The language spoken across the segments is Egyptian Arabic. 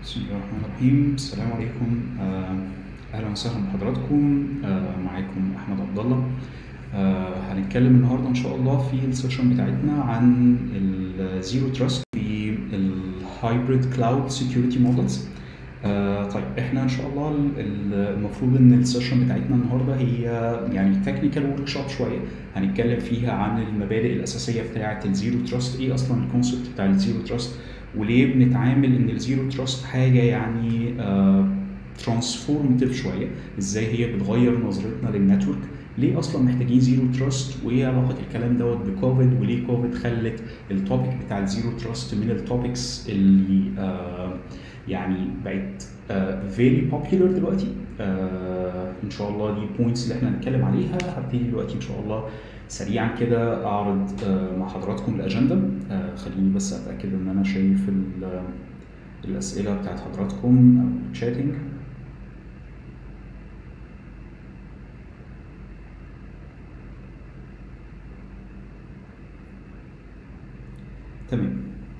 بسم الله الرحمن الرحيم السلام عليكم آه، اهلا وسهلا بحضراتكم آه، معاكم احمد عبد الله آه، هنتكلم النهارده ان شاء الله في السيشن بتاعتنا عن الزيرو تراست في الهايبريد كلاود سكيورتي مودلز طيب احنا ان شاء الله ال- ال- المفروض ان السيشن بتاعتنا النهارده هي يعني تكنيكال ورك شوب شويه هنتكلم فيها عن المبادئ الاساسيه بتاعه الزيرو تراست ايه اصلا الكونسبت بتاع الزيرو تراست وليه بنتعامل ان الزيرو تراست حاجه يعني ترانسفورماتيف شويه ازاي هي بتغير نظرتنا للنتورك ليه اصلا محتاجين زيرو تراست وايه علاقه الكلام دوت بكوفيد وليه كوفيد خلت التوبيك بتاع الزيرو تراست من التوبكس اللي آه يعني بقت فيري بوبيولار دلوقتي آه ان شاء الله دي بوينتس اللي احنا هنتكلم عليها هبتدي دلوقتي ان شاء الله سريعا كده اعرض آه مع حضراتكم الاجنده آه خليني بس اتاكد ان انا شايف ال- الاسئله بتاعت حضراتكم او الشاتنج تمام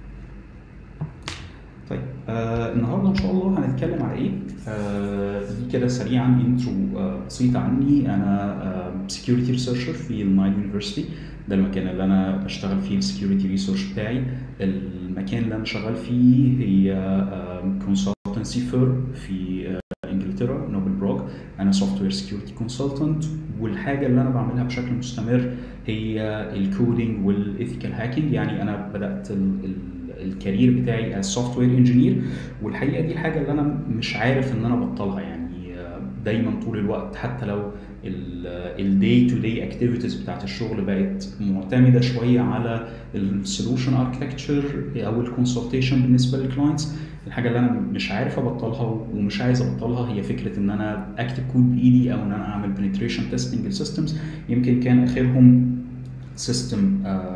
طيب آه النهارده ان شاء الله هنتكلم على ايه؟ آه دي كده سريعا انترو آه بسيطه عني انا آه سكيورتي ريسيرشر في النايل يونيفرستي ده المكان اللي انا بشتغل فيه السكيورتي ريسيرش بتاعي المكان اللي انا شغال فيه هي كونسلتنسي فيرم في آه انجلترا نوبل بروج انا سوفت وير سكيورتي كونسلتنت والحاجه اللي انا بعملها بشكل مستمر هي الكودينج والايثيكال هاكينج يعني انا بدات ال ال الكارير بتاعي از سوفت وير انجينير والحقيقه دي الحاجه اللي انا مش عارف ان انا ابطلها يعني آه، دايما طول الوقت حتى لو الداي تو داي اكتيفيتيز بتاعت الشغل بقت معتمده شويه على السولوشن اركتكتشر او الكونسلتيشن بالنسبه للكلاينتس الحاجه اللي انا مش عارف ابطلها ومش عايز ابطلها هي فكره ان انا اكتب كود بايدي او ان انا اعمل بنتريشن تيستنج للسيستمز يمكن كان اخرهم سيستم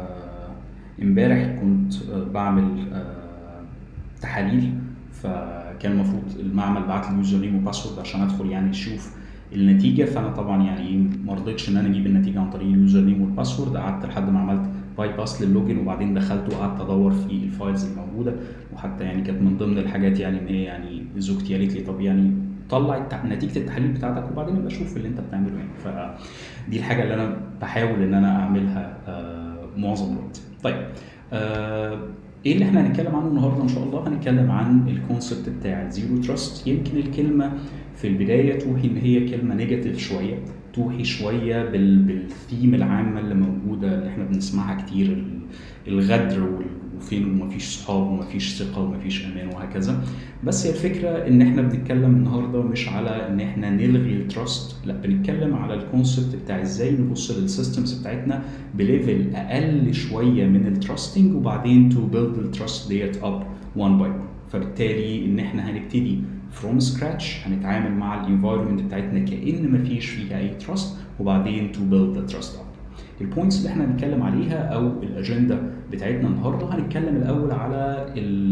امبارح كنت آه، بعمل آه، تحاليل فكان المفروض المعمل بعت لي يوزر نيم وباسورد عشان ادخل يعني اشوف النتيجه فانا طبعا يعني ما رضيتش ان انا اجيب النتيجه عن طريق اليوزر نيم والباسورد قعدت لحد ما عملت باي باس للوجن وبعدين دخلت وقعدت ادور في الفايلز الموجوده وحتى يعني كانت من ضمن الحاجات يعني ان هي يعني زوجتي قالت لي طب يعني طلع التع- نتيجه التحاليل بتاعتك وبعدين ابقى اشوف اللي انت بتعمله يعني فدي الحاجه اللي انا بحاول ان انا اعملها آه، معظم الوقت طيب آه، ايه اللي احنا هنتكلم عنه النهارده ان شاء الله هنتكلم عن الكونسبت بتاع الزيرو تراست يمكن الكلمه في البدايه توحي ان هي كلمه نيجاتيف شويه توحي شويه بال بالثيم العامه اللي موجوده اللي احنا بنسمعها كتير ال- الغدر وال- وفين ومفيش صحاب ومفيش ثقه ومفيش امان وهكذا بس هي الفكره ان احنا بنتكلم النهارده مش على ان احنا نلغي التراست لا بنتكلم على الكونسبت بتاع ازاي نبص للسيستمز بتاعتنا بليفل اقل شويه من التراستنج وبعدين تو بيلد التراست ديت اب وان باي وان فبالتالي ان احنا هنبتدي فروم سكراتش هنتعامل مع الانفايرمنت بتاعتنا كان مفيش فيها اي تراست وبعدين تو بيلد ذا تراست اب البوينتس اللي احنا هنتكلم عليها او الاجنده بتاعتنا النهارده هنتكلم الاول على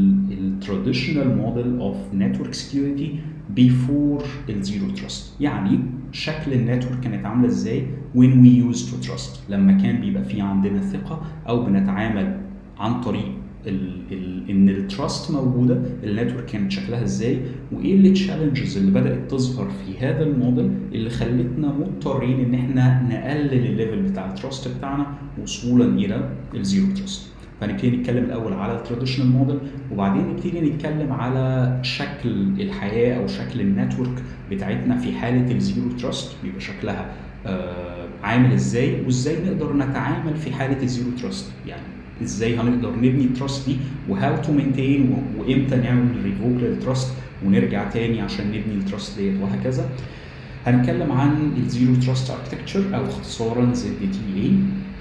التراديشنال موديل اوف نتورك سكيورتي بيفور الزيرو تراست يعني شكل النتورك كانت عامله ازاي when we used to trust لما كان بيبقى في عندنا ثقه او بنتعامل عن طريق ال ال ان التراست موجوده النتورك كانت شكلها ازاي وايه التشالنجز اللي بدات تظهر في هذا الموديل اللي خلتنا مضطرين ان احنا نقلل الليفل بتاع التراست بتاعنا وصولا الى الزيرو تراست فهنبتدي نتكلم الاول على التراديشنال موديل وبعدين نبتدي نتكلم على شكل الحياه او شكل النتورك بتاعتنا في حاله الزيرو تراست بيبقى شكلها آه عامل ازاي وازاي نقدر نتعامل في حاله الزيرو تراست يعني ازاي هنقدر نبني التراست دي وهاو تو مينتين وامتى نعمل ريفوك للتراست ونرجع تاني عشان نبني التراست ديت وهكذا هنتكلم عن الزيرو تراست اركتكتشر او اختصارا زد تي اي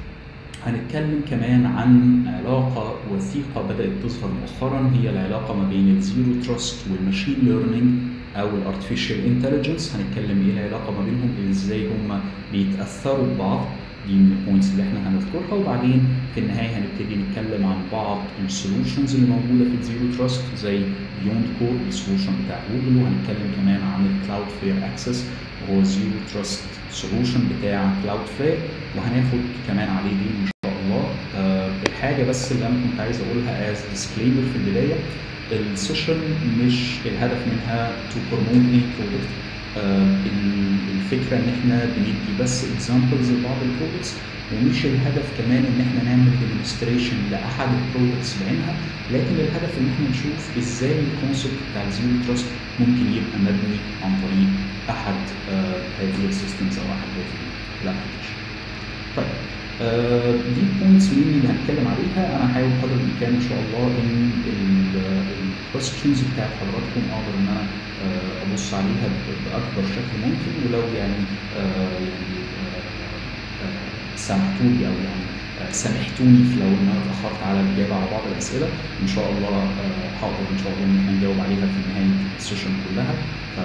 هنتكلم كمان عن علاقة وثيقة بدأت تظهر مؤخرا هي العلاقة ما بين الزيرو تراست والماشين ليرنينج أو الارتفيشال انتليجنس هنتكلم ايه العلاقة ما بينهم ازاي هم بيتأثروا ببعض دي من البوينتس اللي احنا هنذكرها وبعدين في النهاية هنبتدي نتكلم عن بعض السولوشنز اللي موجودة في الزيرو تراست زي بيوند كور السولوشن بتاع جوجل وهنتكلم كمان عن الكلاود فير اكسس وهو الزيرو تراست سولوشن بتاع كلاود فير وهناخد كمان عليه دي ان شاء الله آه الحاجه بس اللي انا كنت عايز اقولها از ديسكليمر في البدايه السيشن مش الهدف منها تو بروموت اي برودكت الفكره ان احنا بندي بس اكزامبلز لبعض البرودكتس ومش الهدف كمان ان احنا نعمل ديمونستريشن لاحد البرودكتس بعينها لكن الهدف ان احنا نشوف ازاي الكونسبت بتاع الزيرو تراست ممكن يبقى مبني عن طريق احد آه، هذه السيستمز او احد هذه الابلكيشن. طيب آه، دي البوينتس مين اللي هنتكلم عليها انا هحاول قدر الامكان ان شاء الله ان الكويستشنز بتاعت حضراتكم اقدر ان انا آه، ابص عليها ب- باكبر شكل ممكن ولو يعني آه، يعني آه، آه، سمحتوا لي او يعني آه، سامحتوني في لو ان انا اتاخرت على الاجابه على بعض الاسئله ان شاء الله آه، هقدر ان شاء الله ان احنا نجاوب عليها في نهايه السيشن كلها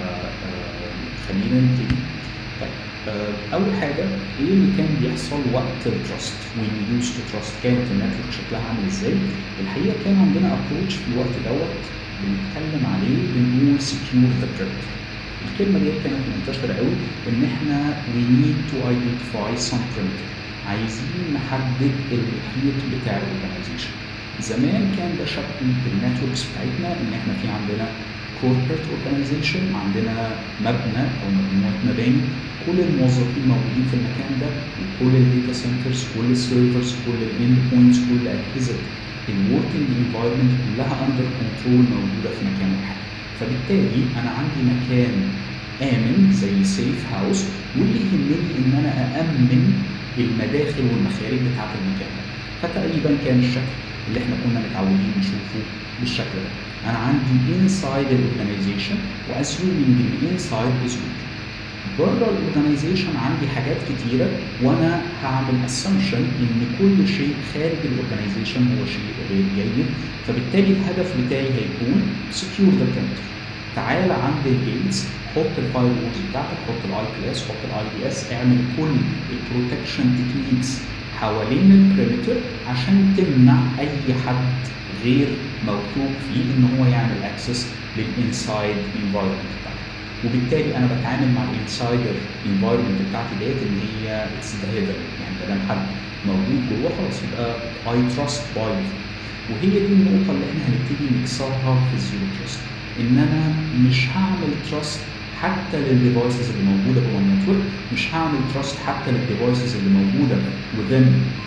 فخلينا نبتدي طيب آه، اول حاجه ايه اللي كان بيحصل وقت التراست when we used to trust كانت النتورك شكلها عامل ازاي الحقيقه كان عندنا ابروتش في الوقت دوت بنتكلم عليه بنقول secure the perimeter الكلمه دي كانت منتشره قوي ان احنا we need to identify some perimeter عايزين نحدد المحيط بتاع الاورجنايزيشن زمان كان ده شكل النتوركس بتاعتنا ان احنا في عندنا corporate organization عندنا مبنى او مجموعه مباني كل الموظفين موجودين في المكان ده وكل الداتا سنترز كل السيرفرز كل الاند بوينتس كل اجهزه الوركينج انفايرمنت كلها اندر كنترول موجوده في مكان واحد فبالتالي انا عندي مكان امن زي سيف هاوس واللي يهمني ان انا اامن المداخل والمخارج بتاعه المكان ده فتقريبا كان الشكل اللي احنا كنا متعودين نشوفه بالشكل ده انا عندي انسايد الاورجنايزيشن واسيومينج الانسايد از ويك بره الاورجنايزيشن عندي حاجات كتيره وانا هعمل اسامبشن ان كل شيء خارج الاورجنايزيشن هو شيء غير جيد فبالتالي الهدف بتاعي هيكون سكيور ذا بريمتر تعال عند الجيتس حط الفاير وولز بتاعتك حط الاي بي اس حط الاي بي اس اعمل كل البروتكشن تكنيكس حوالين البريمتر عشان تمنع اي حد غير موثوق فيه ان هو يعمل اكسس للانسايد انفايرمنت بتاعتك وبالتالي انا بتعامل مع الانسايدر انفايرمنت بتاعتي ديت ان هي اتس ذا يعني ما دام حد موجود جوه خلاص يبقى اي تراست باي وهي دي النقطه اللي احنا هنبتدي نكسرها في الزيرو تراست ان انا مش هعمل تراست حتى للديفايسز اللي موجوده جوه النتورك مش هعمل تراست حتى للديفايسز اللي موجوده within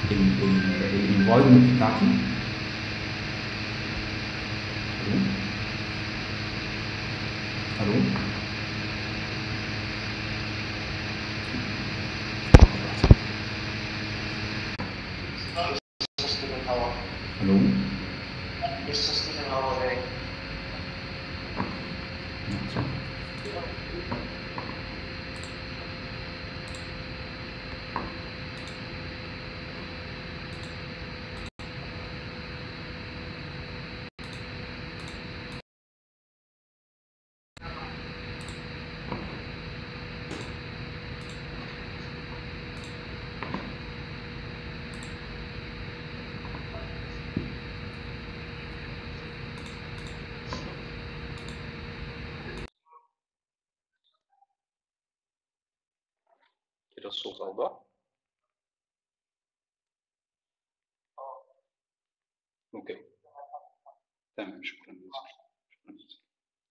الانفايرمنت بتاعتي الو الو الو كده الصوت اوضح اوكي تمام شكرا جزيلا شكرا جزيلا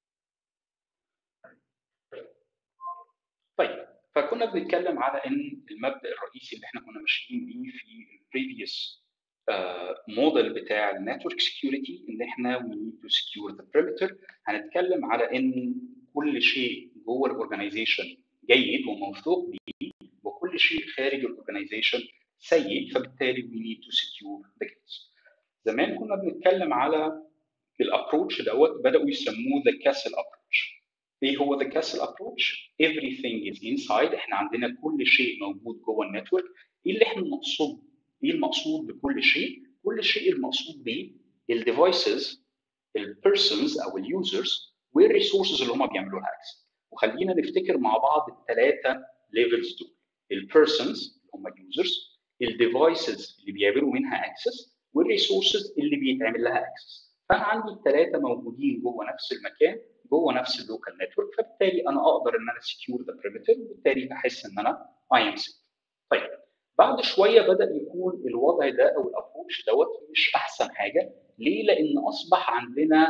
طيب فكنا بنتكلم على ان المبدا الرئيسي اللي احنا كنا ماشيين بيه في البريفيوس موديل بتاع النتورك سكيورتي ان احنا we need to secure the perimeter هنتكلم على ان كل شيء جوه الاورجنايزيشن جيد وموثوق بيه وكل شيء خارج الاورجنايزيشن سيء فبالتالي we need to secure the gates. زمان كنا بنتكلم على الابروتش دوت بداوا يسموه the castle approach. ايه هو the castle approach؟ everything is inside احنا عندنا كل شيء موجود جوه النتورك ايه اللي احنا نقصد ايه المقصود بكل شيء؟ كل شيء المقصود بيه الديفايسز البيرسونز او اليوزرز والريسورسز اللي هم بيعملوا لها اكسس وخلينا نفتكر مع بعض الثلاثه ليفلز دول البيرسونز اللي هم اليوزرز الديفايسز اللي بيعملوا منها اكسس والريسورسز اللي بيتعمل لها اكسس فانا عندي الثلاثه موجودين جوه نفس المكان جوه نفس اللوكال نتورك فبالتالي انا اقدر ان انا سكيور ذا بريمتر وبالتالي احس ان انا اي ام سيف طيب بعد شويه بدا يكون الوضع ده او الابروتش دوت مش احسن حاجه ليه؟ لان اصبح عندنا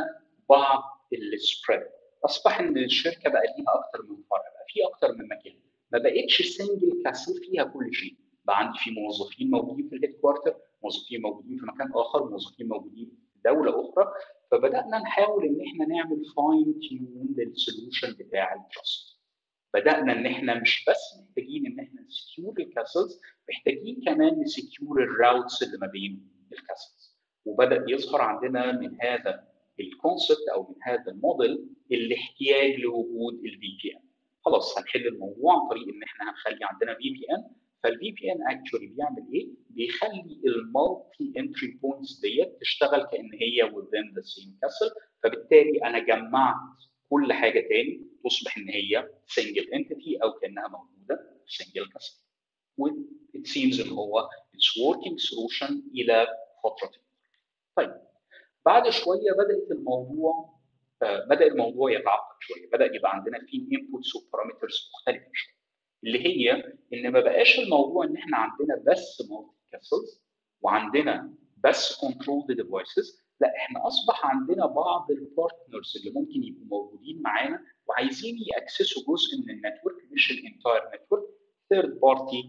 بعض السبريد اصبح ان الشركه بقى ليها اكتر من فرع بقى في اكتر من مكان ما بقتش سنجل كاسل فيها كل شيء بقى عندي في موظفين موجودين في الهيد كوارتر موظفين موجودين في مكان اخر موظفين موجودين في دوله اخرى فبدانا نحاول ان احنا نعمل فاين تيون للسولوشن بتاع التراست بدانا ان احنا مش بس محتاجين ان احنا نسكيور الكاسلز محتاجين كمان نسكيور الراوتس اللي ما بين الكاسلز وبدا يظهر عندنا من هذا الكونسبت او من هذا الموديل الاحتياج لوجود الفي بي ان خلاص هنحل الموضوع عن طريق ان احنا هنخلي عندنا في بي ان فالفي بي ان اكشولي بيعمل ايه؟ بيخلي المالتي انتري بوينتس ديت تشتغل كان هي within the same castle فبالتالي انا جمعت كل حاجه تاني تصبح ان هي سنجل انتيتي او كانها موجوده في سنجل كاسل وات سيمز ان هو اتس وركينج سولوشن الى فتره طيب بعد شويه بدات الموضوع آه بدا الموضوع يتعقد شويه بدا يبقى عندنا في انبوتس وبارامترز مختلفه شويه اللي هي ان ما بقاش الموضوع ان احنا عندنا بس مالتي كاسلز وعندنا بس كنترول ديفايسز لا احنا اصبح عندنا بعض البارتنرز اللي ممكن يبقوا موجودين معانا وعايزين ياكسسوا جزء من النتورك مش الانتاير نتورك ثيرد بارتي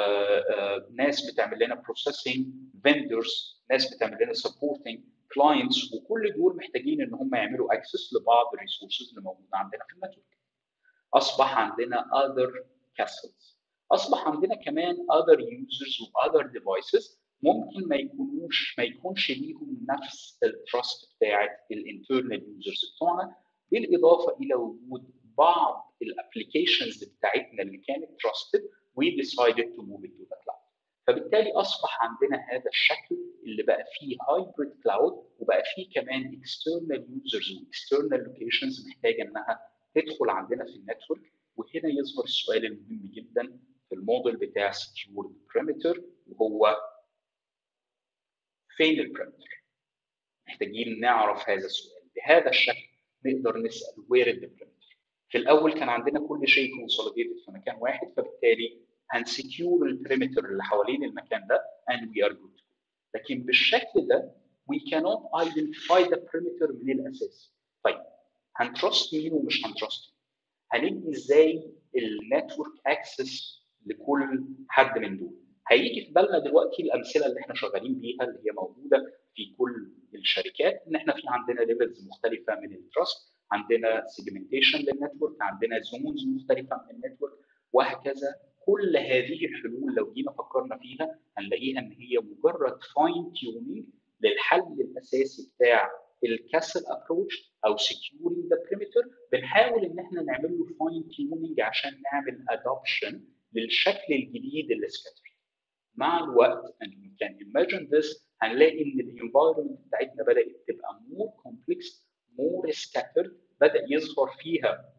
ناس بتعمل لنا بروسيسنج فيندرز ناس بتعمل لنا سبورتنج كلاينتس وكل دول محتاجين ان هم يعملوا اكسس لبعض الريسورسز اللي موجوده عندنا في النتورك اصبح عندنا other castles اصبح عندنا كمان other users و other devices ممكن ما يكونوش ما يكونش ليهم نفس التراست بتاعت الانترنال يوزرز بتوعنا بالاضافه الى وجود بعض الابلكيشنز بتاعتنا اللي كانت تراستد we decided to move it to the cloud فبالتالي اصبح عندنا هذا الشكل اللي بقى فيه هايبريد كلاود وبقى فيه كمان external users و external locations محتاجه انها تدخل عندنا في النتورك وهنا يظهر السؤال المهم جدا في الموديل بتاع secure perimeter وهو فين البريمتر؟ محتاجين نعرف هذا السؤال بهذا الشكل نقدر نسال وير البريمتر في الاول كان عندنا كل شيء كونسوليديتد في مكان واحد فبالتالي هنسكيور البريمتر اللي حوالين المكان ده and we are good لكن بالشكل ده we cannot identify the perimeter من الاساس طيب هنترست مين ومش هنترست هندي ازاي النتورك اكسس لكل حد من دول هيجي في بالنا دلوقتي الامثله اللي احنا شغالين بيها اللي هي موجوده في كل الشركات ان احنا في عندنا ليفلز مختلفه من التراست عندنا سيجمنتيشن للنتورك عندنا زونز مختلفه من النتورك وهكذا كل هذه الحلول لو جينا فكرنا فيها هنلاقيها ان هي مجرد فاين تيونينج للحل الاساسي بتاع الكاسل ابروتش او سكيورينج ذا بريمتر بنحاول ان احنا نعمل له فاين تيونينج عشان نعمل ادوبشن للشكل الجديد اللي سكاتر مع الوقت and we can imagine this هنلاقي ان الانفايرمنت بتاعتنا بدات تبقى مور كومبلكس مور scattered بدا يظهر فيها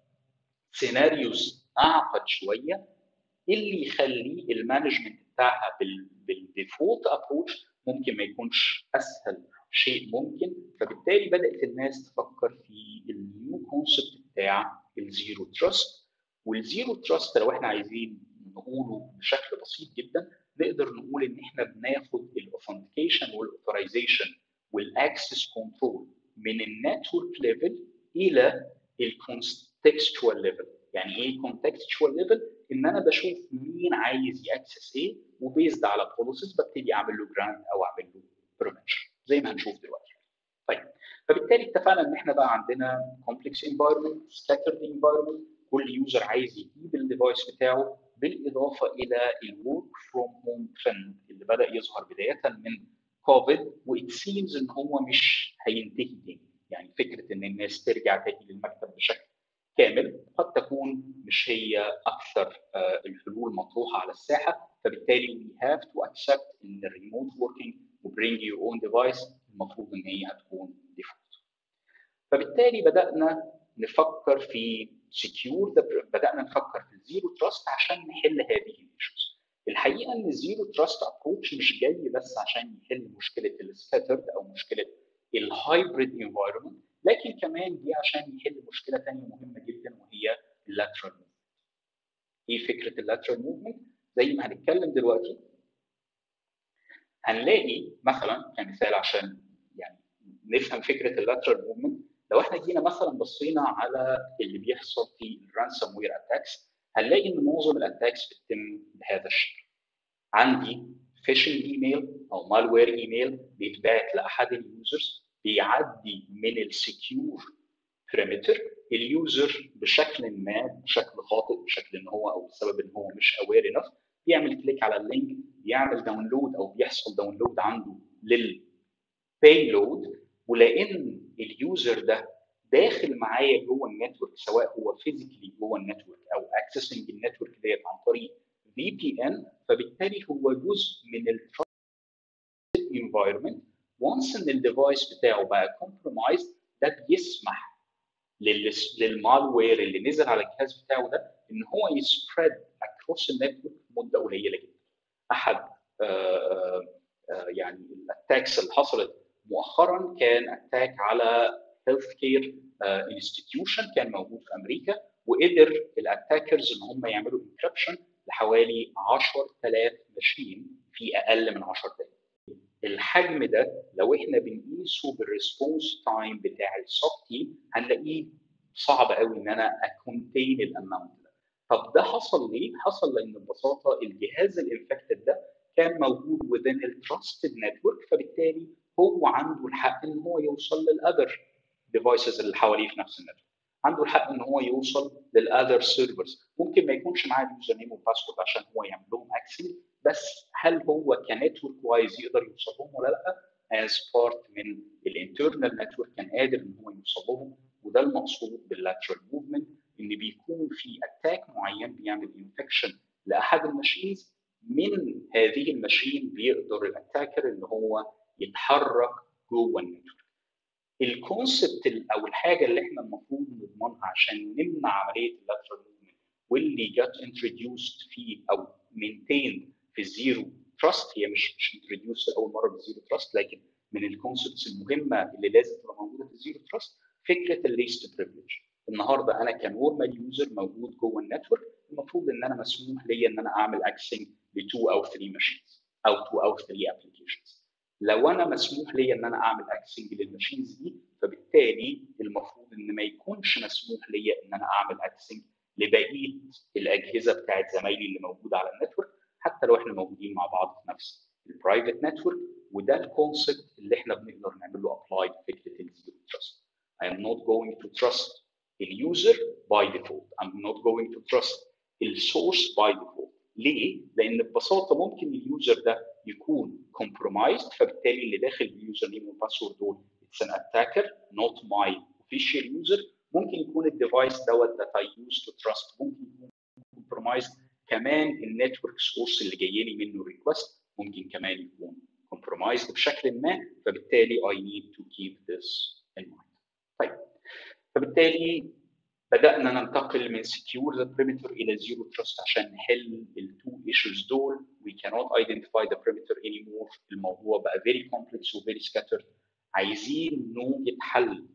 سيناريوز اعقد شويه اللي يخلي المانجمنت بتاعها بالديفولت ابروتش ممكن ما يكونش اسهل شيء ممكن فبالتالي بدات الناس تفكر في النيو كونسبت بتاع الزيرو تراست والزيرو تراست لو احنا عايزين نقوله بشكل بسيط جدا نقدر نقول ان احنا بناخد الاوثنتيكيشن والاوثرايزيشن والاكسس كنترول من النتورك ليفل الى الكونتكستوال ليفل يعني ايه كونتكستوال ليفل ان انا بشوف مين عايز ياكسس ايه وبيزد على بوليسز ببتدي اعمل له جراند او اعمل له بريفنشن زي ما هنشوف دلوقتي طيب فبالتالي اتفقنا ان احنا بقى عندنا كومبلكس انفايرمنت سكاترد انفايرمنت كل يوزر عايز يجيب الديفايس بتاعه بالاضافه الى الورك فروم هوم ترند اللي بدا يظهر بدايه من كوفيد وات سيمز ان هو مش هينتهي تاني يعني فكره ان الناس ترجع تاني للمكتب بشكل كامل قد تكون مش هي اكثر الحلول مطروحه على الساحه فبالتالي we have to accept ان الريموت working وبرينج يور اون ديفايس المفروض ان هي هتكون ديفولت فبالتالي بدانا نفكر في سكيور بدانا نفكر في الزيرو تراست عشان نحل هذه الايشوز الحقيقه ان الزيرو تراست ابروتش مش جاي بس عشان يحل مشكله السكاترد او مشكله الهايبريد انفايرمنت لكن كمان دي عشان يحل مشكله ثانيه مهمه جدا وهي اللاترال موفمنت ايه فكره اللاترال موفمنت زي ما هنتكلم دلوقتي هنلاقي مثلا كمثال عشان يعني نفهم فكره اللاترال موفمنت لو احنا جينا مثلا بصينا على اللي بيحصل في الرانسوم وير اتاكس هنلاقي ان معظم الاتاكس بتتم بهذا الشكل عندي فيشنج ايميل او مالوير ايميل بيتبعت لاحد اليوزرز بيعدي من السكيور بريمتر اليوزر بشكل ما بشكل خاطئ بشكل ان هو او بسبب ان هو مش اوير انف بيعمل كليك على اللينك بيعمل داونلود او بيحصل داونلود عنده للبايلود ولان اليوزر ده داخل معايا جوه النتورك سواء هو فيزيكلي جوه النتورك او اكسسنج النتورك ديت عن طريق في بي ان فبالتالي هو جزء من التراستد انفايرمنت وانس ان الديفايس بتاعه بقى كومبرومايز ده بيسمح للمالوير اللي نزل على الجهاز بتاعه ده ان هو يسبريد اكروس النتورك مده قليله جدا. احد آآ آآ يعني الاتاكس اللي حصلت مؤخرا كان اتاك على هيلث كير انستتيوشن كان موجود في امريكا وقدر الاتاكرز ان هم يعملوا انكربشن لحوالي 10000 ماشين في اقل من 10 دقائق. الحجم ده لو احنا بنقيسه بالريسبونس تايم بتاع السب تيم هنلاقيه صعب قوي ان انا اكونتين الاماونت ده. طب ده حصل ليه؟ حصل لان ببساطه الجهاز الانفكتد ده كان موجود within التراستد نتورك فبالتالي هو عنده الحق ان هو يوصل للاذر ديفايسز اللي حواليه في نفس النتورك. عنده الحق ان هو يوصل للاذر سيرفرز ممكن ما يكونش معاه اليوزر نيم والباسورد عشان هو يعمل لهم اكسس بس هل هو كنتورك وايز يقدر يوصل لهم ولا لا؟ as part من الانترنال نتورك كان قادر ان هو يوصل لهم وده المقصود باللاترال موفمنت ان بيكون في اتاك معين بيعمل انفكشن لاحد الماشينز من هذه الماشين بيقدر الاتاكر ان هو يتحرك جوه النتورك. الكونسبت او الحاجه اللي احنا المفروض نضمنها عشان نمنع عمليه اللاترال موفمنت واللي جت انتروديوست فيه او مينتين في الزيرو تراست هي مش مش انتروديوست لاول مره بالزيرو تراست لكن من الكونسبتس المهمه اللي لازم تبقى موجوده في الزيرو تراست فكره الليست بريفليج النهارده انا كنورمال يوزر موجود جوه النتورك المفروض ان انا مسموح ليا ان انا اعمل اكسنج ل 2 او 3 ماشينز او 2 او 3 ابلكيشنز لو انا مسموح ليا ان انا اعمل اكسنج للماشينز دي فبالتالي المفروض ان ما يكونش مسموح ليا ان انا اعمل اكسنج لبقيه الاجهزه بتاعت زمايلي اللي موجوده على النتورك حتى لو احنا موجودين مع بعض في نفس البرايفت نتورك وده الكونسبت اللي احنا بنقدر نعمل له ابلاي فكره الزيرو تراست I am not going to trust the user by default. I'm not going to trust the source by default. ليه؟ لأن ببساطة ممكن اليوزر ده يكون compromised فبالتالي اللي داخل باليوزر نيم والباسورد دول it's an attacker not my official user ممكن يكون الديفايس دوت that I use to trust ممكن يكون compromised كمان النتورك سورس اللي جاي لي منه ريكوست ممكن كمان يكون compromised بشكل ما فبالتالي I need to keep this in mind. طيب فبالتالي بدانا ننتقل من secure the perimeter الى zero trust عشان نحل التو ايشوز دول we cannot identify the perimeter anymore الموضوع بقى very complex و very scattered عايزين نوجد حل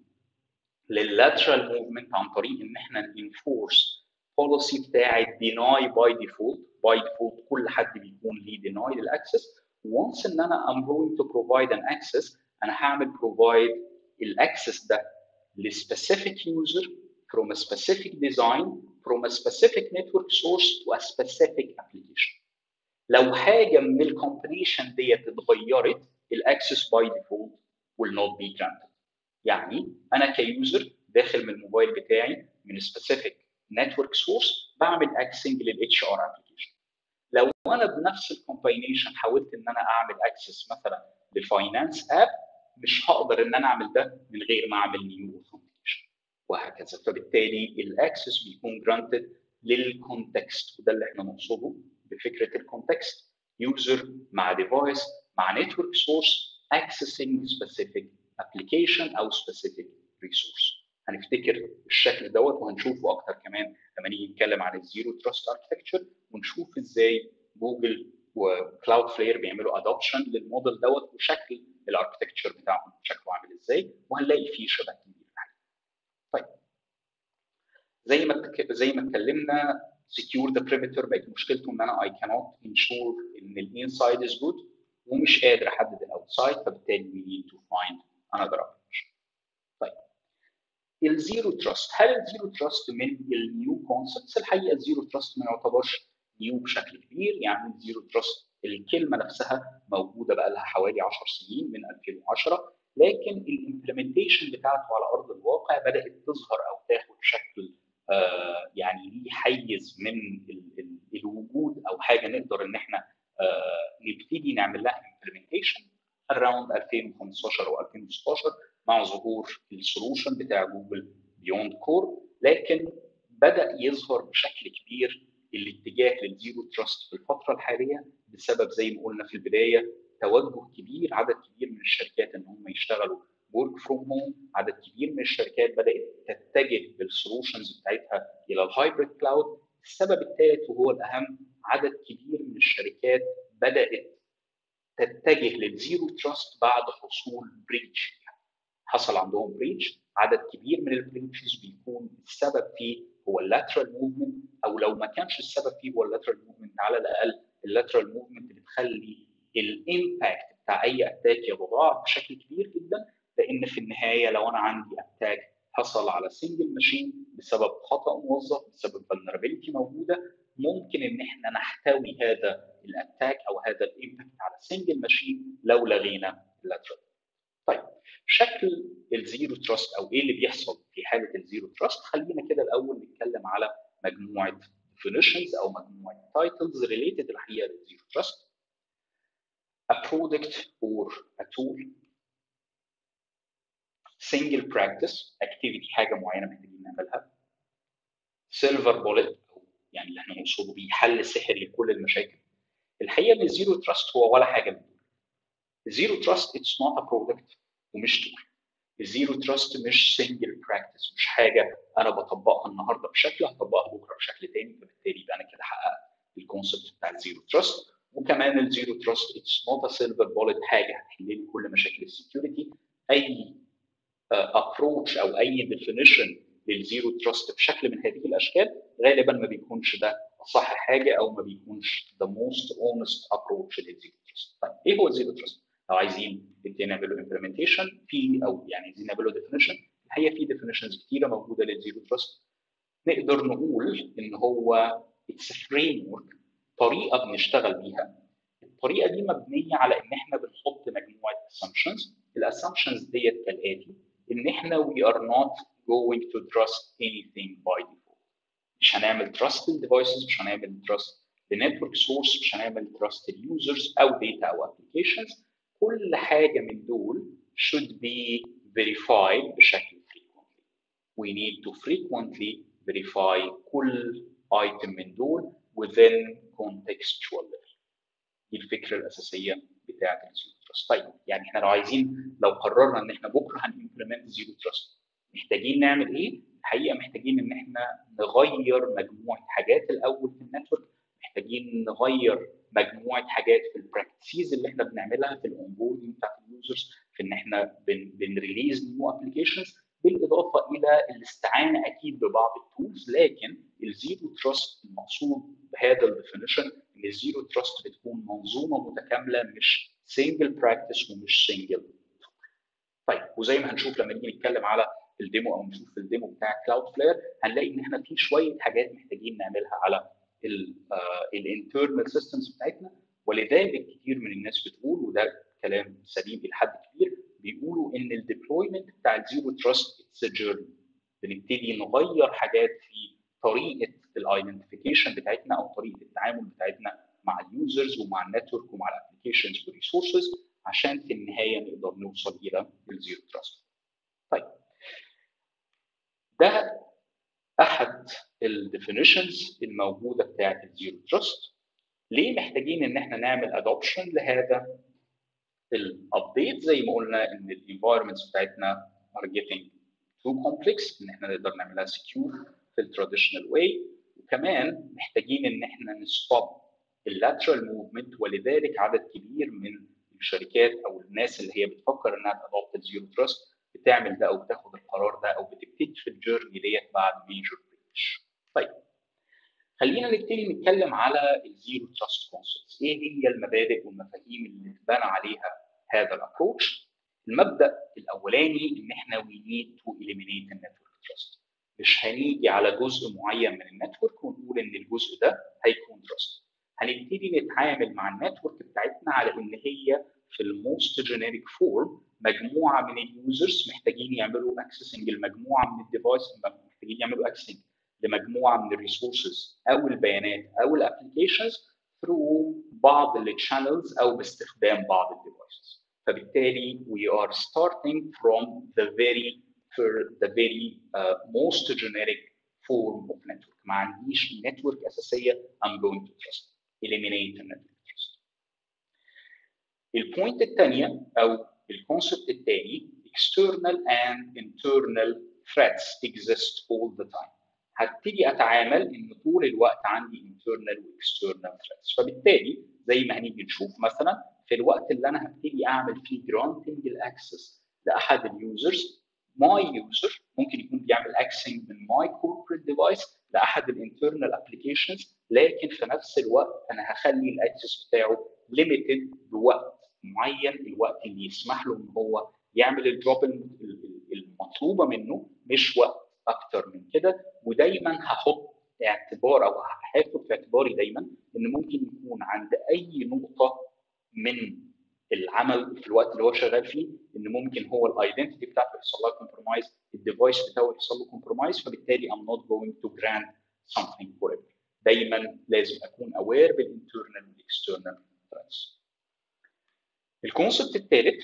لللاترال موفمنت عن طريق ان احنا ننفورس بوليسي بتاعت deny by default by default كل حد بيكون ليه deny للاكسس once ان انا I'm going to provide an access انا هعمل provide الاكسس ده لسبيسيفيك user from a specific design from a specific network source to a specific application. لو حاجه من الكومبليشن ديت اتغيرت الاكسس باي ديفولت will not be granted. يعني انا كيوزر داخل من الموبايل بتاعي من specific network source بعمل اكسنج للاتش ار ابلكيشن. لو انا بنفس الكومباينيشن حاولت ان انا اعمل اكسس مثلا للفاينانس اب مش هقدر ان انا اعمل ده من غير ما اعمل نيو اوثنتيكيشن وهكذا فبالتالي الاكسس بيكون جرانتد للكونتكست وده اللي احنا نقصده بفكره الكونتكست يوزر مع ديفايس مع نتورك سورس accessing specific application او specific resource هنفتكر الشكل دوت وهنشوفه اكتر كمان لما نيجي نتكلم عن الزيرو تراست اركتكتشر ونشوف ازاي جوجل وكلاود فلير بيعملوا ادوبشن للموديل دوت وشكل الاركتكتشر بتاعهم شكله عامل ازاي وهنلاقي فيه شبه كبير طيب زي ما زي ما اتكلمنا secure the perimeter بقت مشكلته ان انا I cannot ensure ان الانسايد is good ومش قادر احدد الاوتسايد فبالتالي we need to find another approach. طيب الزيرو تراست هل الزيرو تراست من النيو كونسبتس الحقيقه الزيرو تراست ما يعتبرش نيو بشكل كبير يعني الزيرو تراست الكلمه نفسها موجوده بقى لها حوالي 10 سنين من 2010 لكن الامبلمنتيشن بتاعته على ارض الواقع بدات تظهر او تاخد شكل آه يعني ليه حيز من ال ال الوجود او حاجه نقدر ان احنا آه نبتدي نعمل لها امبلمنتيشن اراوند 2015 او 2016 مع ظهور السولوشن بتاع جوجل بيوند كور لكن بدا يظهر بشكل كبير الاتجاه للزيرو تراست في الفتره الحاليه بسبب زي ما قلنا في البدايه توجه كبير عدد كبير من الشركات ان هم يشتغلوا ورك فروم هوم عدد كبير من الشركات بدات تتجه بالسولوشنز بتاعتها الى الهايبريد كلاود السبب الثالث وهو الاهم عدد كبير من الشركات بدات تتجه للزيرو تراست بعد حصول بريتش حصل عندهم بريتش عدد كبير من البريتشز بيكون السبب فيه هو اللاترال موفمنت او لو ما كانش السبب فيه هو اللاترال موفمنت على الاقل اللاترال موفمنت بتخلي الامباكت بتاع اي اتاك يتضاعف بشكل كبير جدا لان في النهايه لو انا عندي اتاك حصل على سنجل ماشين بسبب خطا موظف بسبب فولنربيلتي موجوده ممكن ان احنا نحتوي هذا الاتاك او هذا الامباكت على سنجل ماشين لو لغينا اللاترال طيب شكل الزيرو تراست او ايه اللي بيحصل في حاله الزيرو تراست خلينا كده الاول نتكلم على مجموعه definitions او مجموعه titles related الحقيقه للزيرو تراست a product or a tool single practice activity حاجه معينه محتاجين نعملها silver bullet يعني اللي احنا نقصده بيه حل سحري لكل المشاكل الحقيقه ان الزيرو تراست هو ولا حاجه من دول الزيرو تراست اتس نوت ا برودكت ومش تول الزيرو تراست مش سنجل براكتس مش حاجه انا بطبقها النهارده بشكل هطبقها بكره بشكل تاني فبالتالي يبقى انا كده حققت الكونسبت بتاع الزيرو تراست وكمان الزيرو تراست اتس نوت ا سيلفر بولت حاجه هتحل لي كل مشاكل السكيورتي اي ابروتش او اي ديفينيشن للزيرو تراست بشكل من هذه الاشكال غالبا ما بيكونش ده صح حاجه او ما بيكونش ذا موست اونست ابروتش للزيرو تراست طيب ايه هو الزيرو تراست؟ لو عايزين نبتدي نعمل له امبلمنتيشن في او يعني عايزين نعمل له ديفينيشن الحقيقه في ديفينيشنز كتيره موجوده للزيرو تراست نقدر نقول ان هو اتس فريم ورك طريقه بنشتغل بيها الطريقه دي مبنيه على ان احنا بنحط مجموعه assumptions الاسامبشنز ديت كالاتي ان احنا we are not going to trust anything by default مش هنعمل trust للديفايسز مش هنعمل trust لنتورك سورس مش هنعمل trust لليوزرز او داتا او ابلكيشنز كل حاجه من دول should be verified بشكل frequently we need to frequently verify كل item من دول within contextual level دي الفكره الاساسيه بتاعه الزيرو تراست طيب يعني احنا لو عايزين لو قررنا ان احنا بكره هنimplement زيرو تراست محتاجين نعمل ايه؟ الحقيقه محتاجين ان احنا نغير مجموعه حاجات الاول في النتورك محتاجين نغير مجموعه حاجات في البراكتسز اللي احنا بنعملها في الاونبوردنج بتاعت اليوزرز في ان احنا بن بنريليز نيو ابلكيشنز بالاضافه الى الاستعانه اكيد ببعض التولز لكن الزيرو تراست المقصود بهذا الديفينيشن ان الزيرو تراست بتكون منظومه متكامله مش سنجل براكتس ومش سنجل طيب وزي ما هنشوف لما نيجي نتكلم على الديمو او نشوف في الديمو بتاع كلاود فلير هنلاقي ان احنا في شويه حاجات محتاجين نعملها على الانترنال سيستمز بتاعتنا ولذلك كتير من الناس بتقول وده كلام سليم الى حد كبير بيقولوا ان الديبلويمنت بتاع الزيرو تراست اتس جيرني بنبتدي نغير حاجات في طريقه الايدنتيفيكيشن بتاعتنا او طريقه التعامل بتاعتنا مع اليوزرز ومع النتورك ومع الابلكيشنز والريسورسز عشان في النهايه نقدر نوصل الى الزيرو تراست. طيب ده احد الديفينيشنز الموجوده بتاعت الزيرو تراست ليه محتاجين ان احنا نعمل ادوبشن لهذا الابديت زي ما قلنا ان الانفايرمنتس بتاعتنا are getting too complex ان احنا نقدر نعملها secure في التراديشنال واي وكمان محتاجين ان احنا نستوب اللاترال موفمنت ولذلك عدد كبير من الشركات او الناس اللي هي بتفكر انها تادوبت الزيرو تراست بتعمل ده او بتاخد القرار ده او بتبتدي في الجيرني ديت بعد ميجر بريتش. طيب خلينا نبتدي نتكلم على الزيرو تراست كونسبتس، ايه هي المبادئ والمفاهيم اللي اتبنى عليها هذا الابروتش؟ المبدا الاولاني ان احنا وي نيد تو اليمينيت النتورك تراست مش هنيجي على جزء معين من النتورك ونقول ان الجزء ده هيكون تراست هنبتدي نتعامل مع النتورك بتاعتنا على ان هي في الموست جينيريك فورم مجموعه من اليوزرز محتاجين يعملوا اكسسنج لمجموعه من الديفايس محتاجين يعملوا اكسسنج لمجموعه من الريسورسز او البيانات او الابلكيشنز through بعض الشانلز او باستخدام بعض الديفايسز فبالتالي we are starting from the very for the very uh, most generic form of network ما عنديش network اساسيه I'm going to trust eliminate the network trust البوينت الثانيه او الكونسبت الثاني external and internal threats exist all the time هبتدي اتعامل ان طول الوقت عندي internal و external threats فبالتالي زي ما هنيجي نشوف مثلا في الوقت اللي انا هبتدي اعمل فيه granting الاكسس لاحد اليوزرز ماي يوزر ممكن يكون بيعمل اكسنج من ماي كوربريت ديفايس لاحد الانترنال ابلكيشنز لكن في نفس الوقت انا هخلي الاكسس بتاعه ليميتد بوقت معين الوقت اللي يسمح له ان هو يعمل الجوب المطلوبه منه مش وقت اكتر من كده ودايما هحط اعتبار او هاخد في اعتباري دايما ان ممكن يكون عند اي نقطه من العمل في الوقت اللي هو شغال فيه ان ممكن هو الايدنتيتي بتاعته يحصل لها كومبرومايز الديفايس بتاعه يحصل له كومبرومايز فبالتالي I'm not going to grant something forever دايما لازم اكون aware بالانترنال والاكسترنال threats الكونسبت الثالث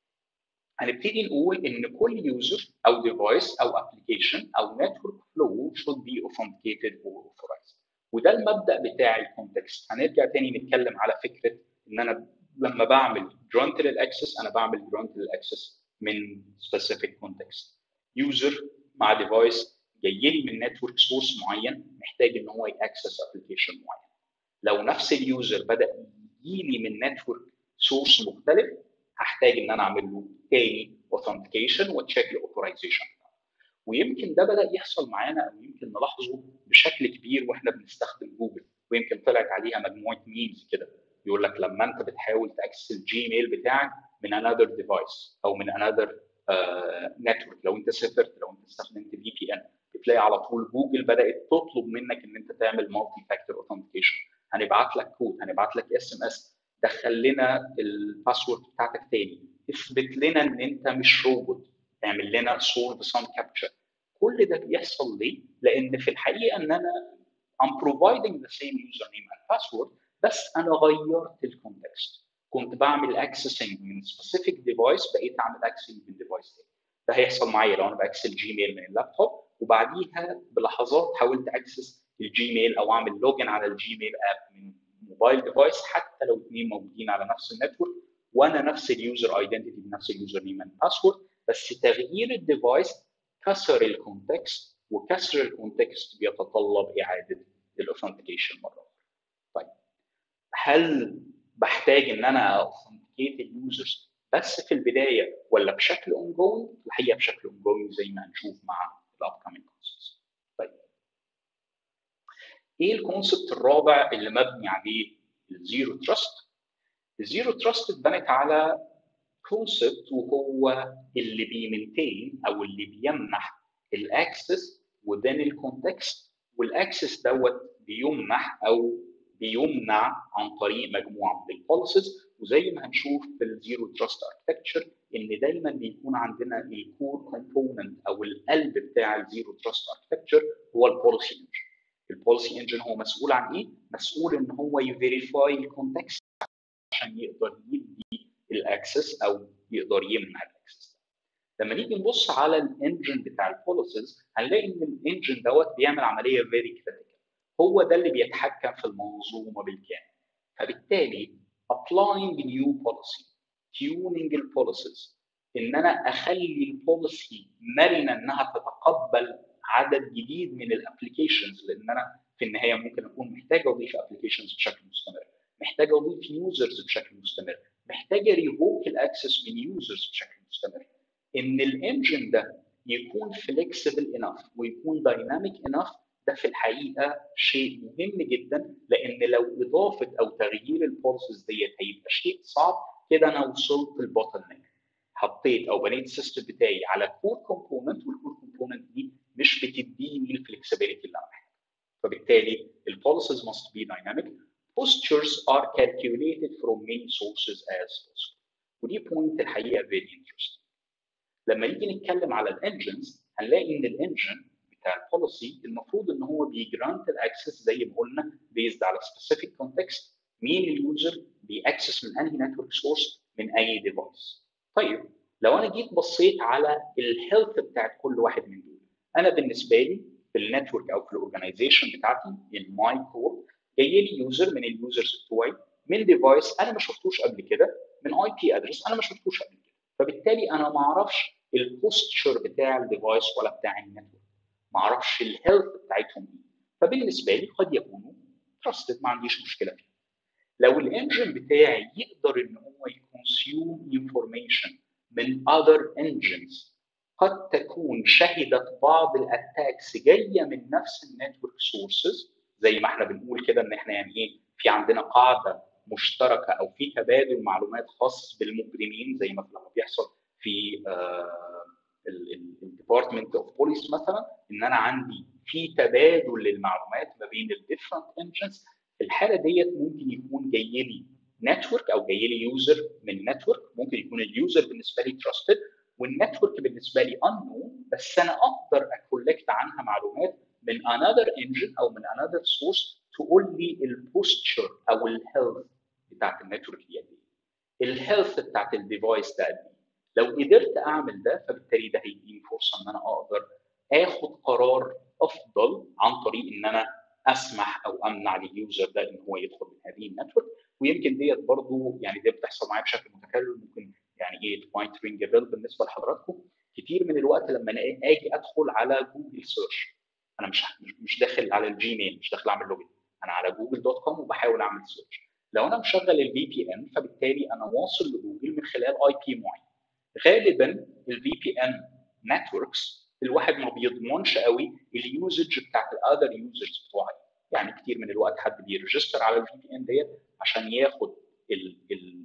هنبتدي نقول ان كل يوزر او ديفايس او ابلكيشن او نتورك فلو should be authenticated or authorized وده المبدا بتاع الكونتكست هنرجع تاني نتكلم على فكره ان انا لما بعمل جرانت للاكسس انا بعمل جرانت للاكسس من سبيسيفيك كونتكست يوزر مع ديفايس جاي لي من نتورك سورس معين محتاج ان هو ياكسس ابلكيشن معين لو نفس اليوزر بدا يجي لي من نتورك سورس مختلف هحتاج ان انا اعمل له تاني اوثنتيكيشن وتشيك الاوثرايزيشن ويمكن ده بدا يحصل معانا او يمكن نلاحظه بشكل كبير واحنا بنستخدم جوجل ويمكن طلعت عليها مجموعه ميمز كده يقول لك لما انت بتحاول تاكسس الجيميل بتاعك من انذر ديفايس او من انذر نتورك لو انت سافرت لو انت استخدمت في بي ان بتلاقي على طول جوجل بدات تطلب منك ان انت تعمل مالتي فاكتور اوثنتيكيشن هنبعت لك كود هنبعت لك اس ام اس دخل لنا الباسورد بتاعتك تاني اثبت لنا ان انت مش روبوت اعمل لنا سولف سام كابتشر كل ده بيحصل ليه؟ لان في الحقيقه ان انا I'm providing the same username and password بس انا غيرت الكونتكست كنت بعمل اكسسنج من سبيسيفيك ديفايس بقيت اعمل اكسسنج من ديفايس تاني ده هيحصل معايا لو انا باكسس الجيميل من اللابتوب وبعديها بلحظات حاولت اكسس الجيميل او اعمل لوجن على الجيميل اب من موبايل ديفايس حتى لو اثنين موجودين على نفس النتورك وانا نفس اليوزر ايدنتيتي بنفس اليوزر نيم اند باسورد بس تغيير الديفايس كسر الكونتكست وكسر الكونتكست بيتطلب اعاده الاوثنتيكيشن مره اخرى. طيب هل بحتاج ان انا اوثنتيكيت اليوزرز بس في البدايه ولا بشكل اون جوينج؟ الحقيقه بشكل اون جوينج زي ما هنشوف مع الابكمنج كونسبتس. طيب ايه الكونسبت الرابع اللي مبني عليه الزيرو تراست؟ الزيرو تراست اتبنت على كونسبت وهو اللي بيمنتين او اللي بيمنح الاكسس within الكونتكست والاكسس دوت بيمنح او بيمنع عن طريق مجموعه من البوليسز وزي ما هنشوف في الزيرو تراست اركتكتشر ان دايما بيكون عندنا الكور كومبوننت او القلب بتاع الزيرو تراست اركتكتشر هو البوليسي انجن البوليسي انجن هو مسؤول عن ايه؟ مسؤول ان هو يفيريفاي الكونتكست عشان يقدر يدي الاكسس او يقدر يمنع الاكسس لما نيجي نبص على الانجن بتاع البوليسز هنلاقي ان الانجن دوت بيعمل عمليه فيري كريتيكال هو ده اللي بيتحكم في المنظومه بالكامل فبالتالي applying new policy tuning البوليسز ان انا اخلي البوليسي مرنه انها تتقبل عدد جديد من الابلكيشنز لان انا في النهايه ممكن اكون محتاج اضيف ابلكيشنز بشكل مستمر محتاج اضيف يوزرز بشكل مستمر محتاج ريفوك الاكسس من يوزرز بشكل مستمر ان الانجن ده يكون فليكسبل انف ويكون دايناميك انف ده في الحقيقه شيء مهم جدا لان لو اضافه او تغيير البولسز ديت هيبقى شيء صعب كده انا وصلت البوتل نيك حطيت او بنيت السيستم بتاعي على كور كومبوننت والكور كومبوننت دي مش بتديني الفلكسبيليتي اللي انا محتاجها فبالتالي البوليسيز must be dynamic postures are calculated from many sources as possible ودي بوينت الحقيقه very interesting لما نيجي نتكلم على الانجنز هنلاقي ان الانجن بتاع البوليسي المفروض ان هو بيجرانت الاكسس زي ما قلنا بيزد على سبيسيفيك كونتكست مين اليوزر بيأكسس من انهي نتورك سورس من اي ديفايس طيب لو انا جيت بصيت على الهيلث بتاعت كل واحد من دول انا بالنسبه لي في النتورك او في الاورجنايزيشن بتاعتي الماي كور جاي لي يوزر من اليوزرز بتوعي من ديفايس انا ما شفتوش قبل كده من اي بي ادرس انا ما شفتوش قبل كده فبالتالي انا ما اعرفش البوستشر بتاع الديفايس ولا بتاع النتورك ما اعرفش الهيلث بتاعتهم ايه فبالنسبه لي قد يكونوا تراستد ما عنديش مشكله فيه لو الانجن بتاعي يقدر ان هو يكونسيوم انفورميشن من other engines قد تكون شهدت بعض الاتاكس جايه من نفس النتورك سورسز زي ما احنا بنقول كده ان احنا يعني ايه في عندنا قاعده مشتركه او في تبادل معلومات خاص بالمجرمين زي ما لما بيحصل في الديبارتمنت اوف بوليس مثلا ان انا عندي في تبادل للمعلومات ما بين الديفرنت انجنز في الحاله ديت ممكن يكون جاي لي نتورك او جاي لي يوزر من نتورك ممكن يكون اليوزر بالنسبه لي تراستد والنتورك بالنسبه لي unknown بس انا اقدر اكولكت عنها معلومات من another engine او من another source تقول لي البوستشر او الهيلث بتاعت النتورك دي قد ايه الهيلث بتاعت الديفايس ده قد ايه لو قدرت اعمل ده فبالتالي ده هيديني فرصه ان انا اقدر اخد قرار افضل عن طريق ان انا اسمح او امنع لليوزر ده ان هو يدخل من هذه النتورك ويمكن ديت برضو يعني دي بتحصل معايا بشكل متكرر ممكن يعني ايه مايند رينج بيل بالنسبه لحضراتكم كتير من الوقت لما اجي ادخل على جوجل سيرش انا مش مش داخل على الجيميل مش داخل اعمل لوجن انا على جوجل دوت كوم وبحاول اعمل سيرش لو انا مشغل الفي بي ان فبالتالي انا واصل لجوجل من خلال اي بي معين غالبا الفي بي ان نتوركس الواحد ما بيضمنش قوي اليوزج بتاعت الاذر يوزرز بتوعي يعني كتير من الوقت حد بيرجستر على الفي بي ان ديت عشان ياخد ال ال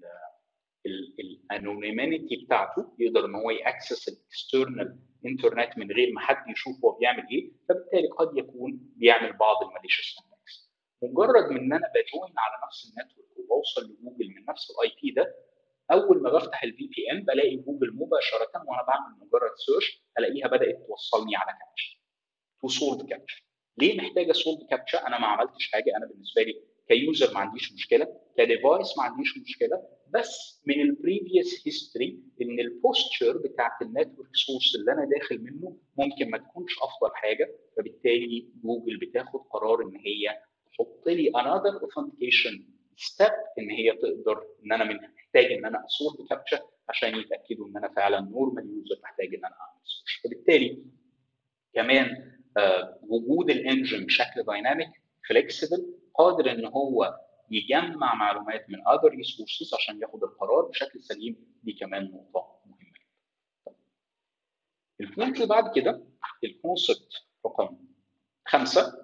ال الانونيميتي بتاعته يقدر ان هو ياكسس الاكسترنال انترنت من غير ما حد يشوف هو بيعمل ايه فبالتالي قد يكون بيعمل بعض الماليشيس اتاكس مجرد من ان انا بجوين على نفس النتورك وبوصل لجوجل من نفس الاي بي ده اول ما بفتح الفي بي ان بلاقي جوجل مباشره وانا بعمل مجرد سيرش الاقيها بدات توصلني على كابتشا تو سولف كابتشا ليه محتاجه سولف كابتشا انا ما عملتش حاجه انا بالنسبه لي كيوزر ما عنديش مشكله كديفايس ما عنديش مشكله بس من البريفيوس هيستوري ان البوستشر بتاعت النتورك سورس اللي انا داخل منه ممكن ما تكونش افضل حاجه فبالتالي جوجل بتاخد قرار ان هي تحط لي another authentication ستيب ان هي تقدر ان انا من محتاج ان انا اصور كابتشا عشان يتاكدوا ان انا فعلا نورمال يوزر محتاج ان انا اعمل سيرش فبالتالي كمان آه وجود الانجن بشكل دايناميك فليكسبل قادر ان هو يجمع معلومات من other resources عشان ياخد القرار بشكل سليم دي كمان نقطه مهمه جدا. البوينت اللي بعد كده الكونسبت رقم خمسه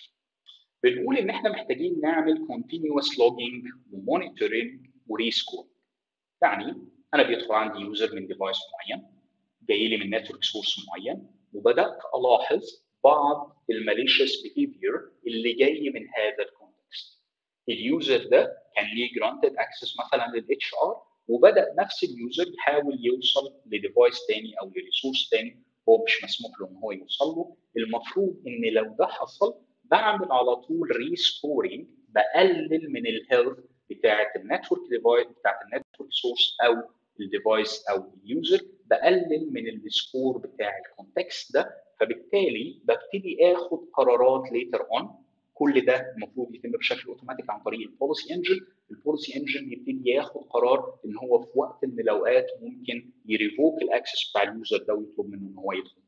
بنقول ان احنا محتاجين نعمل continuous logging ومونيتورنج وريسكور يعني انا بيدخل عندي يوزر من ديفايس معين جاي لي من نتورك سورس معين وبدات الاحظ بعض الماليشيس بيهيفير اللي جاي من هذا الكونتكست اليوزر ده كان ليه جرانتد اكسس مثلا للاتش ار وبدا نفس اليوزر يحاول يوصل لديفايس تاني او لريسورس تاني هو مش مسموح له ان هو يوصل له المفروض ان لو ده حصل بعمل على طول ريستورينج بقلل من الهيلث بتاعه النتورك ديفايس بتاعه النتورك سورس او الديفايس او اليوزر بقلل من السكور بتاع الكونتكست ده فبالتالي ببتدي اخد قرارات ليتر اون كل ده المفروض يتم بشكل اوتوماتيك عن طريق البوليسي انجن البوليسي انجن يبتدي ياخد قرار ان هو في وقت من الاوقات ممكن يريفوك الاكسس بتاع اليوزر ده ويطلب منه ان هو يدخل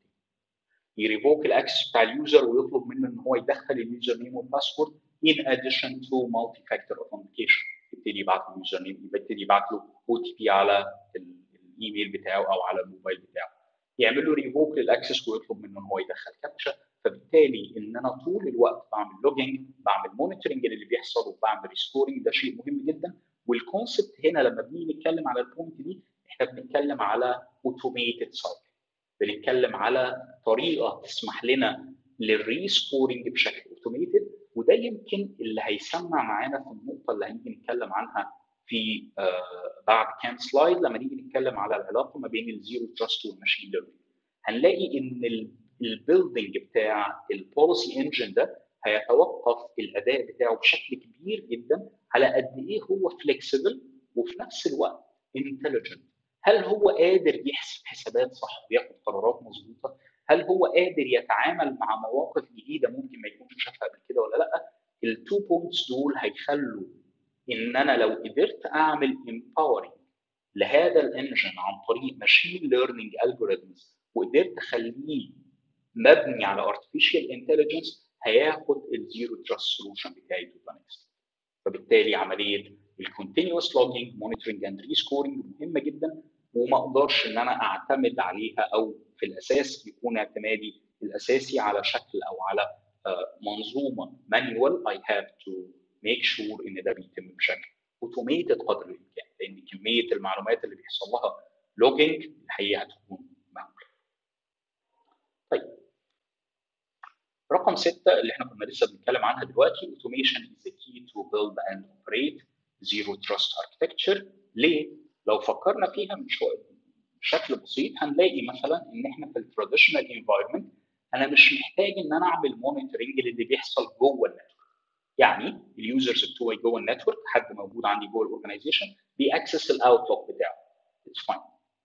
يريفوك الاكسس بتاع اليوزر ويطلب منه ان هو يدخل اليوزر نيم والباسورد in addition to multi factor authentication يبتدي يبعت له اليوزر نيم يبتدي يبعت له او تي بي على الايميل بتاعه او على الموبايل بتاعه يعمل له ريفوك للاكسس ويطلب منه ان هو يدخل كابتشا فبالتالي ان انا طول الوقت بعمل لوجينج بعمل مونيتورنج للي بيحصل وبعمل ريسكورنج ده شيء مهم جدا والكونسبت هنا لما بنيجي نتكلم على البوينت دي احنا بنتكلم على اوتوميتد سايكل بنتكلم على طريقه تسمح لنا للريسكورنج بشكل اوتوميتد وده يمكن اللي هيسمع معانا في النقطه اللي هنيجي نتكلم عنها في آه بعد كام سلايد لما نيجي نتكلم على العلاقه ما بين الزيرو تراست والماشين ليرنينج هنلاقي ان البيلدنج بتاع البوليسي انجن ده هيتوقف الاداء بتاعه بشكل كبير جدا على قد ايه هو فليكسبل وفي نفس الوقت انتليجنت هل هو قادر يحسب حسابات صح وياخد قرارات مظبوطه هل هو قادر يتعامل مع مواقف جديده ممكن ما يكونش شافها قبل كده ولا لا التو بوينتس دول هيخلوا ان انا لو قدرت اعمل امباورنج لهذا الانجن عن طريق ماشين ليرنينج الجوريزمز وقدرت اخليه مبني على artificial intelligence هياخد الزيرو تراست سولوشن بتاعي تو نكست فبالتالي عمليه الكونتينوس لوجينج مونيتورنج اند ريسكورنج مهمه جدا وما اقدرش ان انا اعتمد عليها او في الاساس يكون اعتمادي الاساسي على شكل او على منظومه مانيوال اي هاف تو ميك شور ان ده بيتم بشكل اوتوميتد قدر الامكان لان كميه المعلومات اللي بيحصل لها لوجينج الحقيقه هتكون مهوله. طيب رقم ستة اللي احنا كنا لسه بنتكلم عنها دلوقتي automation is the key to build and operate zero trust architecture ليه؟ لو فكرنا فيها بشكل بسيط هنلاقي مثلا ان احنا في التراديشنال انفايرمنت انا مش محتاج ان انا اعمل مونيتورنج للي بيحصل جوه النتورك يعني اليوزرز بتوعي جوه النتورك حد موجود عندي جوه الاورجنايزيشن بيأكسس الاوتلوك بتاعه اتس فاين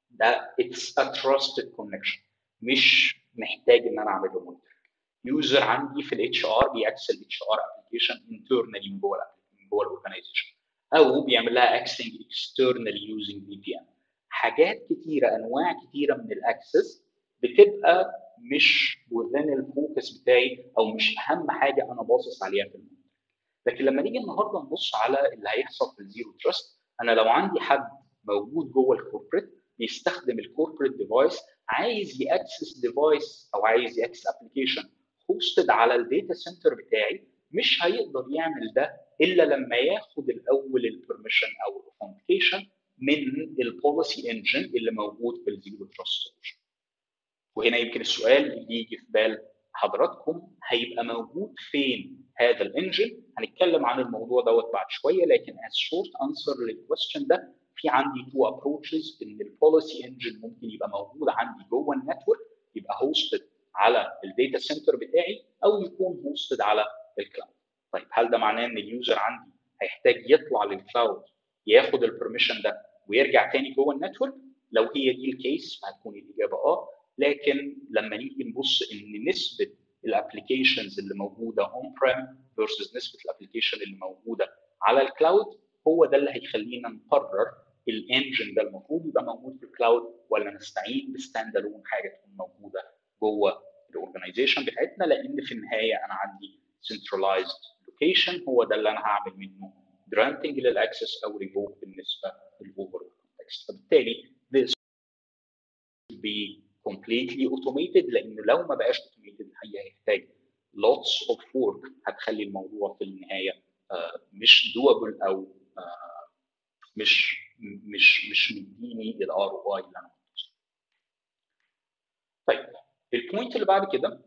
ده اتس ا تراستد كونكشن مش محتاج ان انا اعمل له مونيتورنج يوزر عندي في الاتش ار بيأكسس الاتش ار ابلكيشن انترنالي من جوه من جوه الاورجنايزيشن او بيعمل لها اكسنج اكسترنالي يوزنج في بي ان حاجات كتيره انواع كتيره من الاكسس بتبقى مش within الفوكس بتاعي او مش اهم حاجه انا باصص عليها في الموضوع لكن لما نيجي النهارده نبص على اللي هيحصل في الزيرو تراست انا لو عندي حد موجود جوه الكوربريت بيستخدم الكوربريت ديفايس عايز ياكسس ديفايس او عايز ياكسس ابلكيشن هوستد على الداتا سنتر بتاعي مش هيقدر يعمل ده الا لما ياخد الاول البرميشن او الاوثنتيكيشن من البوليسي انجن اللي موجود في الزيرو تراست سولوشن وهنا يمكن السؤال اللي يجي في بال حضراتكم هيبقى موجود فين هذا الانجن هنتكلم عن الموضوع دوت بعد شويه لكن as short answer للكويستشن ده في عندي تو ابروتشز ان البوليسي انجن ممكن يبقى موجود عندي جوه النتورك يبقى هوستد على الداتا سنتر بتاعي او يكون هوستد على الكلاود طيب هل ده معناه ان اليوزر عندي هيحتاج يطلع للكلاود ياخد البرميشن ده ويرجع تاني جوه النتورك لو هي دي الكيس فهتكون الاجابه اه لكن لما نيجي نبص ان نسبه الابلكيشنز اللي موجوده اون بريم فيرسز نسبه الابلكيشن اللي موجوده على الكلاود هو ده اللي هيخلينا نقرر الانجن ده المفروض يبقى موجود في الكلاود ولا نستعين بستاند الون حاجه تكون موجوده جوه الاورجنايزيشن بتاعتنا لان في النهايه انا عندي centralized location هو ده اللي انا هعمل منه granting للاكسس او ريفوك بالنسبه للاوفر context فبالتالي this should be completely automated لانه لو ما بقاش automated الحقيقه هيحتاج lots of work هتخلي الموضوع في النهايه uh, مش doable او uh, مش مش مش مديني الار او اي اللي انا طيب البوينت اللي بعد كده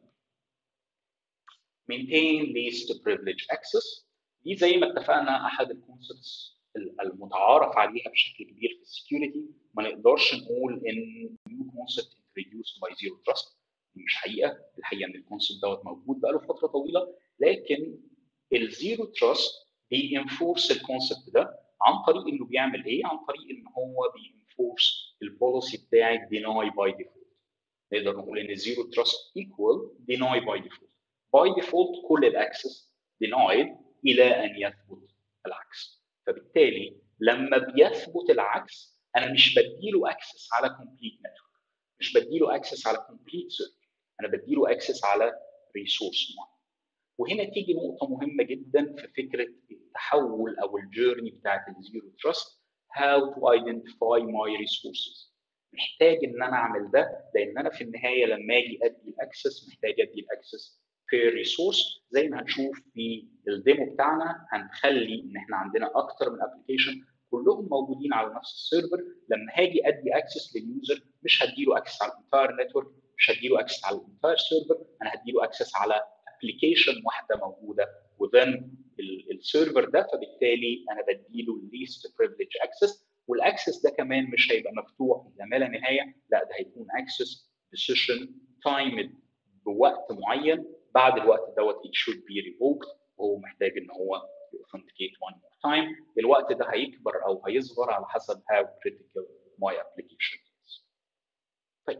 maintain least privilege access دي زي ما اتفقنا احد الكونسبتس المتعارف عليها بشكل كبير في السكيورتي ما نقدرش نقول ان new concept introduced by zero trust دي مش حقيقه الحقيقه ان الكونسبت دوت موجود بقاله فتره طويله لكن الزيرو تراست بينفورس الكونسبت ده عن طريق انه بيعمل ايه؟ عن طريق ان هو بينفورس البوليسي بتاعت deny by default نقدر نقول ان زيرو تراست ايكوال deny by default باي ديفولت كل الاكسس denied الى ان يثبت العكس فبالتالي لما بيثبت العكس انا مش بديله اكسس على كومبليت نتورك مش بديله اكسس على كومبليت سيرفر انا بديله اكسس على ريسورس معين وهنا تيجي نقطة مهمة جدا في فكرة التحول أو الجيرني بتاعت الزيرو تراست how to identify my resources محتاج إن أنا أعمل ده لأن أنا في النهاية لما أجي أدي الأكسس محتاج أدي الأكسس بير ريسورس زي ما هنشوف في الديمو بتاعنا هنخلي ان احنا عندنا اكتر من ابلكيشن كلهم موجودين على نفس السيرفر لما هاجي ادي اكسس لليوزر مش هديله اكسس على الانتاير نتورك مش هديله اكسس على الانتاير سيرفر انا هديله اكسس على ابلكيشن واحده موجوده within السيرفر ده فبالتالي انا بديله least privilege access والاكسس ده كمان مش هيبقى مفتوح الى ما لا نهايه لا ده هيكون اكسس بسيشن تايمد بوقت معين بعد الوقت دوت it should be revoked وهو محتاج ان هو authenticate one more time الوقت ده هيكبر او هيصغر على حسب how critical my application is. طيب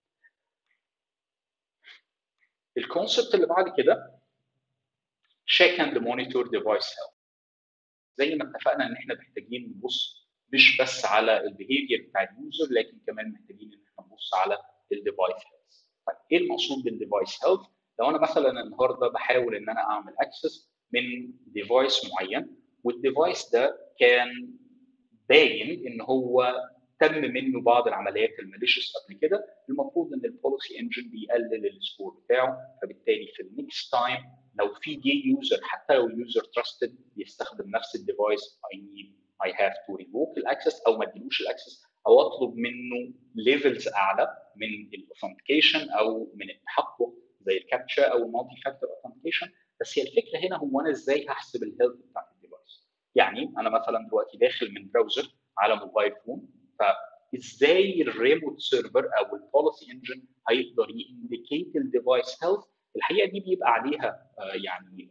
الكونسبت اللي بعد كده check and monitor device health زي ما اتفقنا ان احنا محتاجين نبص مش بس على البيهيفير بتاع اليوزر لكن كمان محتاجين ان احنا نبص على الديفايس هيلث. طيب ايه المقصود بالديفايس هيلث؟ لو انا مثلا النهارده بحاول ان انا اعمل اكسس من ديفايس معين والديفايس ده كان باين ان هو تم منه بعض العمليات الماليشيس قبل كده المفروض ان البوليسي انجن بيقلل السكور بتاعه فبالتالي في النكست تايم لو في جي يوزر حتى لو يوزر تراستد بيستخدم نفس الديفايس اي نيد اي هاف تو ريفوك الاكسس او ما اديلوش الاكسس او اطلب منه ليفلز اعلى من الاوثنتيكيشن او من التحقق زي الكابتشا او المالتي فاكتور اوثنتيكيشن بس هي الفكره هنا هو انا ازاي هحسب الهيلث بتاعت الديفايس يعني انا مثلا دلوقتي داخل من براوزر على موبايل فون فازاي الريموت سيرفر او البوليسي انجن هيقدر ينديكيت الديفايس هيلث الحقيقه دي بيبقى عليها آه يعني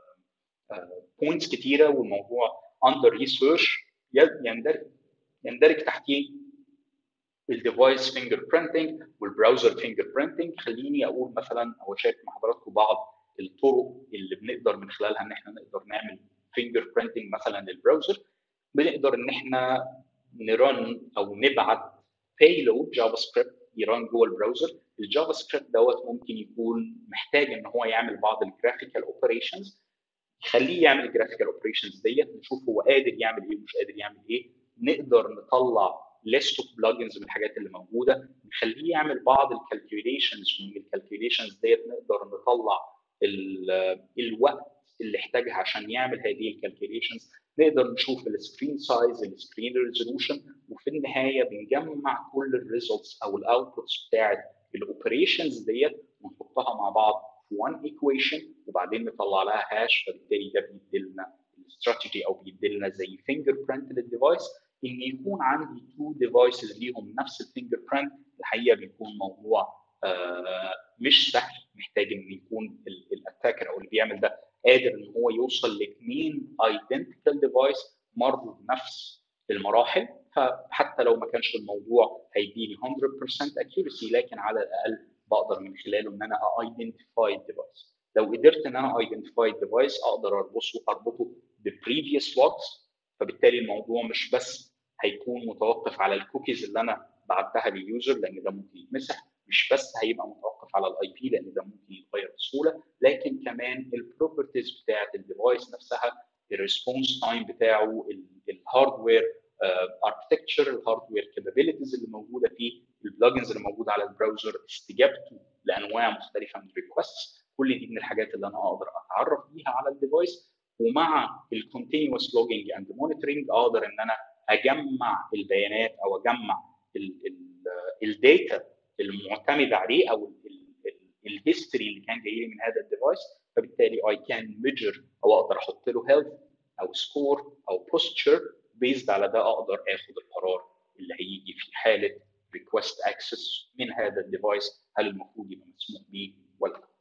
بوينتس آه كتيره والموضوع اندر ريسيرش يندرج يندرج تحتيه الديفايس فينجر برينتنج والبراوزر فينجر برينتنج خليني اقول مثلا او اشارك مع حضراتكم بعض الطرق اللي بنقدر من خلالها ان احنا نقدر نعمل فينجر برينتنج مثلا للبراوزر بنقدر ان احنا نرن او نبعت payload جافا سكريبت يرن جوه البراوزر الجافا سكريبت دوت ممكن يكون محتاج ان هو يعمل بعض الجرافيكال اوبريشنز يخليه يعمل الجرافيكال اوبريشنز ديت نشوف هو قادر يعمل ايه ومش قادر يعمل ايه نقدر نطلع ليست اوف بلجنز من الحاجات اللي موجوده نخليه يعمل بعض الكالكوليشنز ومن الكالكوليشنز ديت نقدر نطلع الوقت اللي احتاجها عشان يعمل هذه الكالكوليشنز نقدر نشوف السكرين سايز السكرين ريزولوشن وفي النهايه بنجمع كل الريزلتس او الاوتبوتس بتاعت الاوبريشنز ديت ونحطها مع بعض في وان ايكويشن وبعدين نطلع لها هاش فبالتالي ده بيدي لنا استراتيجي او بيدي لنا زي فينجر برنت للديفايس ان يكون عندي تو ديفايسز ليهم نفس الفينجر برنت الحقيقه بيكون موضوع آه مش سهل محتاج ان يكون الاتاكر او اللي بيعمل ده قادر ان هو يوصل لاثنين ايدنتيكال ديفايس مروا بنفس المراحل فحتى لو ما كانش الموضوع هيديني 100% accuracy لكن على الاقل بقدر من خلاله ان انا ايدنتيفاي الديفايس لو قدرت ان انا ايدنتيفاي الديفايس اقدر اربطه اربطه ببريفيوس لوجز فبالتالي الموضوع مش بس هيكون متوقف على الكوكيز اللي انا بعتها لليوزر لان ده ممكن يتمسح مش بس هيبقى متوقف على الاي بي لان ده ممكن يتغير بسهوله لكن كمان البروبرتيز بتاعت الديفايس نفسها الريسبونس تايم بتاعه الهاردوير اركتكتشر الهاردوير كابابيلتيز اللي موجوده فيه البلجنز اللي موجوده على البراوزر استجابته لانواع مختلفه من الريكوست كل دي من الحاجات اللي انا اقدر اتعرف بيها على الديفايس ومع الكونتينوس لوجينج اند مونيتورنج اقدر ان انا اجمع البيانات او اجمع الداتا المعتمد عليه او الهيستوري اللي كان جاي لي من هذا الديفايس فبالتالي اي كان ميجر او اقدر احط له هيلث او سكور او بوستشر بيزد على ده اقدر اخد القرار اللي هيجي في حاله ريكوست اكسس من هذا الديفايس هل المفروض يبقى مسموح بيه ولا لا.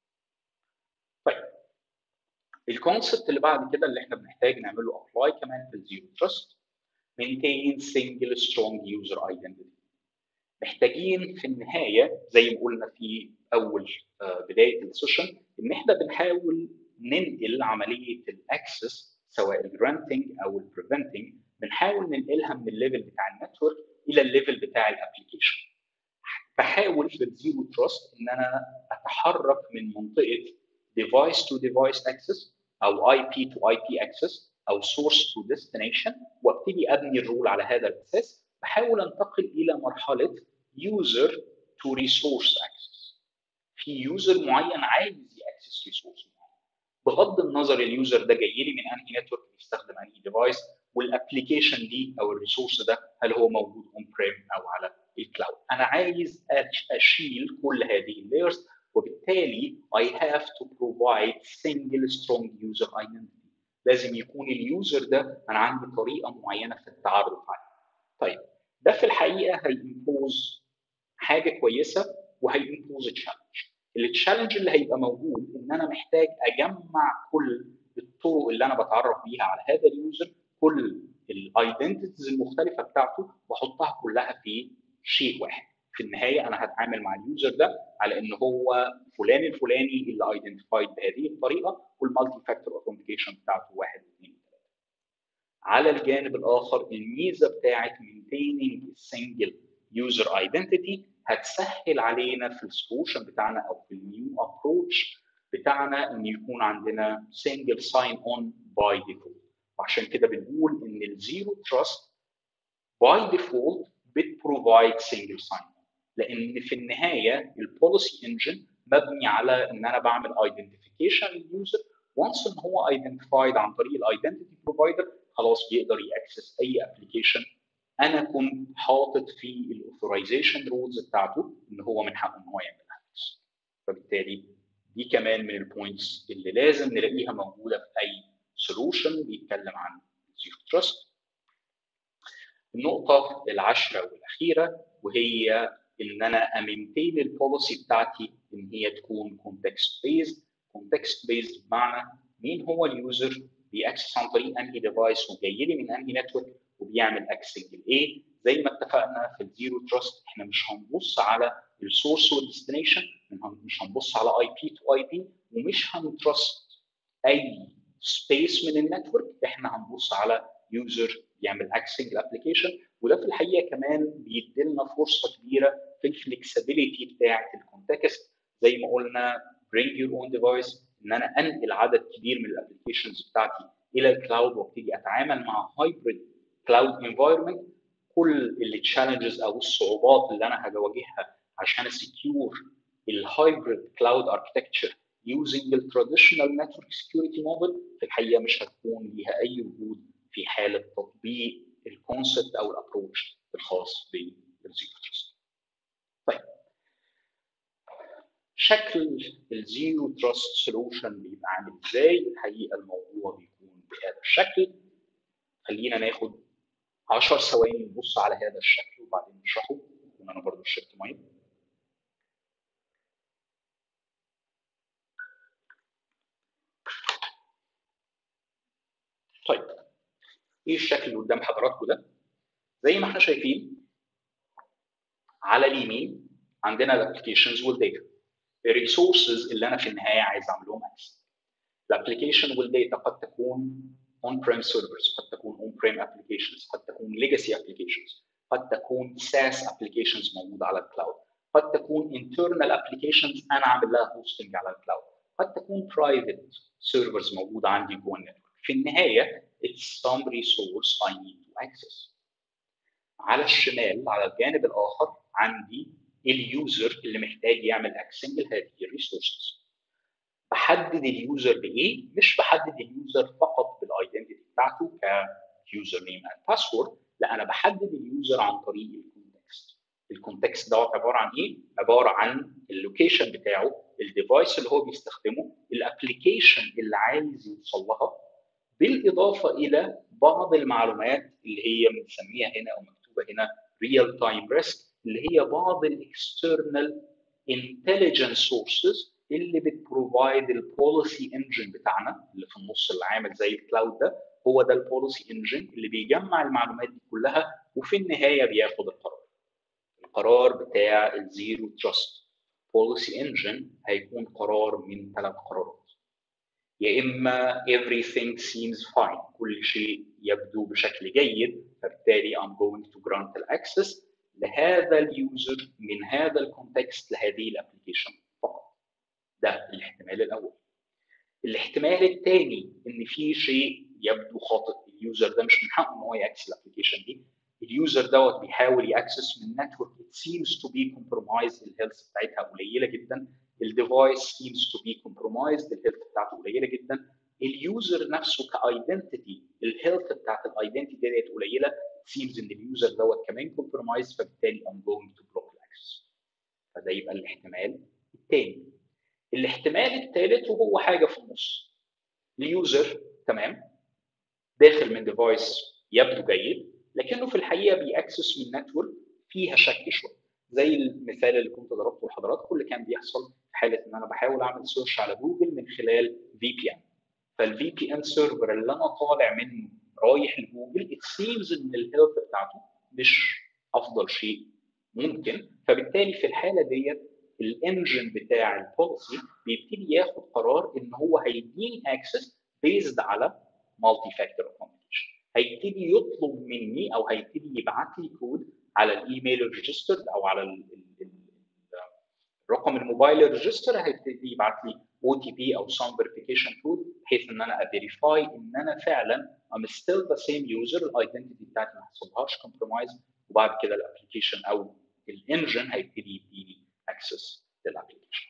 طيب الكونسبت اللي بعد كده اللي احنا بنحتاج نعمله ابلاي كمان في الزيرو تراست maintain single strong user identity محتاجين في النهايه زي ما قلنا في اول بدايه السيشن ان احنا بنحاول ننقل عمليه الاكسس سواء الجرانتنج او البريفنتنج بنحاول ننقلها من الليفل بتاع النتورك الى الليفل بتاع الابلكيشن بحاول في الزيرو تراست ان انا اتحرك من منطقه device to device access او IP to IP access او source to destination وابتدي ابني الرول على هذا الاساس بحاول انتقل الى مرحله user to resource access في يوزر معين عايز ياكسس ريسورس بغض النظر اليوزر ده جاي لي من انهي نتورك بيستخدم انهي ديفايس والابلكيشن دي او الريسورس ده هل هو موجود اون بريم او على الكلاود انا عايز اشيل كل هذه اللايرز وبالتالي I have to provide single strong user identity لازم يكون اليوزر ده انا عندي طريقه معينه في التعرف عليه طيب ده في الحقيقه هيمبوز حاجه كويسه وهيمبوز تشالنج التشالنج اللي هيبقى موجود ان انا محتاج اجمع كل الطرق اللي انا بتعرف بيها على هذا اليوزر كل الايدنتيتيز المختلفه بتاعته واحطها كلها في شيء واحد في النهايه انا هتعامل مع اليوزر ده على ان هو فلان الفلاني اللي ايدنتيفايد بهذه الطريقه والمالتي فاكتور اوثنتيكيشن بتاعته واحد واثنين وثلاثه. على الجانب الاخر الميزه بتاعت maintaining single user identity هتسهل علينا في السولوشن بتاعنا او في النيو ابروتش بتاعنا ان يكون عندنا single sign on by default وعشان كده بنقول ان الزيرو تراست باي ديفولت بتبروفايد سنجل ساين لان في النهايه البوليسي انجن مبني على ان انا بعمل ايدنتيفيكيشن لليوزر وانس ان هو ايدنتيفايد عن طريق الايدنتيتي بروفايدر خلاص بيقدر ياكسس اي ابلكيشن انا كنت حاطط في الاوثرايزيشن رولز بتاعته ان هو من حقه ان هو يعملها فبالتالي دي كمان من البوينتس اللي لازم نلاقيها موجوده في اي سولوشن بيتكلم عن زيرو تراست النقطة العاشرة والأخيرة وهي إن أنا أمنتين البوليسي بتاعتي إن هي تكون كونتكست بيزد كونتكست بيزد بمعنى مين هو اليوزر بيأكسس عن طريق أنهي ديفايس وجاي لي من أنهي نتورك وبيعمل اكسس لإيه زي ما اتفقنا في الزيرو تراست احنا مش هنبص على السورس والديستنيشن مش هنبص على اي بي تو اي بي ومش هنترست اي سبيس من النتورك احنا هنبص على يوزر يعمل اكسنج الابلكيشن وده في الحقيقه كمان بيدي لنا فرصه كبيره في الفلكسبيليتي بتاعه الكونتكست زي ما قلنا bring your own device ان انا انقل عدد كبير من الابلكيشنز بتاعتي الى الكلاود وابتدي اتعامل مع هايبريد كلاود انفايرمنت كل التشالنجز او الصعوبات اللي انا هواجهها عشان اسكيور الهايبريد كلاود اركتكتشر using the traditional network security model في الحقيقه مش هتكون ليها اي وجود في حاله تطبيق الكونسبت او الابروتش الخاص بالزيرو تراست. طيب شكل الزيرو تراست سولوشن بيبقى عامل ازاي؟ الحقيقه الموضوع بيكون بهذا الشكل. خلينا ناخد 10 ثواني نبص على هذا الشكل وبعدين نشرحه يكون انا برضه شربت ميه. طيب ايه الشكل اللي قدام حضراتكم ده؟ زي ما احنا شايفين على اليمين عندنا الابلكيشنز والداتا الريسورسز اللي انا في النهايه عايز اعمل لهم اكسس الابلكيشن والداتا قد تكون اون بريم سيرفرز قد تكون اون بريم ابلكيشنز قد تكون ليجاسي ابلكيشنز قد تكون ساس ابلكيشنز موجوده على الكلاود قد تكون internal applications انا عامل لها هوستنج على الكلاود قد تكون private servers موجوده عندي جوه النتورك في النهايه it's some resource I need to access. على الشمال على الجانب الاخر عندي اليوزر اللي محتاج يعمل اكسنج لهذه الريسورسز. بحدد اليوزر بايه؟ مش بحدد اليوزر فقط بالايدنتيتي بتاعته كيوزر نيم اند باسورد، لا انا بحدد اليوزر عن طريق الكونتكست. الكونتكست دوت عباره عن ايه؟ عباره عن اللوكيشن بتاعه، الديفايس اللي هو بيستخدمه، الابلكيشن اللي عايز يوصل لها، بالاضافه الى بعض المعلومات اللي هي بنسميها هنا او مكتوبه هنا ريال تايم ريسك اللي هي بعض الاكسترنال انتليجنس سورسز اللي بتبروفايد البوليسي انجن بتاعنا اللي في النص اللي عامل زي الكلاود ده هو ده البوليسي انجن اللي بيجمع المعلومات دي كلها وفي النهايه بياخد القرار. القرار بتاع الزيرو تراست بوليسي انجن هيكون قرار من ثلاث قرارات. يا اما everything seems fine كل شيء يبدو بشكل جيد فبالتالي I'm going to grant access لهذا اليوزر من هذا الكونتكست لهذه الابلكيشن فقط ده الاحتمال الاول الاحتمال الثاني ان في شيء يبدو خاطئ اليوزر ده مش من حقه ان هو ياكسس الابلكيشن دي اليوزر دوت بيحاول ياكسس من نتورك it seems to be compromised الهيلث بتاعتها قليله جدا الديفايس seems to be compromised الهيلث بتاعته قليله جدا اليوزر نفسه كايدنتيتي الهيلث بتاعت الايدنتيتي ديت قليله seems ان اليوزر دوت كمان compromised فبالتالي I'm going to block فده يبقى الاحتمال الثاني الاحتمال الثالث وهو حاجه في النص اليوزر تمام داخل من ديفايس يبدو جيد لكنه في الحقيقه بيأكسس من نتورك فيها شك شويه زي المثال اللي كنت ضربته لحضراتكم اللي كان بيحصل في حاله ان انا بحاول اعمل سيرش على جوجل من خلال في بي ان فالفي بي ان سيرفر اللي انا طالع منه رايح لجوجل ات سيمز ان الهيلث بتاعته مش افضل شيء ممكن فبالتالي في الحاله ديت الانجن بتاع البوليسي بيبتدي ياخد قرار ان هو هيديني اكسس بيزد على مالتي فاكتور اوثنتيكيشن هيبتدي يطلب مني او هيبتدي يبعت لي كود على الايميل الريجستر او على ال ال الرقم الموبايل الريجستر هيبتدي يبعت لي او تي بي او سام فيريفيكيشن كود بحيث ان انا افيريفاي ان انا فعلا I'm still the same user الايدنتيتي بتاعتي ما حصلهاش كومبرومايز وبعد كده الابلكيشن او الانجن هيبتدي يديني اكسس للابلكيشن.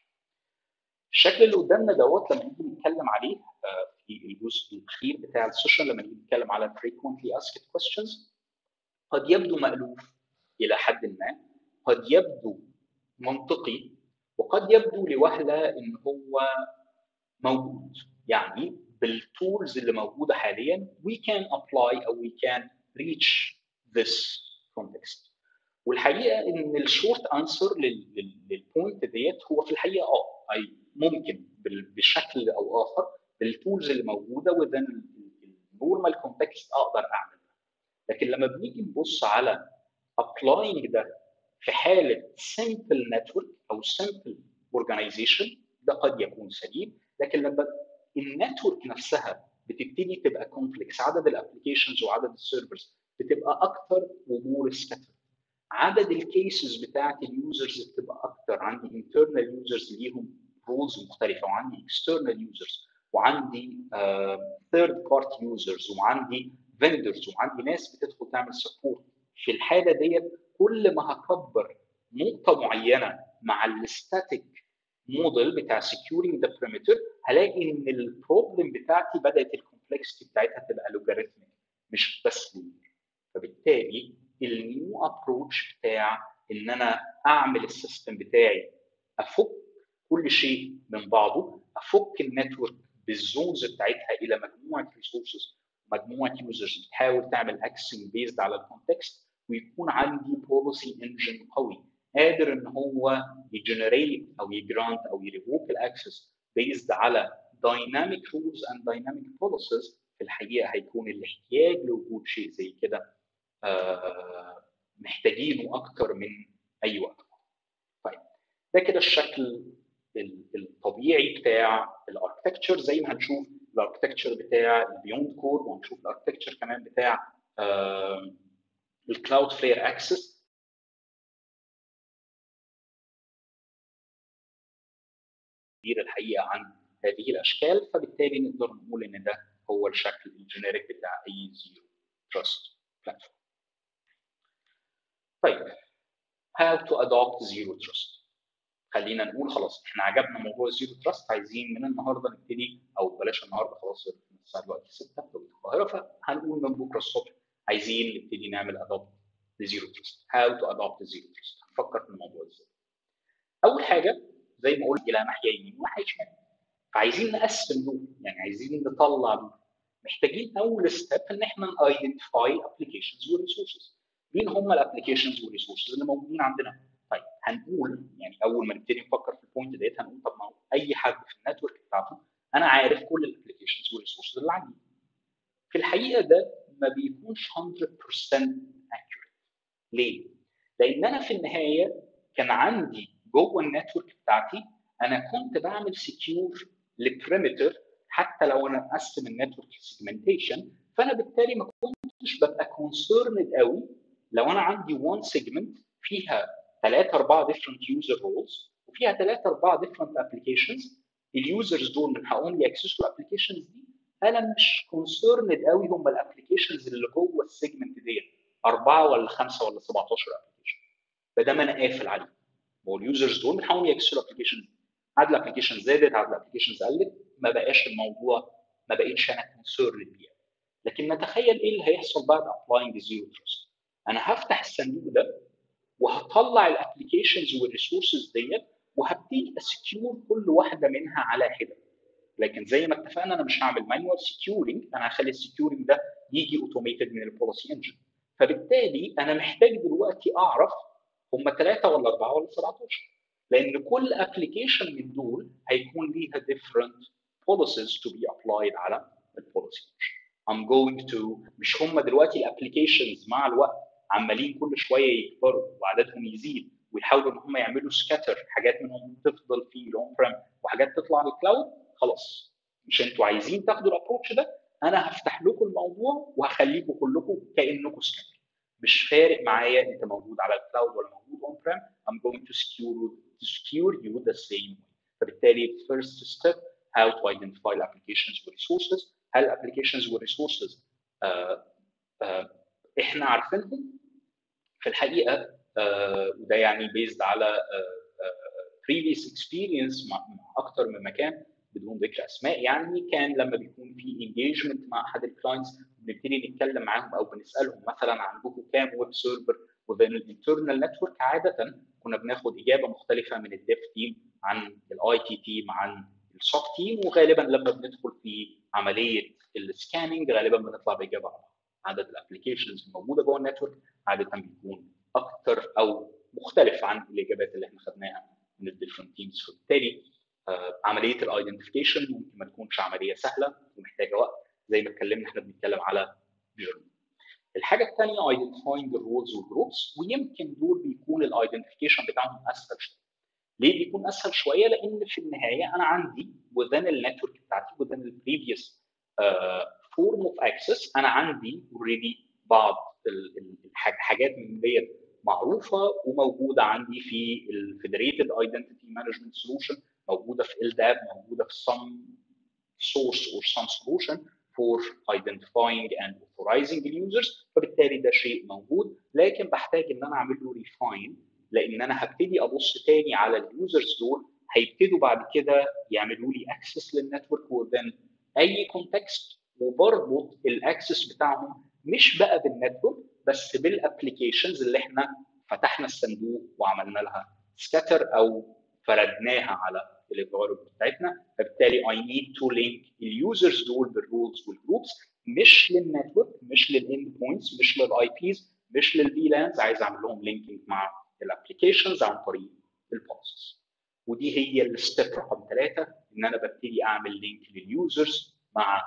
الشكل اللي قدامنا دوت لما نيجي نتكلم عليه في الجزء الاخير بتاع السيشن لما نيجي نتكلم على frequently asked questions قد يبدو مألوف الى حد ما قد يبدو منطقي وقد يبدو لوهله ان هو موجود يعني بالتولز اللي موجوده حاليا we can apply او we can reach this context والحقيقه ان الشورت انسر للبوينت ديت هو في الحقيقه اه اي ممكن بشكل او اخر بالتولز اللي موجوده within النورمال كونتكست اقدر اعمل لكن لما بنيجي نبص على applying ده في حاله simple network او simple organization ده قد يكون سليم لكن لما النتورك نفسها بتبتدي تبقى كومبلكس عدد الابلكيشنز وعدد السيرفرز بتبقى اكتر ومور سكاتر عدد الكيسز بتاعت اليوزرز بتبقى اكتر عندي انترنال يوزرز ليهم رولز مختلفه وعندي اكسترنال يوزرز وعندي ثيرد بارتي يوزرز وعندي فيندرز وعندي ناس بتدخل تعمل سبورت في الحاله ديت كل ما هكبر نقطه معينه مع الستاتيك موديل بتاع سكيورينج ذا بريمتر هلاقي ان البروبلم بتاعتي بدات الكومبلكسيتي بتاعتها تبقى لوغاريتميك مش بس لينير فبالتالي النيو ابروتش بتاع ان انا اعمل السيستم بتاعي افك كل شيء من بعضه افك النتورك بالزونز بتاعتها الى مجموعه ريسورسز مجموعه يوزرز بتحاول تعمل اكسنج بيزد على الكونتكست ويكون عندي بوليسي انجن قوي قادر ان هو يجنريت او يجرانت او يريفوك الاكسس بيزد على دايناميك رولز اند دايناميك بوليسيز في الحقيقه هيكون الاحتياج لوجود شيء زي كده آه محتاجينه اكتر من اي وقت طيب ده كده الشكل الطبيعي بتاع الاركتكتشر زي ما هنشوف الاركتكتشر بتاع البيوند كود وهنشوف الاركتكتشر كمان بتاع آه الكلاود فلير اكسس كبير الحقيقه عن هذه الاشكال فبالتالي نقدر نقول ان ده هو الشكل الجينيريك بتاع اي زيرو تراست بلاتفورم. طيب how to adopt zero trust خلينا نقول خلاص احنا عجبنا موضوع الزيرو تراست عايزين من النهارده نبتدي او بلاش النهارده خلاص الساعه دلوقتي 6 في القاهره فهنقول من بكره الصبح عايزين نبتدي نعمل ادوبت لزيرو تراست how to adopt zero trust هنفكر في الموضوع ازاي اول حاجه زي ما قلت الى ناحيه يمين وناحيه شمال فعايزين نقسم دول يعني عايزين نطلع دول محتاجين اول ستيب ان احنا ايدنتيفاي ابلكيشنز وريسورسز مين هم الابلكيشنز والريسورسز اللي موجودين عندنا طيب هنقول يعني اول ما نبتدي نفكر في البوينت ديت هنقول طب ما هو اي حد في النتورك بتاعته انا عارف كل الابلكيشنز والريسورسز اللي عندي في الحقيقه ده ما بيكونش 100% accurate ليه؟ لان انا في النهايه كان عندي جوه النتورك بتاعتي انا كنت بعمل سكيور لبريمتر حتى لو انا مقسم النتورك سيجمنتيشن فانا بالتالي ما كنتش ببقى كونسيرند قوي لو انا عندي وان سيجمنت فيها ثلاثة أربعة different user roles وفيها ثلاثة أربعة different applications اليوزرز دول من حقهم ياكسسوا الابلكيشنز دي أنا مش كونسيرند قوي هم الابلكيشنز اللي جوه السيجمنت ديت أربعة ولا خمسة ولا 17 ابلكيشن فده ما أنا قافل عليه هو اليوزرز دول من حقهم ياكسسوا الابلكيشن عدد الابلكيشن زادت عدد الابلكيشنز قلت ما بقاش الموضوع ما بقتش انا كونسيرند بيها لكن نتخيل ايه اللي هيحصل بعد ابلاينج زيرو تراست انا هفتح الصندوق ده وهطلع الابلكيشنز والريسورسز ديت وهبتدي اسكيور كل واحده منها على حده لكن زي ما اتفقنا انا مش هعمل مانوال سكيورنج انا هخلي السكيورنج ده يجي اوتوميتد من البوليسي انجن فبالتالي انا محتاج دلوقتي اعرف هم ثلاثه ولا اربعه ولا 17 لان كل ابلكيشن من دول هيكون ليها different policies to be applied على البوليسي I'm going to مش هم دلوقتي الابلكيشنز مع الوقت عمالين كل شويه يكبروا وعددهم يزيد ويحاولوا ان هم يعملوا سكاتر حاجات منهم تفضل في الاون بريم وحاجات تطلع للكلاود خلاص مش انتوا عايزين تاخدوا الابروتش ده انا هفتح لكم الموضوع وهخليكم كلكم كانكم سكاتر مش فارق معايا انت موجود على الكلاود ولا موجود اون بريم I'm going to secure to secure you the same way فبالتالي first step how to identify the applications with resources هل applications with resources uh, uh, احنا عارفينهم في الحقيقه uh, وده يعني based على uh, uh, previous experience مع, مع اكتر من مكان بدون ذكر اسماء يعني كان لما بيكون في انجيجمنت مع احد الكلاينتس بنبتدي نتكلم معاهم او بنسالهم مثلا عندكم كام ويب سيرفر وذين الانترنال نتورك عاده كنا بناخد اجابه مختلفه من الديف تيم عن الاي تي تيم عن السوك تيم وغالبا لما بندخل في عمليه السكاننج غالبا بنطلع باجابه عدد الابلكيشنز الموجوده جوه النتورك عاده بيكون اكتر او مختلف عن الاجابات اللي احنا خدناها من الديفرنت تيمز فبالتالي آه عمليه الايدنتيفيكيشن ممكن ما تكونش عمليه سهله ومحتاجه وقت زي ما اتكلمنا احنا بنتكلم على جيرني الحاجه الثانيه ايدنتيفاينج الرولز والجروبس ويمكن دول بيكون الايدنتيفيكيشن بتاعهم اسهل شويه ليه بيكون اسهل شويه لان في النهايه انا عندي within النتورك بتاعتي within البريفيوس فورم اوف اكسس انا عندي اوريدي بعض الحاجات من ديت معروفه وموجوده عندي في الفيدريتد ايدنتيتي مانجمنت سولوشن موجوده في LDAP موجوده في some source or some solution for identifying and authorizing users فبالتالي ده شيء موجود لكن بحتاج ان انا اعمل له refine لان انا هبتدي ابص تاني على اليوزرز دول هيبتدوا بعد كده يعملوا لي اكسس للنتورك وذن اي كونتكست وبربط الاكسس بتاعهم مش بقى بالنتورك بس بالابلكيشنز اللي احنا فتحنا الصندوق وعملنا لها سكاتر او فردناها على الانفايرمنت بتاعتنا فبالتالي I need to link اليوزرز دول بالرولز والجروبس مش للنتورك مش للاند بوينتس مش للاي بيز مش للفي لانز عايز اعمل لهم لينكينج مع الابلكيشنز عن طريق البروسيس ودي هي الستيب رقم ثلاثه ان انا ببتدي اعمل لينك لليوزرز مع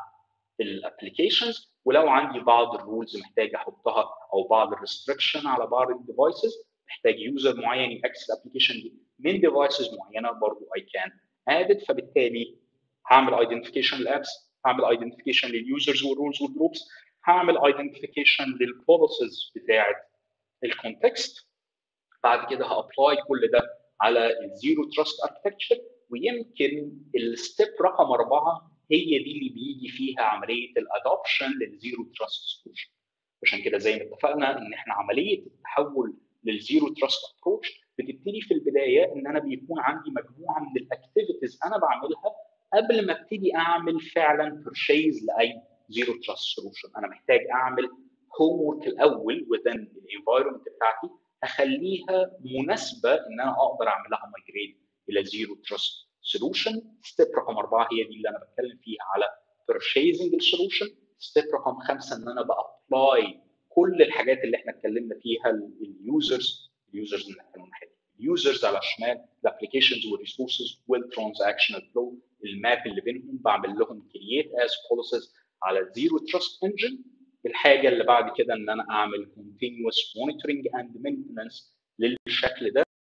الابلكيشنز ولو عندي بعض الرولز محتاج احطها او بعض الريستريكشن على بعض الديفايسز محتاج يوزر معين ياكسس الابلكيشن دي من ديفايسز معينه برضو اي كان ادد فبالتالي هعمل ايدنتيفيكيشن للابس هعمل ايدنتيفيكيشن لليوزرز والرولز والجروبس هعمل ايدنتيفيكيشن للبوليسز بتاعه الكونتكست بعد كده هابلاي كل ده على الزيرو تراست اركتكتشر ويمكن الستيب رقم اربعه هي دي اللي بيجي فيها عمليه الادوبشن للزيرو تراست سولوشن عشان كده زي ما اتفقنا ان احنا عمليه التحول للزيرو تراست ابروتش بتبتدي في البدايه ان انا بيكون عندي مجموعه من الاكتيفيتيز انا بعملها قبل ما ابتدي اعمل فعلا بيرشيز لاي زيرو تراست سولوشن انا محتاج اعمل هوم ورك الاول within الانفايرمنت بتاعتي اخليها مناسبه ان انا اقدر اعمل لها مايجريت الى زيرو تراست سولوشن ستيب رقم اربعه هي دي اللي انا بتكلم فيها على purchasing السولوشن ستيب رقم خمسه ان انا بابلاي كل الحاجات اللي احنا اتكلمنا فيها اليوزرز اليوزرز اللي احنا ناحيه اليوزرز على الشمال الابلكيشنز والريسورسز والترانزاكشنال فلو الماب اللي بينهم بعمل لهم كرييت از بوليسز على زيرو تراست انجن الحاجه اللي بعد كده ان انا اعمل continuous monitoring and maintenance للشكل ده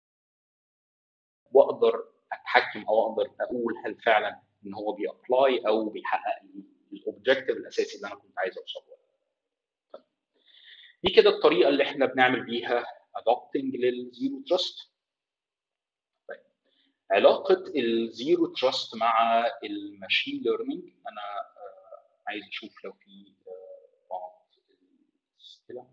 واقدر اتحكم او اقدر اقول هل فعلا ان هو بيابلاي او بيحقق لي الاوبجيكتيف الاساسي اللي انا كنت عايز اوصل له. طيب. دي كده الطريقه اللي احنا بنعمل بيها adopting للزيرو تراست. طيب. علاقه الزيرو تراست مع الماشين ليرنينج انا عايز اشوف لو في بعض الاسئله.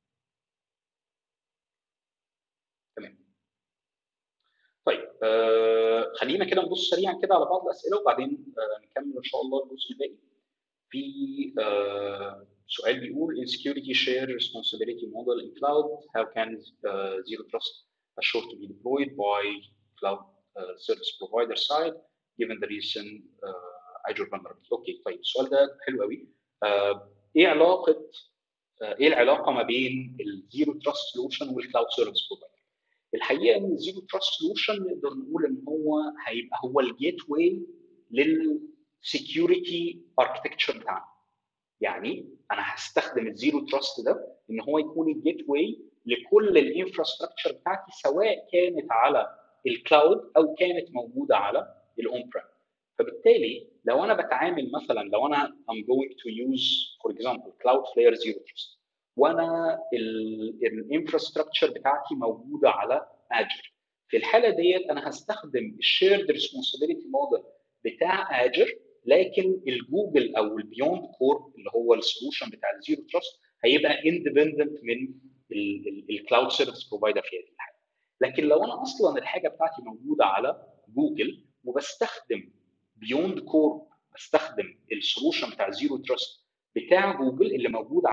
تمام. طيب آه خلينا كده نبص سريعا كده على بعض الاسئله وبعدين آه نكمل ان شاء الله الجزء الباقي. في آه سؤال بيقول in security share responsibility model in cloud how can uh, zero trust assure to be deployed by cloud uh, service provider side given the recent uh, Azure vulnerability اوكي طيب السؤال ده حلو قوي uh, ايه علاقه ايه العلاقه ما بين الزيرو تراست سولوشن والكلاود سيرفيس بروفايدر الحقيقه ان الزيرو تراست سولوشن نقدر نقول ان هو هيبقى هو الجيت واي للسكيورتي اركتكتشر بتاعنا يعني انا هستخدم الزيرو تراست ده ان هو يكون الجيت واي لكل الانفراستراكشر بتاعتي سواء كانت على الكلاود او كانت موجوده على الاون بريم فبالتالي لو انا بتعامل مثلا لو انا I'm going to use for example Cloudflare Zero Trust وانا الانفراستراكشر بتاعتي موجوده على اجر في الحاله ديت انا هستخدم الشيرد ريسبونسابيلتي موديل بتاع اجر لكن الجوجل او البيوند كور اللي هو السولوشن بتاع الزيرو تراست هيبقى اندبندنت من الكلاود سيرفيس بروفايدر في هذه الحاله لكن لو انا اصلا الحاجه بتاعتي موجوده على جوجل وبستخدم بيوند كور بستخدم السولوشن بتاع زيرو تراست بتاع جوجل اللي موجود على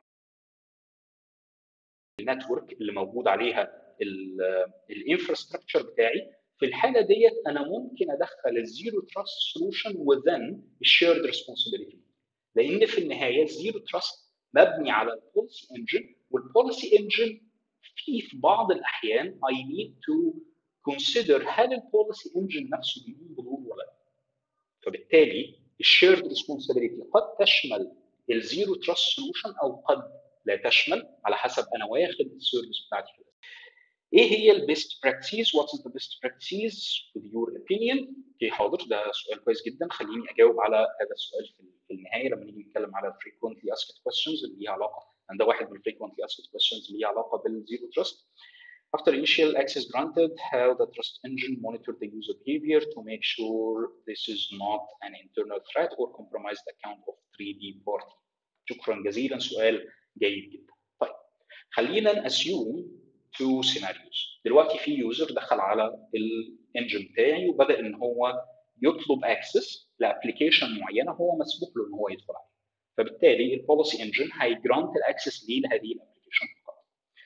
النتورك اللي موجود عليها الانفراستراكشر بتاعي في الحاله ديت انا ممكن ادخل الزيرو تراست سولوشن وذن الشيرد ريسبونسبيلتي لان في النهايه الزيرو تراست مبني على البوليسي انجن والبوليسي انجن في في بعض الاحيان I need to consider هل البوليسي انجن نفسه بيقوم بدور ولا لا فبالتالي الشيرد ريسبونسبيلتي قد تشمل الزيرو تراست سولوشن او قد لا تشمل على حسب انا واخد السيرفيس بتاعتي ايه هي البيست براكتيس وات از ذا بيست براكتيس with your opinion اوكي حاضر ده سؤال كويس جدا خليني اجاوب على هذا السؤال في النهايه لما نيجي نتكلم على frequently asked questions اللي ليها علاقه ده واحد من frequently asked questions اللي ليها علاقه بالزيرو تراست After initial access granted, how the trust engine monitor the user behavior to make sure this is not an internal threat or compromised account of 3D party. شكرا جزيلا سؤال جيد جدا. طيب خلينا ناسيوم تو سيناريوز. دلوقتي في يوزر دخل على الانجن بتاعي وبدا ان هو يطلب اكسس لابلكيشن معينه هو مسموح له ان هو يدخل عليها. فبالتالي البوليسي انجن هيجرانت الاكسس ليه لهذه الابلكيشن فقط.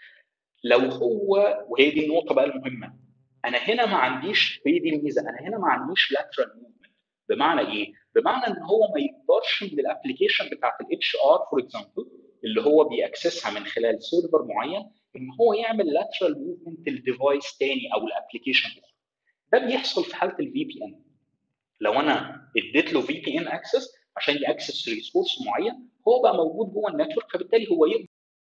لو هو وهي دي النقطه بقى المهمه انا هنا ما عنديش هي دي الميزه انا هنا ما عنديش lateral movement بمعنى ايه؟ بمعنى ان هو ما يقدرش من الابلكيشن بتاعت الاتش ار فور اكزامبل اللي هو بيأكسسها من خلال سيرفر معين ان هو يعمل lateral movement لديفايس تاني او الابلكيشن اخرى ده بيحصل في حاله الفي بي ان لو انا اديت له في بي ان اكسس عشان ياكسس ريسورس معين هو بقى موجود جوه النتورك فبالتالي هو يقدر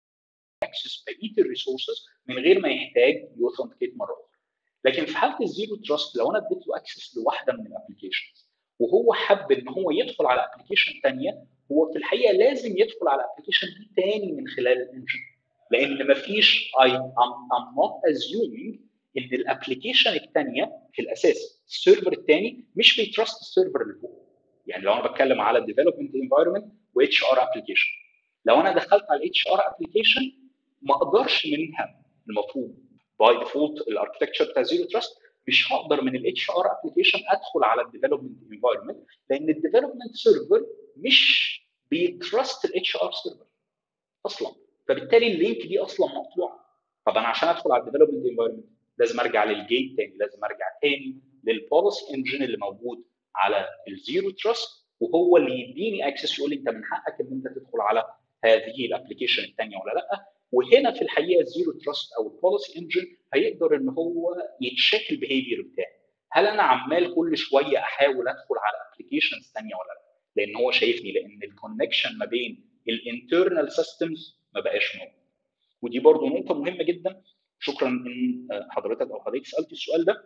اكسس بقيه الريسورسز من غير ما يحتاج يوثنتيكيت مره اخرى لكن في حاله الزيرو تراست لو انا اديت له اكسس لواحده من الابلكيشنز وهو حب ان هو يدخل على ابلكيشن ثانيه هو في الحقيقه لازم يدخل على ابلكيشن دي تاني من خلال الانجن لان مفيش I am, I'm not assuming ان الابلكيشن الثانيه في الاساس السيرفر الثاني مش بيترست السيرفر اللي فوق يعني لو انا بتكلم على الديفلوبمنت انفايرمنت واتش ار ابلكيشن لو انا دخلت على الاتش ار ابلكيشن ما اقدرش منها المفروض باي ديفولت الاركتكتشر بتاع زيرو تراست مش هقدر من الاتش ار ابلكيشن ادخل على الديفلوبمنت انفايرمنت لان الديفلوبمنت سيرفر مش بيترست الاتش ار سيرفر اصلا فبالتالي اللينك دي اصلا مقطوعه طب انا عشان ادخل على الديفلوبمنت انفايرمنت لازم ارجع للجيت تاني لازم ارجع تاني للبوليسي انجن اللي موجود على الزيرو تراست وهو اللي يديني اكسس يقول لي انت من حقك ان انت تدخل على هذه الابلكيشن الثانيه ولا لا وهنا في الحقيقه الزيرو تراست او البوليسي انجن هيقدر ان هو يتشيك البيهيفير بتاعي هل انا عمال كل شويه احاول ادخل على ابلكيشنز ثانيه ولا لا لان هو شايفني لان الكونكشن ما بين الانترنال سيستمز ما بقاش موجود ودي برضو نقطه مهمه جدا شكرا ان حضرتك او حضرتك سالت السؤال ده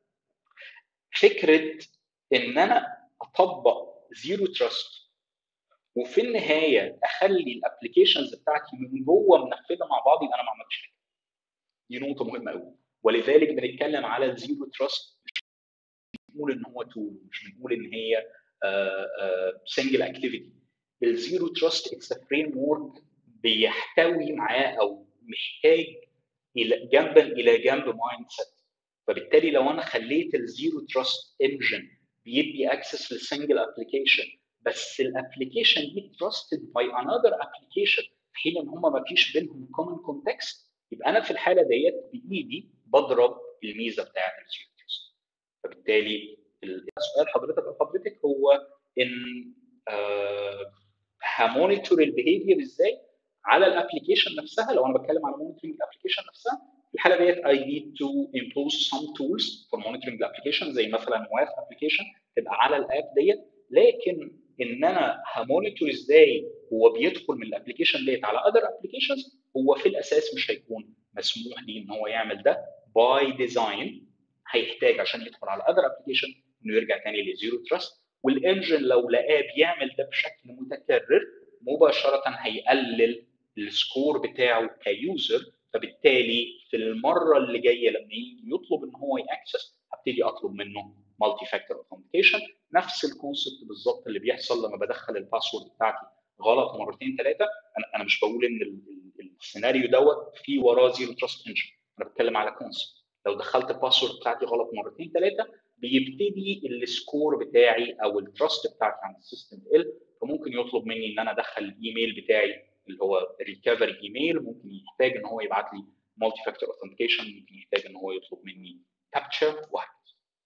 فكره ان انا اطبق زيرو تراست وفي النهايه اخلي الابلكيشنز بتاعتي من جوه منفذه مع بعض يبقى انا ما عملتش حاجه. دي نقطه مهمه قوي ولذلك بنتكلم على الزيرو تراست مش بنقول ان هو تول مش بنقول ان هي سنجل اكتيفيتي الزيرو تراست اتس فريم ورك بيحتوي معاه او محتاج الى جنبا الى جنب مايند سيت فبالتالي لو انا خليت الزيرو تراست انجن بيدي اكسس للسنجل ابلكيشن بس الابلكيشن دي تراستد باي انذر ابلكيشن في حين ان هم ما فيش بينهم كومن كونتكست يبقى انا في الحاله ديت بايدي بضرب الميزه بتاعت الزيرو تراست فبالتالي سؤال حضرتك او حضرتك هو ان آه همونيتور البيهيفير ازاي على الابلكيشن نفسها لو انا بتكلم على مونيتورنج الابلكيشن نفسها في الحاله ديت I need to impose some tools for monitoring the application زي مثلا واف ابلكيشن تبقى على الاب ديت لكن ان انا همونيتور ازاي هو بيدخل من الابلكيشن ديت على اذر ابلكيشنز هو في الاساس مش هيكون مسموح ليه ان هو يعمل ده باي ديزاين هيحتاج عشان يدخل على اذر ابلكيشن انه يرجع تاني لزيرو تراست والانجن لو لقاه بيعمل ده بشكل متكرر مباشره هيقلل السكور بتاعه كيوزر فبالتالي في المره اللي جايه لما يجي يطلب ان هو ياكسس هبتدي اطلب منه مالتي فاكتور اوثنتيكيشن نفس الكونسبت بالظبط اللي بيحصل لما بدخل الباسورد بتاعتي غلط مرتين ثلاثه انا انا مش بقول ان السيناريو دوت في وراه زيرو تراست انجن انا بتكلم على كونسبت لو دخلت الباسورد بتاعتي غلط مرتين ثلاثه بيبتدي السكور بتاعي او التراست بتاعتي عند السيستم تقل فممكن يطلب مني ان انا ادخل الايميل بتاعي اللي هو ريكفري ايميل ممكن يحتاج ان هو يبعت لي مالتي فاكتور اوثنتيكيشن ممكن يحتاج ان هو يطلب مني كابتشر وهكذا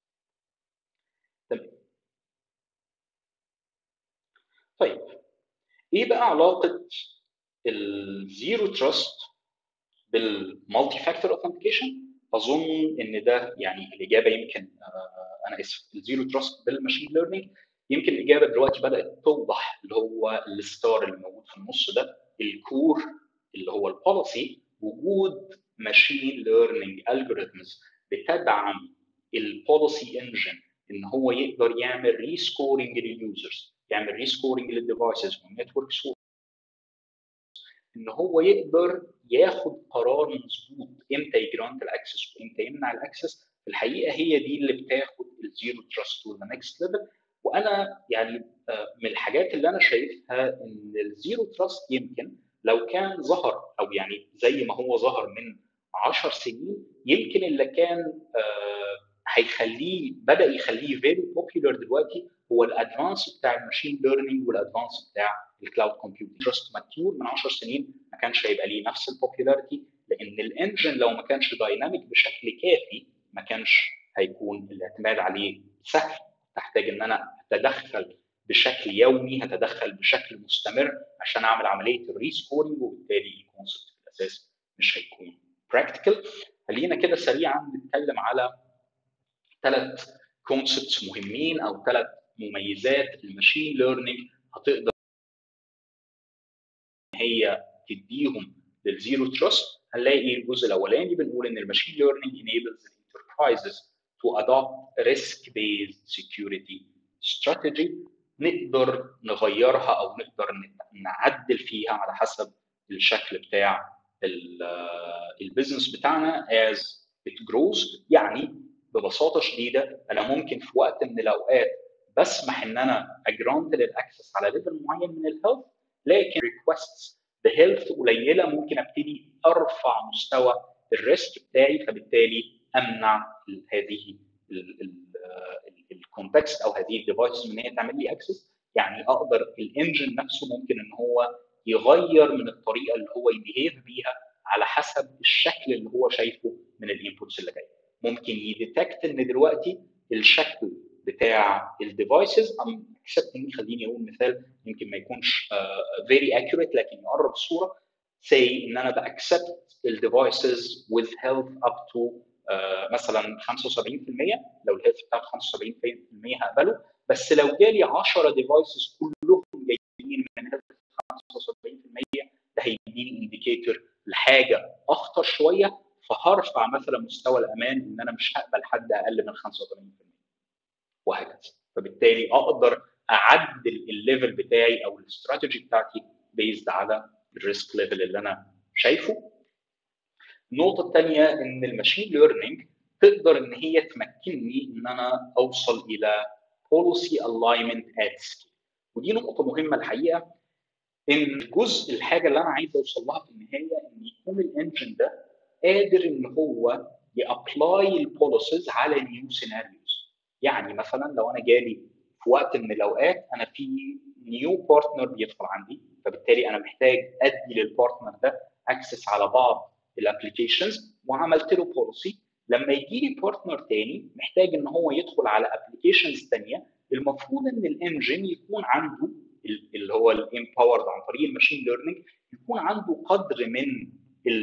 تمام طيب ايه بقى علاقه الزيرو تراست بالمالتي فاكتور اوثنتيكيشن اظن ان ده يعني الاجابه يمكن آه انا اسف الزيرو تراست بالماشين ليرنينج يمكن الاجابه دلوقتي بدات توضح اللي هو الستار اللي موجود في النص ده الكور اللي هو البوليسي وجود ماشين ليرنينج الجوريثمز بتدعم البوليسي انجن ان هو يقدر يعمل ريسكورنج لليوزرز يعمل ريسكورنج للديفايسز والنتورك سورس ان هو يقدر ياخد قرار مظبوط امتى يجرانت الاكسس وامتى يمنع الاكسس في الحقيقه هي دي اللي بتاخد الزيرو تراست تو ذا نكست ليفل وانا يعني من الحاجات اللي انا شايفها ان الزيرو تراست يمكن لو كان ظهر او يعني زي ما هو ظهر من 10 سنين يمكن اللي كان هيخليه بدا يخليه فيري بوبيلر دلوقتي هو الادفانس بتاع الماشين ليرنينج والادفانس بتاع الكلاود كومبيوتنج تراست ماتيور من 10 سنين ما كانش هيبقى ليه نفس البوبيلاريتي لان الانجن لو ما كانش دايناميك بشكل كافي ما كانش هيكون الاعتماد عليه سهل تحتاج ان انا اتدخل بشكل يومي هتدخل بشكل مستمر عشان اعمل عمليه الريسكورنج وبالتالي الكونسبت في الاساس مش هيكون براكتيكال خلينا كده سريعا نتكلم على ثلاث كونسبتس مهمين او ثلاث مميزات الماشين ليرنينج هتقدر هي تديهم للزيرو تراست هنلاقي الجزء الاولاني بنقول ان الماشين ليرنينج enables enterprises to adopt risk-based security strategy نقدر نغيرها او نقدر نعدل فيها على حسب الشكل بتاع البيزنس بتاعنا as it grows يعني ببساطه شديده انا ممكن في وقت من الاوقات بسمح ان انا اجرانت للاكسس على ليفل معين من الهيلث لكن ريكوستس بهيلث قليله ممكن ابتدي ارفع مستوى الريسك بتاعي فبالتالي امنع هذه الكونتكست او هذه الديفايسز من ان هي تعمل لي اكسس يعني اقدر الانجن نفسه ممكن ان هو يغير من الطريقه اللي هو يبيهيف بيها على حسب الشكل اللي هو شايفه من الانبوتس اللي جايه ممكن يديتكت ان دلوقتي الشكل بتاع الديفايسز ام اكسبتنج خليني اقول مثال يمكن ما يكونش فيري uh, اكيوريت لكن يقرب الصوره سي ان انا باكسبت الديفايسز with health up to uh, مثلا 75% لو الهيلث بتاعته 75% هقبله بس لو جالي 10 ديفايسز كلهم جايين من هيلث 75% ده هيديني انديكيتور لحاجه اخطر شويه فهرفع مثلا مستوى الامان ان انا مش هقبل حد اقل من 85% وهكذا فبالتالي اقدر اعدل الليفل بتاعي او الاستراتيجي بتاعتي بيزد على الريسك ليفل اللي انا شايفه النقطه الثانيه ان الماشين ليرنينج تقدر ان هي تمكنني ان انا اوصل الى policy alignment at scale ودي نقطه مهمه الحقيقه ان الجزء الحاجه اللي انا عايز اوصل لها في النهايه ان يكون الانجن ده قادر ان هو يابلاي البوليسيز على نيو سيناريوز يعني مثلا لو انا جالي في وقت من الاوقات انا في نيو بارتنر بيدخل عندي فبالتالي انا محتاج ادي للبارتنر ده اكسس على بعض الابلكيشنز وعملت له بوليسي لما يجي لي بارتنر تاني محتاج ان هو يدخل على ابلكيشنز ثانيه المفروض ان الانجن يكون عنده اللي هو الامباورد عن طريق الماشين ليرنينج يكون عنده قدر من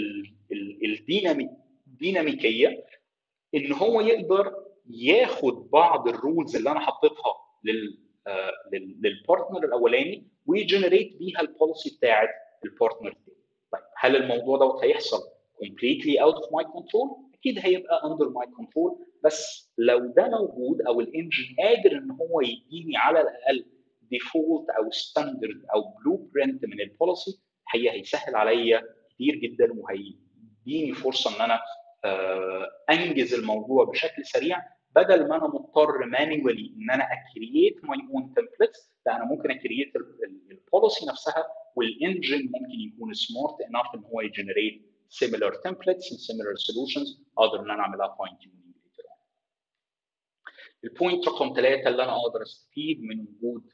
الديناميكيه ان هو يقدر ياخد بعض الرولز اللي انا حطيتها لل للبارتنر الاولاني ويجنريت بيها البوليسي بتاعت البارتنر الثاني. طيب هل الموضوع دوت هيحصل completely out of my control؟ اكيد هيبقى under my control بس لو ده موجود او الانجن قادر ان هو يديني على الاقل ديفولت او ستاندرد او بلو برنت من البوليسي هي هيسهل عليا كتير جدا وهيديني فرصه ان انا انجز الموضوع بشكل سريع بدل ما انا مضطر مانيوالي ان انا اكرييت ماي اون تمبلتس لا انا ممكن اكرييت البوليسي نفسها والانجن ممكن يكون سمارت انف ان هو يجنريت similar templates and similar solutions اقدر ان انا اعملها fine tuning later on. البوينت رقم ثلاثه اللي انا اقدر استفيد من وجود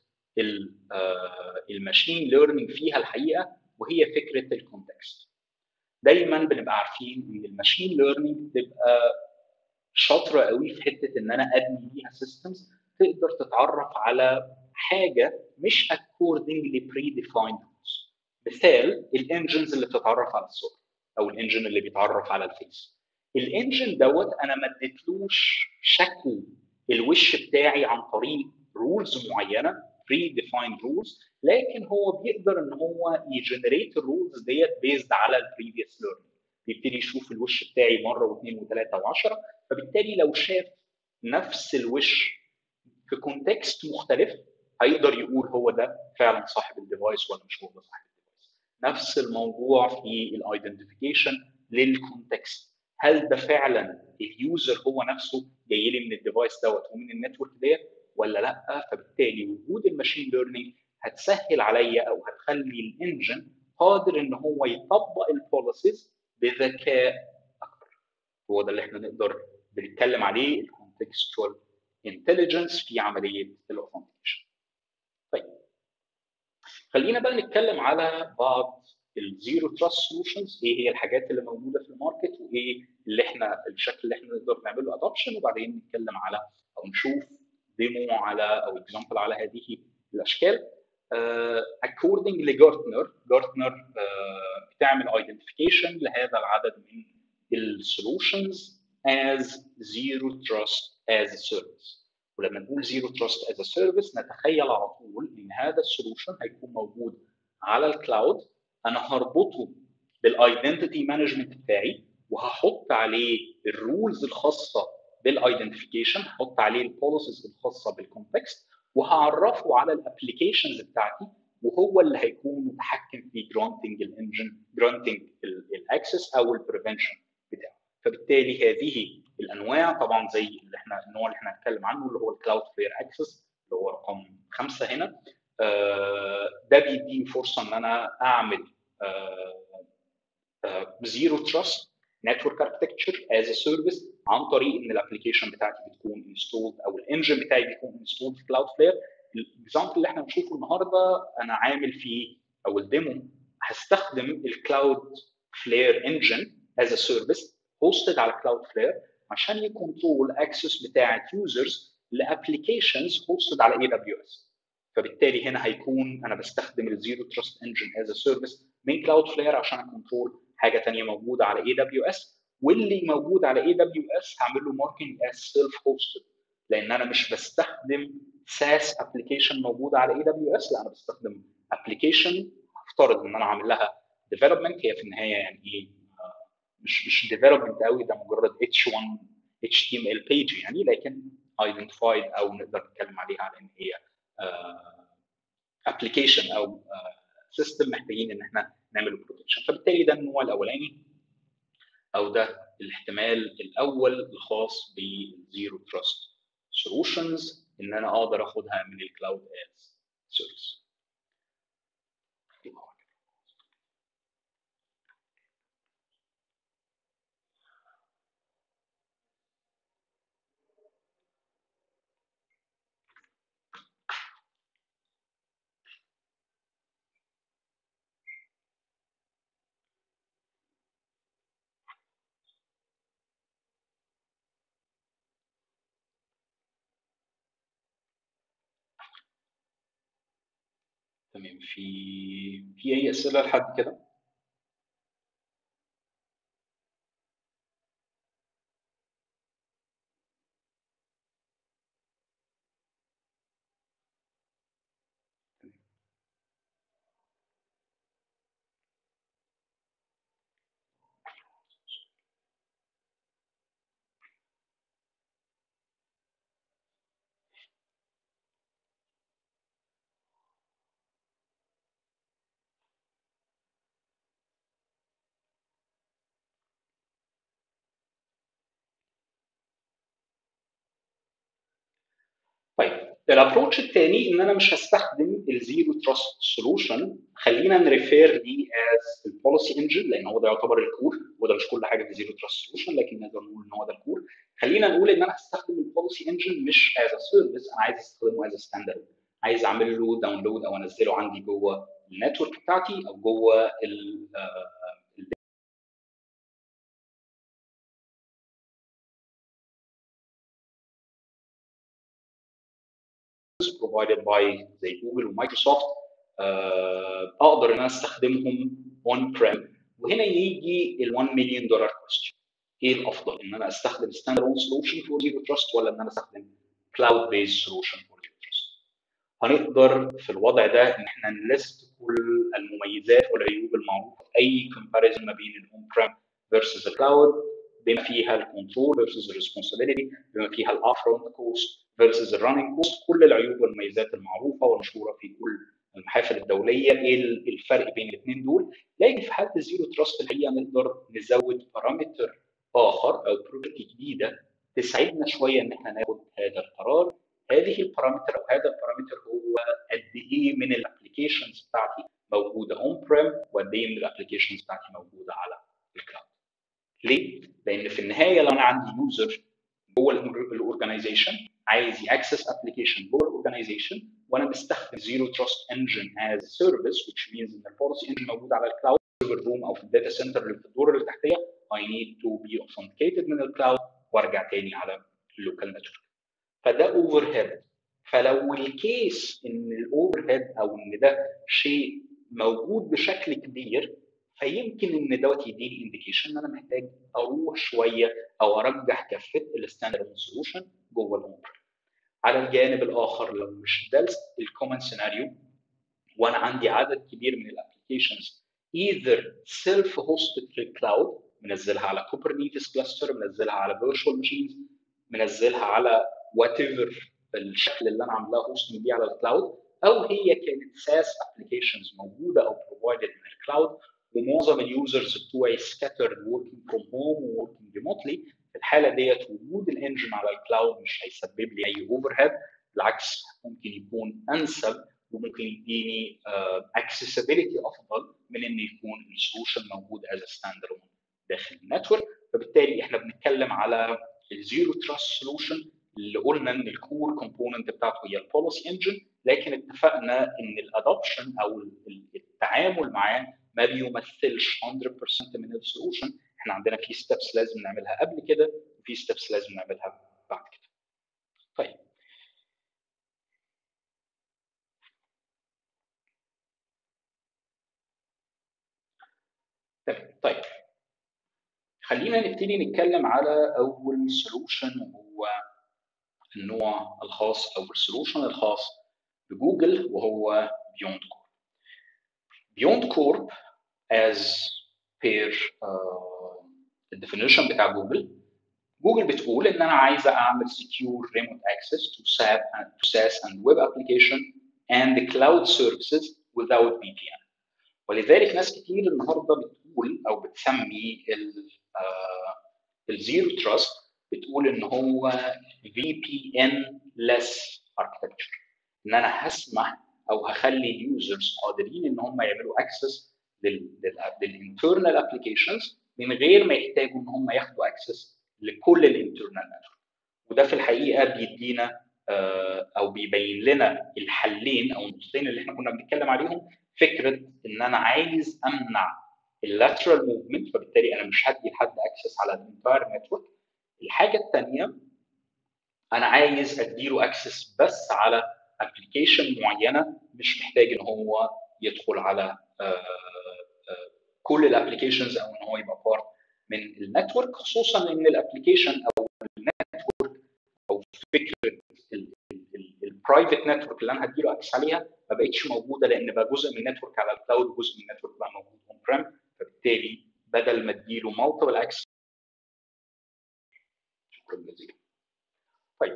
الماشين ليرنينج فيها الحقيقه وهي فكره الكونتكست. دايما بنبقى عارفين ان الماشين ليرنينج بتبقى شاطره قوي في حته ان انا ابني بيها سيستمز تقدر تتعرف على حاجه مش accordingly predefined rules. مثال الانجنز اللي بتتعرف على الصور او الانجن اللي بيتعرف على الفيس. الانجن دوت انا ما اديتلوش شكل الوش بتاعي عن طريق رولز معينه بري ديفايند رولز لكن هو بيقدر ان هو يجنريت الرولز ديت بيزد على البريفيوس ليرنينج بيبتدي يشوف الوش بتاعي مره واثنين وثلاثه وعشره فبالتالي لو شاف نفس الوش في كونتكست مختلف هيقدر يقول هو ده فعلا صاحب الديفايس ولا مش هو ده صاحب الديفايس نفس الموضوع في الايدنتيفيكيشن للكونتكست هل ده فعلا اليوزر هو نفسه جاي لي من الديفايس دوت ومن النتورك ديت ولا لا فبالتالي وجود الماشين ليرنينج هتسهل عليا او هتخلي الانجن قادر ان هو يطبق البوليسيز بذكاء اكبر هو ده اللي احنا نقدر بنتكلم عليه الكونتكستوال انتليجنس في عمليه الاوثنتيكيشن طيب خلينا بقى نتكلم على بعض الزيرو تراست سولوشنز ايه هي الحاجات اللي موجوده في الماركت وايه اللي احنا الشكل اللي احنا نقدر نعمله ادوبشن وبعدين نتكلم على او نشوف ديمو على او اكزامبل على هذه الاشكال اكوردنج لجارتنر جارتنر بتعمل ايدنتيفيكيشن لهذا العدد من السولوشنز as zero trust as a service ولما نقول zero trust as a service نتخيل على طول ان هذا السولوشن هيكون موجود على الكلاود انا هربطه بالايدنتيتي مانجمنت بتاعي وهحط عليه الرولز الخاصه بالايدنتيفيكيشن هحط عليه البوليسيز الخاصه بالكونتكست وهعرفه على الابلكيشنز بتاعتي وهو اللي هيكون متحكم في جرانتنج الانجن جرانتنج الاكسس او البريفنشن بتاعه فبالتالي هذه الانواع طبعا زي اللي احنا النوع اللي احنا هنتكلم عنه اللي هو الكلاود فلير اكسس اللي هو رقم خمسه هنا ده بيديني فرصه ان انا اعمل زيرو تراست نتورك اركتكتشر از ا سيرفيس عن طريق ان الابلكيشن بتاعتي بتكون انستولد او الانجن بتاعي بيكون انستولد في كلاود فلير الاكزامبل اللي احنا بنشوفه النهارده انا عامل فيه او الديمو هستخدم الكلاود فلير انجن از ا سيرفيس هوستد على كلاود فلير عشان يكونترول اكسس بتاعت يوزرز لابلكيشنز هوستد على اي دبليو اس فبالتالي هنا هيكون انا بستخدم الزيرو تراست انجن از ا سيرفيس من كلاود فلير عشان اكونترول حاجه ثانيه موجوده على اي دبليو اس واللي موجود على اي دبليو اس هعمل له ماركينج از سيلف هوستد لان انا مش بستخدم ساس ابلكيشن موجوده على اي دبليو اس لا انا بستخدم ابلكيشن هفترض ان انا عامل لها ديفلوبمنت هي في النهايه يعني ايه مش مش ديفلوبمنت قوي ده مجرد اتش 1 اتش تي ام ال بيج يعني لكن ايدنتيفايد او نقدر نتكلم عليها على ان هي ابلكيشن uh, او سيستم uh, محتاجين ان احنا نعمل بروتكشن فبالتالي ده النوع الاولاني او ده الاحتمال الاول الخاص بالزيرو تراست سولوشنز ان انا اقدر اخدها من الكلاود از سيرفيس تمام في في اي اسئله لحد كده طيب الابروتش الثاني ان انا مش هستخدم الزيرو تراست سولوشن خلينا نريفير ليه از البوليسي انجن لان هو ده يعتبر الكور وده مش كل حاجه في الزيرو تراست سولوشن لكن نقدر نقول ان هو ده الكور خلينا نقول ان انا هستخدم البوليسي انجن مش از سيرفيس انا عايز استخدمه از ستاندرد عايز اعمل له داونلود او انزله عندي جوه النتورك بتاعتي او جوه ال provided by زي جوجل ومايكروسوفت اقدر ان انا استخدمهم اون بريم وهنا يجي ال 1 مليون دولار كويستشن ايه الافضل ان انا استخدم ستاند الون سولوشن فور زيرو تراست ولا ان انا استخدم كلاود بيز سولوشن فور زيرو تراست هنقدر في الوضع ده ان احنا نلست كل المميزات والعيوب المعروفه في اي كومباريزون ما بين الاون بريم فيرسز الكلاود بما فيها الكنترول فيرسز الريسبونسابيلتي بما فيها الافرونت كوست فيرسز الرننج كوست كل العيوب والمميزات المعروفه والمشهوره في كل المحافل الدوليه ايه الفرق بين الاثنين دول لكن في حاله الزيرو تراست الحقيقه نقدر نزود بارامتر اخر او بروبرتي جديده تساعدنا شويه ان احنا ناخد هذا القرار هذه البارامتر او هذا البارامتر هو قد ايه من الابلكيشنز بتاعتي موجوده اون بريم وقد ايه من الابلكيشنز بتاعتي موجوده على الكلاود ليه؟ لان في النهايه لو انا عندي يوزر جوه الاورجنايزيشن عايز ياكسس ابلكيشن جوه الاورجنايزيشن وانا بستخدم زيرو تراست انجن از سيرفيس which means ان البوليسي انجن موجود على الكلاود سيرفر روم او في الداتا سنتر اللي في الدور اللي تحتيه I need to be authenticated من الكلاود وارجع تاني على اللوكال نتورك فده اوفر هيد فلو الكيس ان الاوفر هيد او ان ده شيء موجود بشكل كبير فيمكن ان دوت يديني انديكيشن ان انا محتاج اروح شويه او ارجح كفه الستاندرد سولوشن جوه الامور على الجانب الاخر لو مش ده الكومن سيناريو وانا عندي عدد كبير من الابلكيشنز either self hosted في الكلاود منزلها على كوبرنيتس كلاستر منزلها على فيرتشوال ماشينز منزلها على وات ايفر الشكل اللي انا عاملاه هوست بيه على الكلاود او هي كانت ساس ابلكيشنز موجوده او بروفايدد من الكلاود ومعظم اليوزرز بتوعي scattered working from home وworking remotely في الحاله ديت وجود الانجن على الكلاود مش هيسبب لي اي اوفر هيد بالعكس ممكن يكون انسب وممكن يديني اكسسبيلتي uh, افضل من ان يكون السولوشن موجود از ستاند داخل النتورك فبالتالي احنا بنتكلم على الزيرو تراست سولوشن اللي قلنا ان الكور كومبوننت بتاعته هي البوليسي انجن لكن اتفقنا ان الادوبشن او التعامل معاه ما بيمثلش 100% من السولوشن احنا عندنا في ستيبس لازم نعملها قبل كده وفي ستيبس لازم نعملها بعد كده طيب تمام طيب خلينا نبتدي نتكلم على اول سولوشن وهو النوع الخاص او السولوشن الخاص بجوجل وهو بيوند كورب بيوند كورب as per uh, الديفينيشن بتاع جوجل جوجل بتقول ان انا عايزه اعمل secure remote access to SAP and to SaaS and web application and the cloud services without VPN ولذلك ناس كتير النهارده بتقول او بتسمي الزيرو تراست بتقول ان هو VPN less architecture ان انا هسمح او هخلي اليوزرز قادرين ان هم يعملوا اكسس للانترنال ابلكيشنز من غير ما يحتاجوا ان هم ياخدوا اكسس لكل الانترنال نتورك وده في الحقيقه بيدينا او بيبين لنا الحلين او النقطتين اللي احنا كنا بنتكلم عليهم فكره ان انا عايز امنع اللاترال موفمنت فبالتالي انا مش هدي لحد اكسس على الانتاير نتورك الحاجه الثانيه انا عايز اديله اكسس بس على ابلكيشن معينه مش محتاج ان هو يدخل على كل الابلكيشنز او ان هو يبقى بارت من النتورك خصوصا ان الابلكيشن او النتورك او فكره البرايفت نتورك اللي انا هديله اكسس عليها ما بقتش موجوده لان بقى جزء من النتورك على الكلاود وجزء من النتورك بقى موجود اون بريم فبالتالي بدل ما اديله مالتيبل اكسس شكرا جزيلا طيب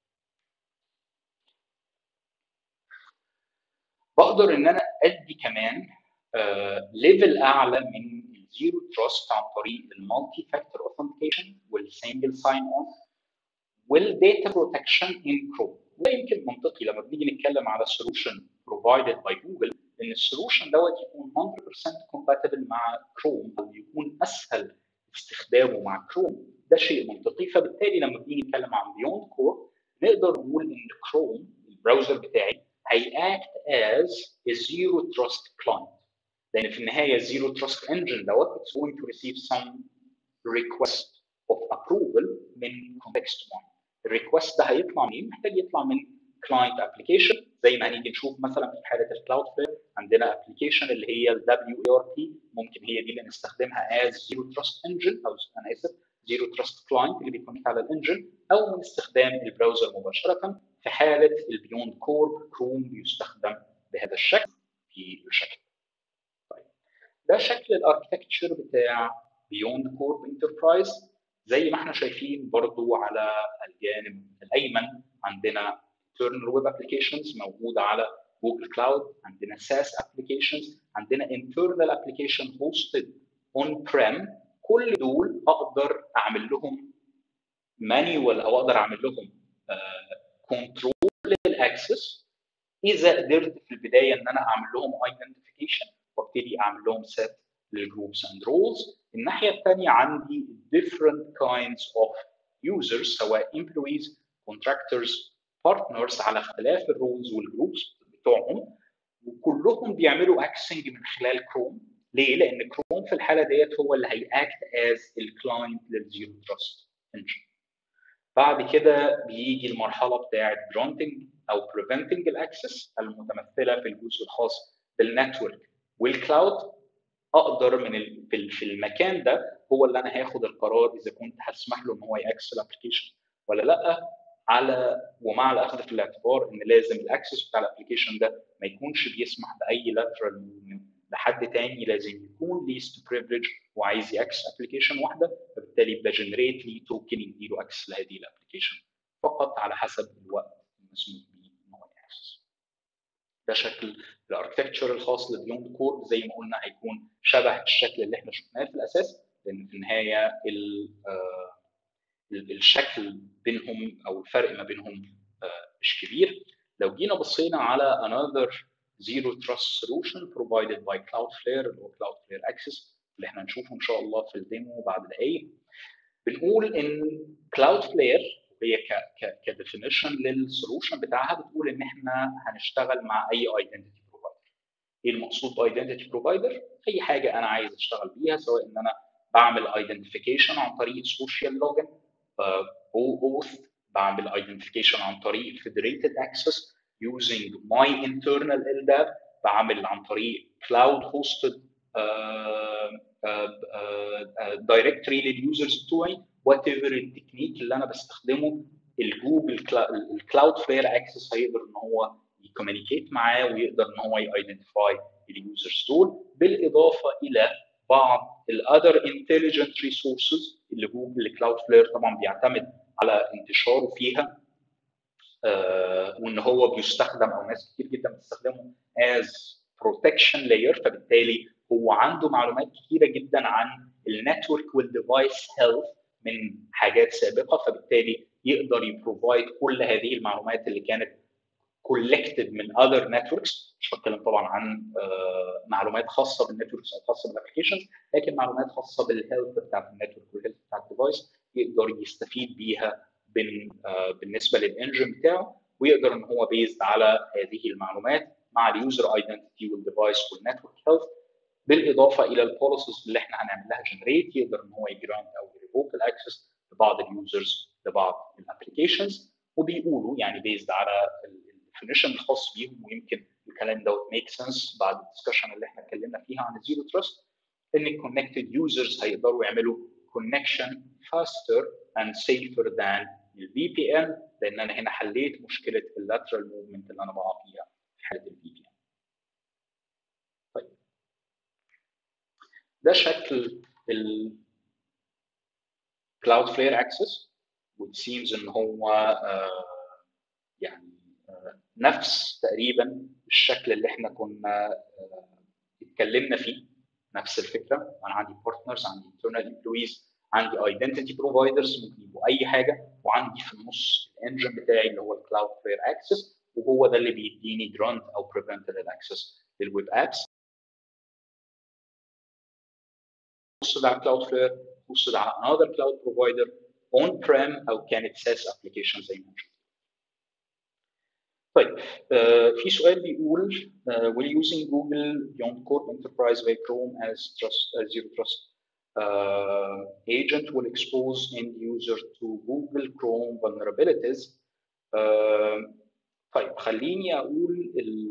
بقدر ان انا ادي كمان ليفل اعلى من الزيرو تراست عن طريق المالتي فاكتور اوثنتيكيشن والسنجل ساين اون والداتا بروتكشن ان كروم وده يمكن منطقي لما بنيجي نتكلم على سولوشن بروفايدد باي جوجل ان السولوشن دوت يكون 100% كومباتبل مع كروم او يكون اسهل استخدامه مع كروم ده شيء منطقي فبالتالي لما بنيجي نتكلم عن بيوند كور نقدر نقول ان كروم البراوزر بتاعي هيأكت as a zero trust client لان في النهايه zero trust engine دوت it's going to receive some request of approval من context معين الريكوست ده هيطلع منين؟ محتاج يطلع من كلاينت ابلكيشن زي ما هنيجي نشوف مثلا في حاله الكلاود فلير عندنا ابلكيشن اللي هي ال WARP ممكن هي دي اللي نستخدمها as zero trust engine او انا اسف zero trust client اللي بيكون على الانجن او من استخدام البراوزر مباشره في حاله البيوند كور كروم بيستخدم بهذا الشكل في الشكل طيب ده شكل الاركتكتشر بتاع بيوند كور انتربرايز زي ما احنا شايفين برضو على الجانب الايمن عندنا internal web applications موجوده على جوجل كلاود عندنا SaaS applications عندنا internal application hosted on prem كل دول اقدر اعمل لهم مانيوال او اقدر اعمل لهم كنترول للاكسس اذا قدرت في البدايه ان انا اعمل لهم ايدنتيفيكيشن وابتدي اعمل لهم set للجروبس اند رولز الناحيه الثانيه عندي different kinds of users سواء employees contractors partners على اختلاف الرولز والجروبس بتوعهم وكلهم بيعملوا اكسنج من خلال كروم ليه؟ لان كروم في الحاله ديت هو اللي هيأكت از الكلاينت للزيرو تراست انجن بعد كده بيجي المرحله بتاعه جرانتنج او بريفنتنج الاكسس المتمثله في الجزء الخاص بالنتورك والكلاود اقدر من في المكان ده هو اللي انا هاخد القرار اذا كنت هسمح له ان هو ياكسس الابلكيشن ولا لا على ومع الاخذ في الاعتبار ان لازم الاكسس بتاع الابلكيشن ده ما يكونش بيسمح باي لاترال لحد تاني لازم يكون ليست بريفليج وعايز ياكسس ابلكيشن واحده فبالتالي بجنريت لي توكن يديله اكسس لهذه الابلكيشن فقط على حسب الوقت المسموح به ان هو ياكسس ده شكل الاركتكتشر الخاص لبيوند كور زي ما قلنا هيكون شبه الشكل اللي احنا شفناه في الاساس لان في النهايه الشكل بينهم او الفرق ما بينهم مش كبير لو جينا بصينا على another zero trust solution provided by Cloudflare اللي هو Cloudflare Access اللي احنا هنشوفه ان شاء الله في الديمو بعد دقايق بنقول ان Cloudflare هي ك ك كديفينيشن للسولوشن بتاعها بتقول ان احنا هنشتغل مع اي ايدنتيتي بروفايدر. ايه المقصود بايدنتيتي بروفايدر؟ اي حاجه انا عايز اشتغل بيها سواء ان انا بعمل ايدنتيفيكيشن عن طريق سوشيال لوجن او اوث بعمل ايدنتيفيكيشن عن طريق فيدريتد اكسس using my internal LDAP بعمل عن طريق cloud hosted دايركتوري لليوزرز بتوعي وات ايفر التكنيك اللي انا بستخدمه الجوجل الكلاود فلير اكسس هيقدر ان هو يكومينيكيت معاه ويقدر ان هو يايدنتيفاي اليوزرز دول بالاضافه الى بعض الاذر انتليجنت ريسورسز اللي جوجل كلاود فلير طبعا بيعتمد على انتشاره فيها آه وان هو بيستخدم او ناس كتير جدا بتستخدمه از بروتكشن لاير فبالتالي هو عنده معلومات كتيره جدا عن النتورك والديفايس هيلث من حاجات سابقه فبالتالي يقدر يبروفايد كل هذه المعلومات اللي كانت collected من other networks مش بتكلم طبعا عن آه معلومات خاصه بالنتوركس او خاصه بالابلكيشنز لكن معلومات خاصه بالهيلث بتاعت النتورك والهيلث بتاع الديفايس يقدر يستفيد بيها آه بالنسبه للانجن بتاعه ويقدر ان هو بيزد على هذه المعلومات مع اليوزر ايدنتيتي والديفايس والنتورك هيلث بالاضافه الى البوليسز اللي احنا هنعمل لها جنريت يقدر ان هو يجراند او يريفوك الاكسس لبعض اليوزرز لبعض الابلكيشنز وبيقولوا يعني بيزد على الديفينيشن الخاص بيهم ويمكن الكلام دوت ميك سنس بعد الدسكشن اللي احنا اتكلمنا فيها عن الزيرو تراست ان الكونكتد يوزرز هيقدروا يعملوا connection faster and safer than الفي بي ان لان انا هنا حليت مشكله اللاترال موفمنت اللي انا بقع فيها في حاله الفي بي ان. طيب ده شكل ال Cloudflare Access which seems ان هو آه يعني آه نفس تقريبا الشكل اللي احنا كنا آه اتكلمنا فيه نفس الفكره انا عندي بارتنرز عندي internal employees عندي identity providers ممكن يبقوا اي حاجه وعندي في النص الانجن بتاعي اللي هو الكلاود فلير اكسس وهو ده اللي بيديني جرانت او بريفنتد الاكسس للويب ابس بص ده على كلاود فلير بص ده على another cloud provider on prem او كانت SaaS application زي ما شفت طيب آه في سؤال بيقول uh, will using Google Beyond Core Enterprise by Chrome as trust as zero trust uh, agent will expose end user to Google Chrome vulnerabilities. Uh, طيب خليني اقول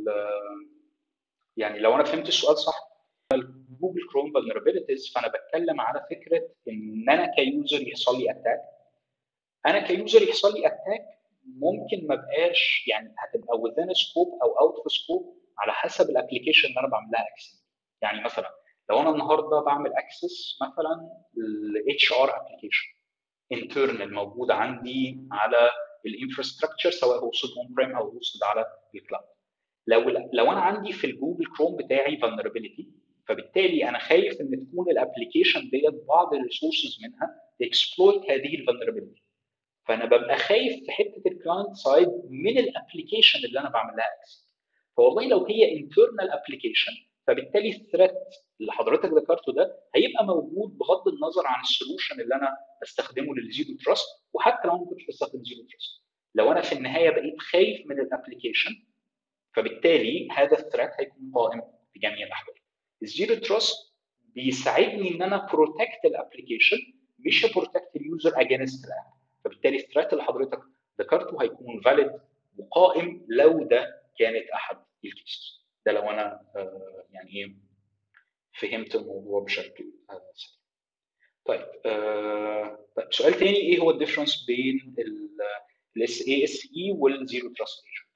يعني لو انا فهمت السؤال صح جوجل كروم vulnerabilities فانا بتكلم على فكره ان انا كيوزر يحصل لي اتاك انا كيوزر يحصل لي اتاك ممكن ما بقاش يعني هتبقى within سكوب او اوت اوف سكوب على حسب الابلكيشن اللي انا بعمل لها اكسس يعني مثلا لو انا النهارده بعمل اكسس مثلا الاتش ار ابلكيشن انترنال موجود عندي على الانفراستراكشر سواء هوستد اون بريم او هوستد على الكلاود لو لو انا عندي في الجوجل كروم بتاعي vulnerability فبالتالي انا خايف ان تكون الابلكيشن ديت بعض الريسورسز منها اكسبلويت هذه الفولنربيلتي فانا ببقى خايف في حته الكلاينت سايد من الابلكيشن اللي انا بعمل لها اكسس فوالله لو هي انترنال ابلكيشن فبالتالي الثريت اللي حضرتك ذكرته ده هيبقى موجود بغض النظر عن السولوشن اللي انا بستخدمه للزيرو تراست وحتى لو ما كنتش بستخدم زيرو تراست لو انا في النهايه بقيت خايف من الابلكيشن فبالتالي هذا الثريت هيكون قائم في جميع الاحوال الزيرو تراست بيساعدني ان انا بروتكت الابلكيشن مش بروتكت اليوزر اجينست الاب فبالتالي الثريت اللي حضرتك ذكرته هيكون فاليد وقائم لو ده كانت احد الكيسز ده لو انا آه يعني ايه فهمت الموضوع بشكل آه سريع. طيب آه طيب سؤال تاني ايه هو الديفرنس بين الاس اي اس اي والزيرو تراست ايجنت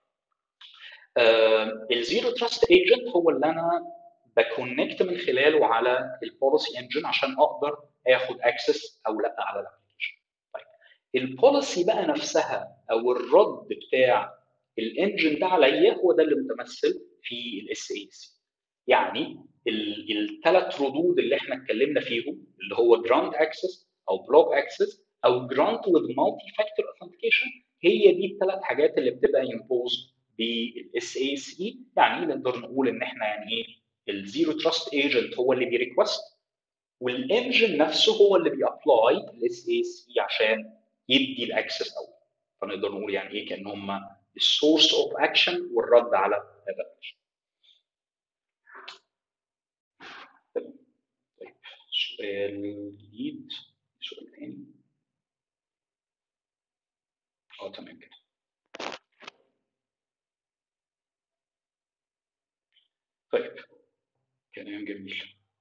الزيرو تراست ايجنت هو اللي انا بكونكت من خلاله على البوليسي انجن عشان اقدر اخد اكسس او لا على الابلكيشن. طيب البوليسي بقى نفسها او الرد بتاع الانجن ده عليا هو ده اللي متمثل في الاس اي سي. يعني الثلاث ردود اللي احنا اتكلمنا فيهم اللي هو جرانت اكسس او بلوك اكسس او جرانت وذ مالتي فاكتور اوثنتيكيشن هي دي الثلاث حاجات اللي بتبقى امبوز بالاس اي سي يعني نقدر نقول ان احنا يعني ايه الزيرو تراست ايجنت هو اللي بيريكوست والانجن نفسه هو اللي بيابلاي الاس اي سي عشان يدي الاكسس اول فنقدر نقول يعني ايه كان هم السورس اوف اكشن والرد على هذا الاكشن طيب سؤال جديد سؤال تاني اه تمام كده طيب كلام جميل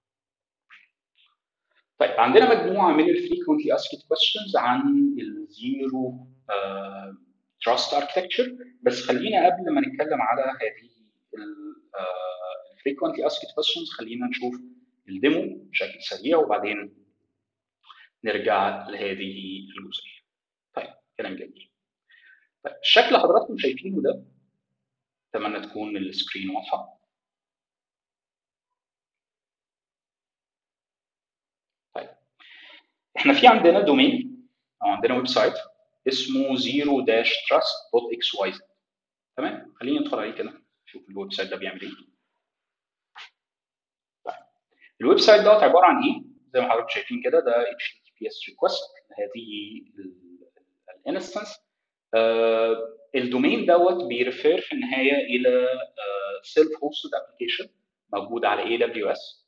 طيب عندنا مجموعه من الفريكونتلي اسكت كويستشنز عن الزيرو تراست اركتكتشر بس خلينا قبل ما نتكلم على هذه الفريكونتلي اسكت كويستشنز خلينا نشوف الديمو بشكل سريع وبعدين نرجع لهذه الجزئيه. طيب كلام جميل. طيب الشكل اللي حضراتكم شايفينه ده اتمنى تكون السكرين واضحه. طيب احنا في عندنا دومين او عندنا ويب سايت اسمه zero trust.xyz تمام خلينا ندخل عليه كده نشوف الويب سايت ده بيعمل ايه طيب الويب سايت دوت عباره عن ايه زي ما حضراتكم شايفين كده ده HTTPS ريكوست هذه الانستنس آه الدومين دوت بيرفير في النهايه الى سيلف هوستد ابلكيشن موجود على اي دبليو اس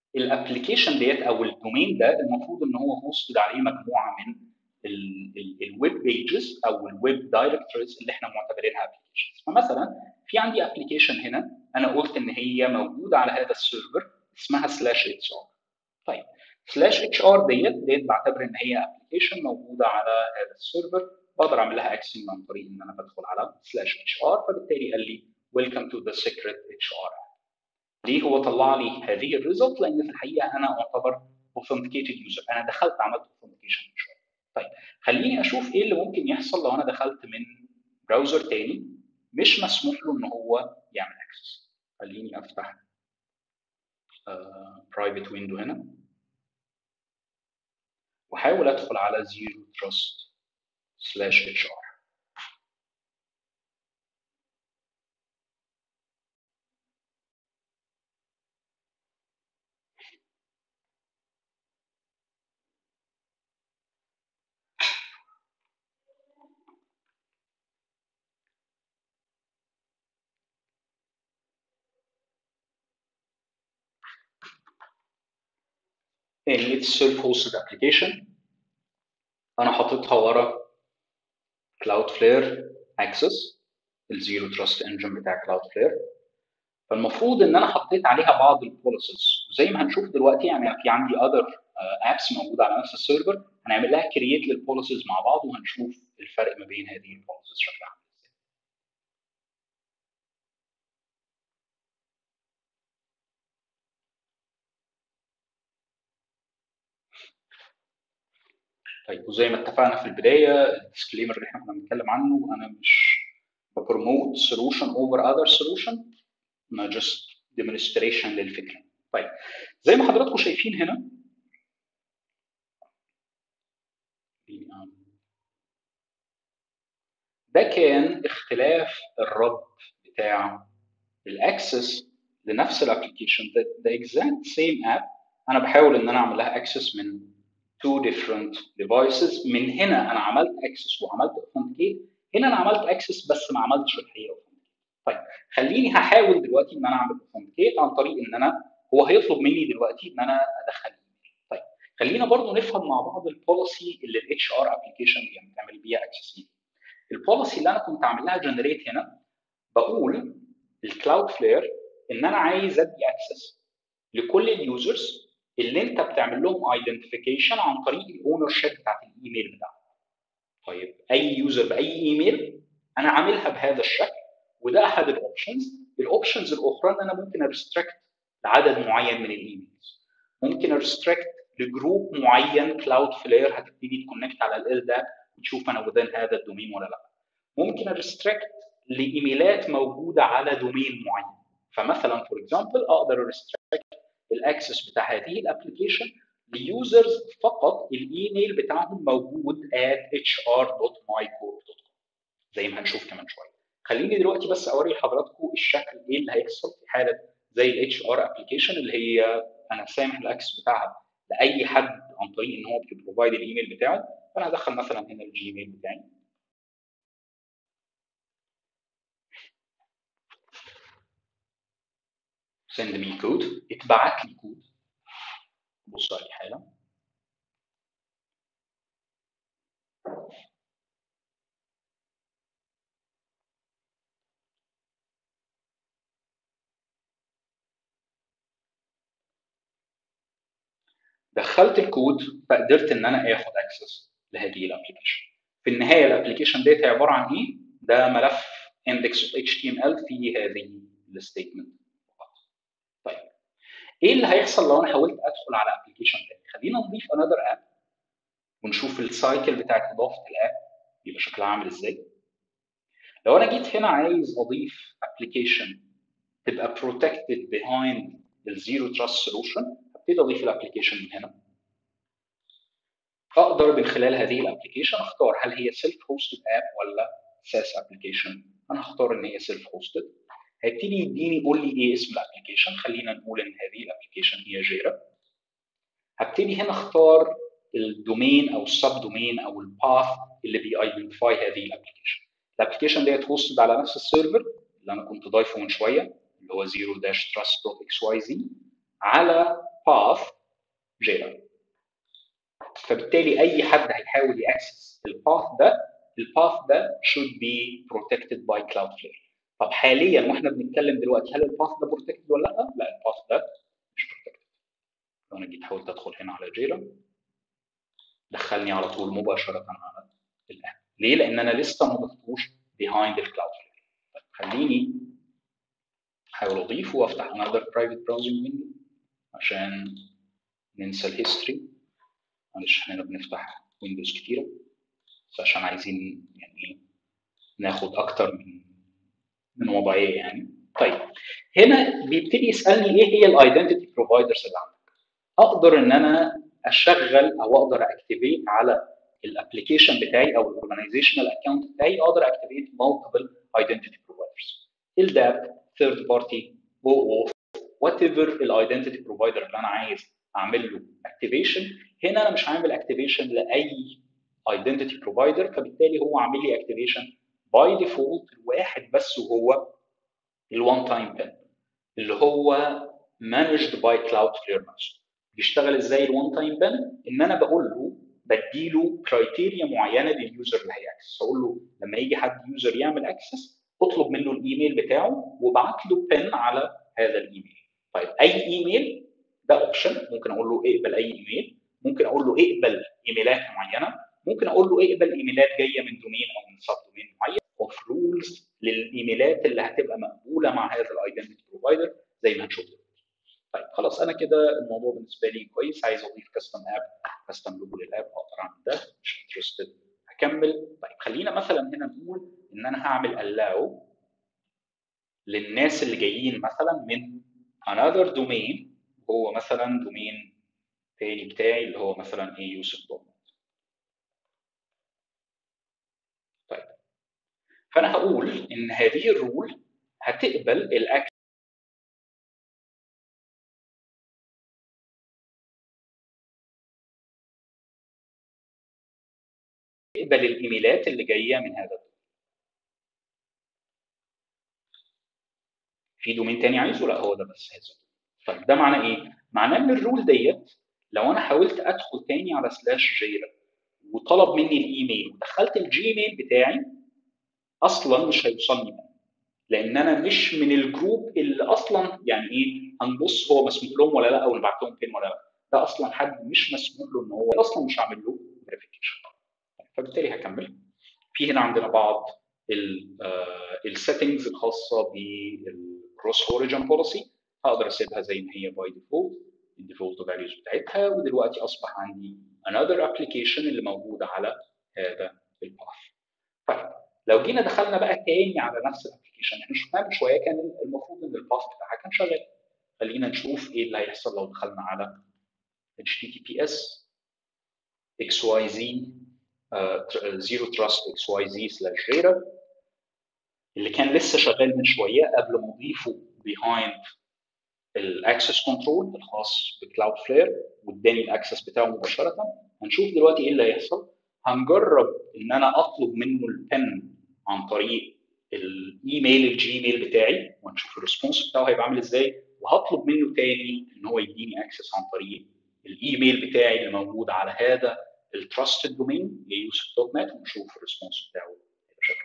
الابلكيشن ديت او الدومين ده المفروض ان هو هوستد عليه مجموعه من الويب بيجز او الويب دايركتوريز اللي احنا معتبرينها ابلكيشنز فمثلا في عندي ابلكيشن هنا انا قلت ان هي موجوده على هذا السيرفر اسمها سلاش اتش ار طيب سلاش اتش ار ديت ديت بعتبر ان هي ابلكيشن موجوده على هذا السيرفر بقدر اعمل لها اكسنج عن طريق ان انا بدخل على سلاش اتش ار فبالتالي قال لي ويلكم تو ذا سيكريت اتش ار ليه هو طلع لي هذه الريزلت لان في الحقيقه انا اعتبر اوثنتيكيتد يوزر انا دخلت عملت اوثنتيكيشن من شويه طيب خليني اشوف ايه اللي ممكن يحصل لو انا دخلت من براوزر تاني مش مسموح له ان هو يعمل اكسس خليني افتح برايفت uh, ويندو هنا واحاول ادخل على زيرو تراست سلاش اتش ار يعني اتس سيلف هوستد ابلكيشن انا حاططها ورا كلاود فلير اكسس الزيرو تراست انجن بتاع كلاود فلير فالمفروض ان انا حطيت عليها بعض البوليسز وزي ما هنشوف دلوقتي يعني في عندي اذر ابس موجوده على نفس السيرفر هنعمل لها كرييت للبوليسز مع بعض وهنشوف الفرق ما بين هذه البوليسز شكلها عامل ازاي طيب وزي ما اتفقنا في البدايه الديسكليمر اللي احنا كنا بنتكلم عنه انا مش ببروموت سولوشن اوفر اذر سولوشن انا جاست ديمونستريشن للفكره طيب زي ما حضراتكم شايفين هنا ده كان اختلاف الرد بتاع الاكسس لنفس الابلكيشن ده اكزاكت سيم اب انا بحاول ان انا اعمل لها اكسس من two different devices من هنا انا عملت اكسس وعملت authenticate هنا انا عملت اكسس بس ما عملتش الحقيقه authenticate طيب خليني هحاول دلوقتي ان انا اعمل authenticate عن طريق ان انا هو هيطلب مني دلوقتي ان انا ادخل ايميل طيب خلينا برضو نفهم مع بعض البوليسي اللي الاتش ار ابلكيشن يعني بتعمل بيها اكسس البوليسي اللي انا كنت عامل لها جنريت هنا بقول الكلاود فلير ان انا عايز ادي اكسس لكل اليوزرز اللي انت بتعمل لهم ايدنتيفيكيشن عن طريق الاونر شيب بتاعت الايميل بتاعك. طيب اي يوزر باي ايميل انا عاملها بهذا الشكل وده احد الاوبشنز الاوبشنز الاخرى ان انا ممكن اريستريكت لعدد معين من الايميلز ممكن اريستريكت لجروب معين كلاود فلير هتبتدي تكونكت على ال ده وتشوف انا وذين هذا الدومين ولا لا ممكن اريستريكت لايميلات موجوده على دومين معين فمثلا فور اكزامبل اقدر اريستريكت الاكسس بتاع هذه الابلكيشن ليوزرز فقط الايميل بتاعهم موجود at hr.mycore.com زي ما هنشوف كمان شويه خليني دلوقتي بس اوري لحضراتكم الشكل ايه اللي هيحصل في حاله زي الاتش ار ابلكيشن اللي هي انا سامح الاكسس بتاعها لاي حد عن طريق ان هو بيبروفايد الايميل بتاعه فانا هدخل مثلا هنا الجيميل بتاعي send me code اتبعت لي كود بص عليه حالا دخلت الكود فقدرت ان انا اخد اكسس لهذه الابلكيشن في النهايه الابلكيشن ديت عباره عن ايه ده ملف index of html في هذه الستيتمنت طيب ايه اللي هيحصل لو انا حاولت ادخل على ابلكيشن تاني خلينا نضيف انذر اب ونشوف السايكل بتاعت اضافه الاب يبقى شكلها عامل ازاي لو انا جيت هنا عايز اضيف ابلكيشن تبقى protected behind الزيرو تراست سولوشن هبتدي اضيف الابلكيشن من هنا اقدر من خلال هذه الابلكيشن اختار هل هي سيلف هوستد اب ولا ساس ابلكيشن انا هختار ان هي سيلف هوستد هيبتدي يديني يقول لي ايه اسم الابلكيشن خلينا نقول ان هذه الابلكيشن هي جيرا هبتدي هنا اختار الدومين او السب دومين او الباث اللي بيايدنتيفاي هذه الابلكيشن الابلكيشن ديت هوستد على نفس السيرفر اللي انا كنت ضايفه من شويه اللي هو 0-trust.xyz على باث جيرا فبالتالي اي حد هيحاول ياكسس الباث ده الباث ده should be protected by Cloudflare طب حاليا واحنا بنتكلم دلوقتي هل الباث ده بروتكتد ولا لا؟ لا الباث ده مش بروتكتد لو انا جيت حاولت ادخل هنا على جيرا دخلني على طول مباشره على الاب ليه؟ لان انا لسه ما ضفتوش behind الكلاود طيب خليني احاول اضيفه وافتح another private browsing window عشان ننسى الهيستوري معلش احنا بنفتح ويندوز كتيره بس عشان عايزين يعني ناخد اكتر من من وضعيه يعني طيب هنا بيبتدي يسالني ايه هي الايدنتيتي بروفايدرز اللي عندك اقدر ان انا اشغل او اقدر اكتيفيت على الابلكيشن بتاعي او الاورجنايزيشنال اكونت بتاعي اقدر اكتيفيت مالتيبل ايدنتيتي بروفايدرز الداب ثيرد بارتي او او وات ايفر الايدنتيتي بروفايدر اللي انا عايز اعمل له اكتيفيشن هنا انا مش عامل اكتيفيشن لاي ايدنتيتي بروفايدر فبالتالي هو عامل لي اكتيفيشن باي ديفولت واحد بس وهو الوان تايم بن اللي هو مانجد باي كلاود فلير نفسه بيشتغل ازاي الوان تايم بن ان انا بقول له بديله كرايتيريا معينه لليوزر اللي هيأكسس اقول له لما يجي حد يوزر يعمل اكسس اطلب منه الايميل بتاعه وابعت له بن على هذا الايميل طيب اي ايميل ده اوبشن ممكن اقول له اقبل اي ايميل ممكن اقول له اقبل ايميلات معينه ممكن اقول له اقبل ايميلات جايه من دومين او من سب دومين معين اوف رولز للايميلات اللي هتبقى مقبوله مع هذا الايدنتي بروفايدر زي ما هنشوف دلوقتي. طيب خلاص انا كده الموضوع بالنسبه لي كويس عايز اضيف كاستم اب كاستم لوجو للاب اقدر اعمل ده مش انترستد هكمل طيب خلينا مثلا هنا نقول ان انا هعمل allow للناس اللي جايين مثلا من another domain هو مثلا دومين تاني بتاعي اللي هو مثلا ايه يوسف دوت طيب فانا هقول ان هذه الرول هتقبل الاكت تقبل الايميلات اللي جايه من هذا الدومين. في دومين تاني عايزه لا هو ده بس هذا طيب ده معناه ايه؟ معناه ان الرول ديت لو انا حاولت ادخل تاني على سلاش جيرا وطلب مني الايميل ودخلت الجيميل بتاعي اصلا مش هيوصلني بقى. لان انا مش من الجروب اللي اصلا يعني ايه هنبص هو مسموح لهم ولا لا او نبعت لهم فين ولا لا ده اصلا حد مش مسموح له ان هو اصلا مش هعمل له فيريفيكيشن فبالتالي هكمل في هنا عندنا بعض السيتنجز الخاصه بالكروس اوريجن بوليسي هقدر اسيبها زي ما هي باي ديفولت الديفولت فاليوز بتاعتها ودلوقتي اصبح عندي another application اللي موجوده على هذا الباث. طيب لو جينا دخلنا بقى تاني على نفس الابلكيشن احنا شفناه من شويه كان المفروض ان الباث بتاعها كان شغال. خلينا نشوف ايه اللي هيحصل لو دخلنا على https xyz زيرو تراست اكس واي زي سلاش ريرا اللي كان لسه شغال من شويه قبل ما اضيفه behind الاكسس كنترول الخاص بكلاود فلير واداني الاكسس بتاعه مباشره هنشوف دلوقتي ايه اللي هيحصل هنجرب ان انا اطلب منه البن عن طريق الايميل الجيميل بتاعي ونشوف الريسبونس بتاعه هيبقى عامل ازاي وهطلب منه تاني ان هو يديني اكسس عن طريق الايميل بتاعي اللي موجود على هذا التراستد دومين يوسف دوت نت ونشوف الريسبونس بتاعه بشكل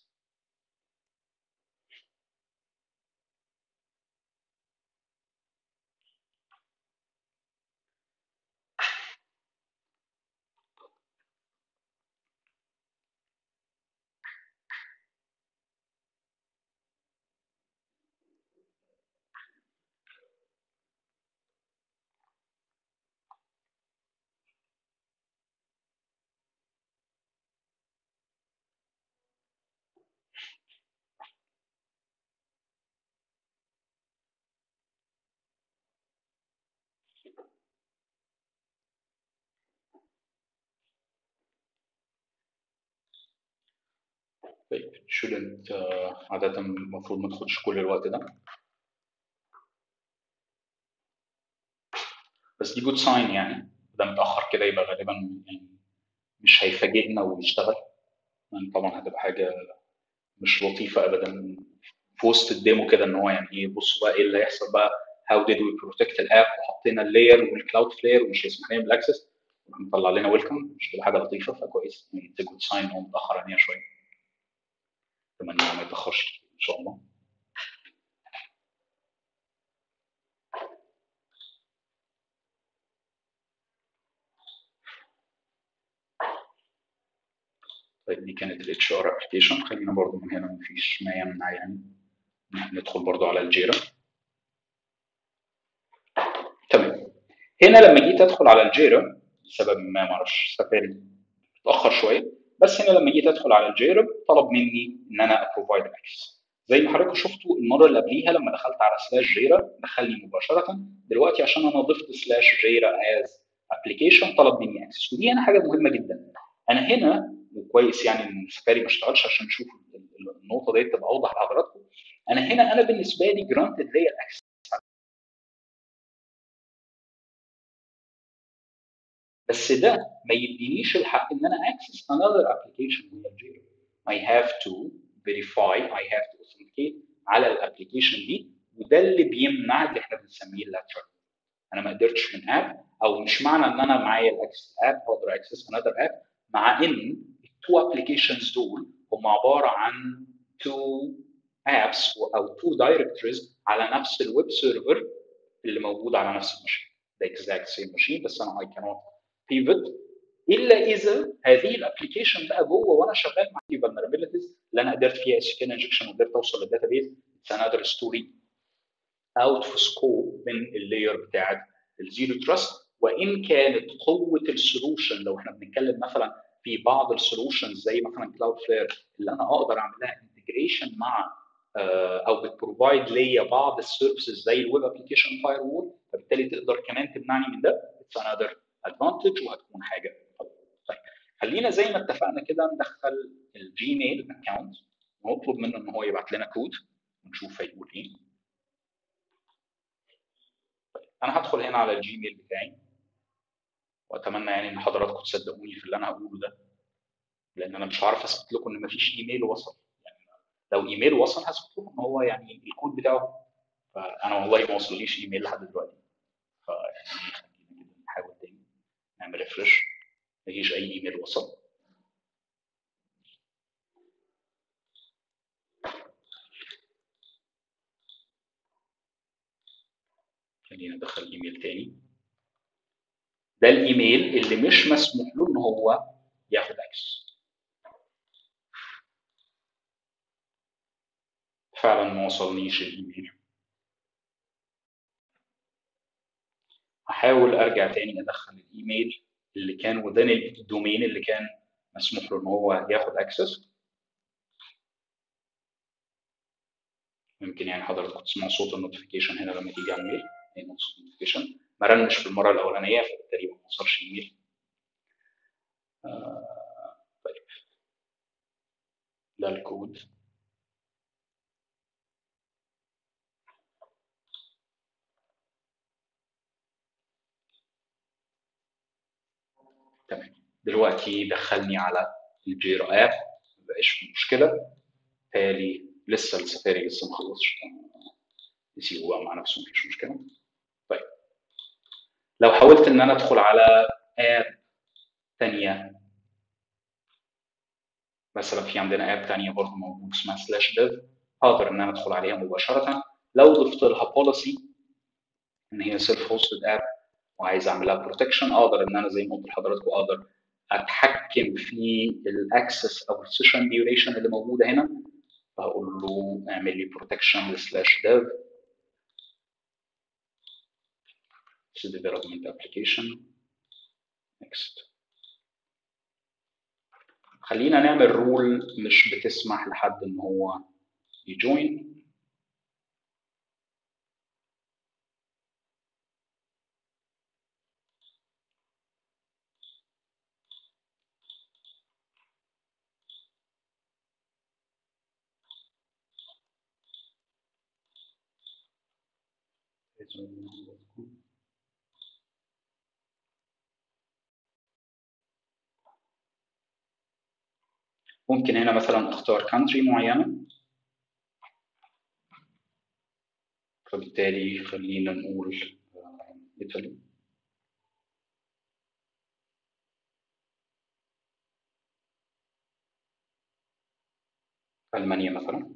طيب shouldn't uh, عادة المفروض ما تاخدش كل الوقت ده بس دي جود ساين يعني ده متأخر كده يبقى غالبا يعني مش هيفاجئنا ويشتغل يعني طبعا هتبقى حاجة مش لطيفة أبدا في وسط الديمو كده إن هو يعني إيه بصوا بقى إيه اللي هيحصل بقى how did we protect الاب وحطينا اللاير والكلاود فلير ومش هيسمح لنا بالاكسس مطلع لنا ويلكم مش كده حاجه لطيفه فكويس اتس جود ساين ان هو متاخر علينا شويه اتمنى إن هو ما يتاخرش ان شاء الله طيب دي كانت الاتش ار ابلكيشن خلينا برضو من هنا مفيش ما يمنع يعني إن إحنا ندخل برضو على الجيرا تمام هنا لما جيت ادخل على الجيرا لسبب ما معرفش سفاري اتاخر شويه بس هنا لما جيت ادخل على الجيرا طلب مني ان انا ابروفايد اكسس زي ما حضراتكم شفتوا المره اللي قبليها لما دخلت على سلاش جيرا دخلني مباشره دلوقتي عشان انا ضفت سلاش جيرا از ابلكيشن طلب مني اكسس ودي هنا حاجه مهمه جدا انا هنا وكويس يعني ان سفاري ما اشتغلش عشان نشوف النقطه دي تبقى اوضح لحضراتكم انا هنا انا بالنسبه لي جرانتد ليا الاكسس بس ده ما يدينيش الحق ان انا access another application من الجيرا I have to verify I have to authenticate على الابلكيشن دي وده اللي بيمنع اللي احنا بنسميه اللاترال انا ما قدرتش من اب او مش معنى ان انا معايا الاكسس اب اقدر اكسس انذر اب مع ان التو ابلكيشنز دول هم عباره عن تو ابس او تو دايركتوريز على نفس الويب سيرفر اللي موجود على نفس الماشين the exact same machine بس انا I cannot pivot الا اذا هذه الابلكيشن بقى جوه وانا شغال مع vulnerabilities اللي انا قدرت فيها اس كيو انجكشن وقدرت اوصل للداتابيز اتس انذر ستوري اوت اوف سكوب من اللاير بتاعت الزيرو تراست وان كانت قوه السولوشن لو احنا بنتكلم مثلا في بعض السولوشنز زي مثلا كلاود فلير اللي انا اقدر اعمل لها انتجريشن مع او بتبروفايد ليا بعض السيرفيسز زي الويب ابلكيشن فاير وول فبالتالي تقدر كمان تمنعني من ده اتس انذر ادفانتج وهتكون حاجه طيب خلينا زي ما اتفقنا كده ندخل الجيميل اكونت ونطلب منه ان هو يبعت لنا كود ونشوف هيقول ايه طيب انا هدخل هنا على الجيميل بتاعي واتمنى يعني ان حضراتكم تصدقوني في اللي انا هقوله ده لان انا مش هعرف اثبت لكم ان مفيش ايميل وصل يعني لو ايميل وصل هثبت لكم ان هو يعني الكود بتاعه فانا والله ما وصلليش ايميل لحد دلوقتي فيعني نحاول تاني نعمل ريفرش مفيش اي ايميل وصل خلينا ندخل ايميل تاني ده الايميل اللي مش مسموح له ان هو ياخد اكسس فعلا ما وصلنيش الايميل هحاول ارجع تاني ادخل الايميل اللي كان وذين الدومين اللي كان مسموح له ان هو ياخد اكسس ممكن يعني حضراتكم تسمعوا صوت النوتيفيكيشن هنا لما تيجي على الميل هنا صوت النوتيفيكيشن ما رنش في المره الاولانيه فبالتالي ما وصلش ايميل آه طيب ده الكود تمام دلوقتي دخلني على الجيرا اب ما بقاش في مشكله بالتالي لسه السفاري لسه ما خلصش يسيبه بقى مع نفسه مفيش مشكله طيب لو حاولت ان انا ادخل على اب ثانيه مثلا في عندنا اب ثانيه برضه موجود اسمها سلاش ديف اقدر ان انا ادخل عليها مباشره لو ضفت لها بوليسي ان هي سيلف هوستد اب وعايز اعمل لها بروتكشن اقدر ان انا زي ما قلت لحضراتكم اقدر اتحكم في الاكسس او السيشن ديوريشن اللي موجوده هنا فاقول له اعمل لي بروتكشن سلاش ديف development application next خلينا نعمل رول مش بتسمح لحد ان هو يجوين ممكن هنا مثلا اختار كانتري معينه فبالتالي خلينا نقول ايطالي المانيا مثلا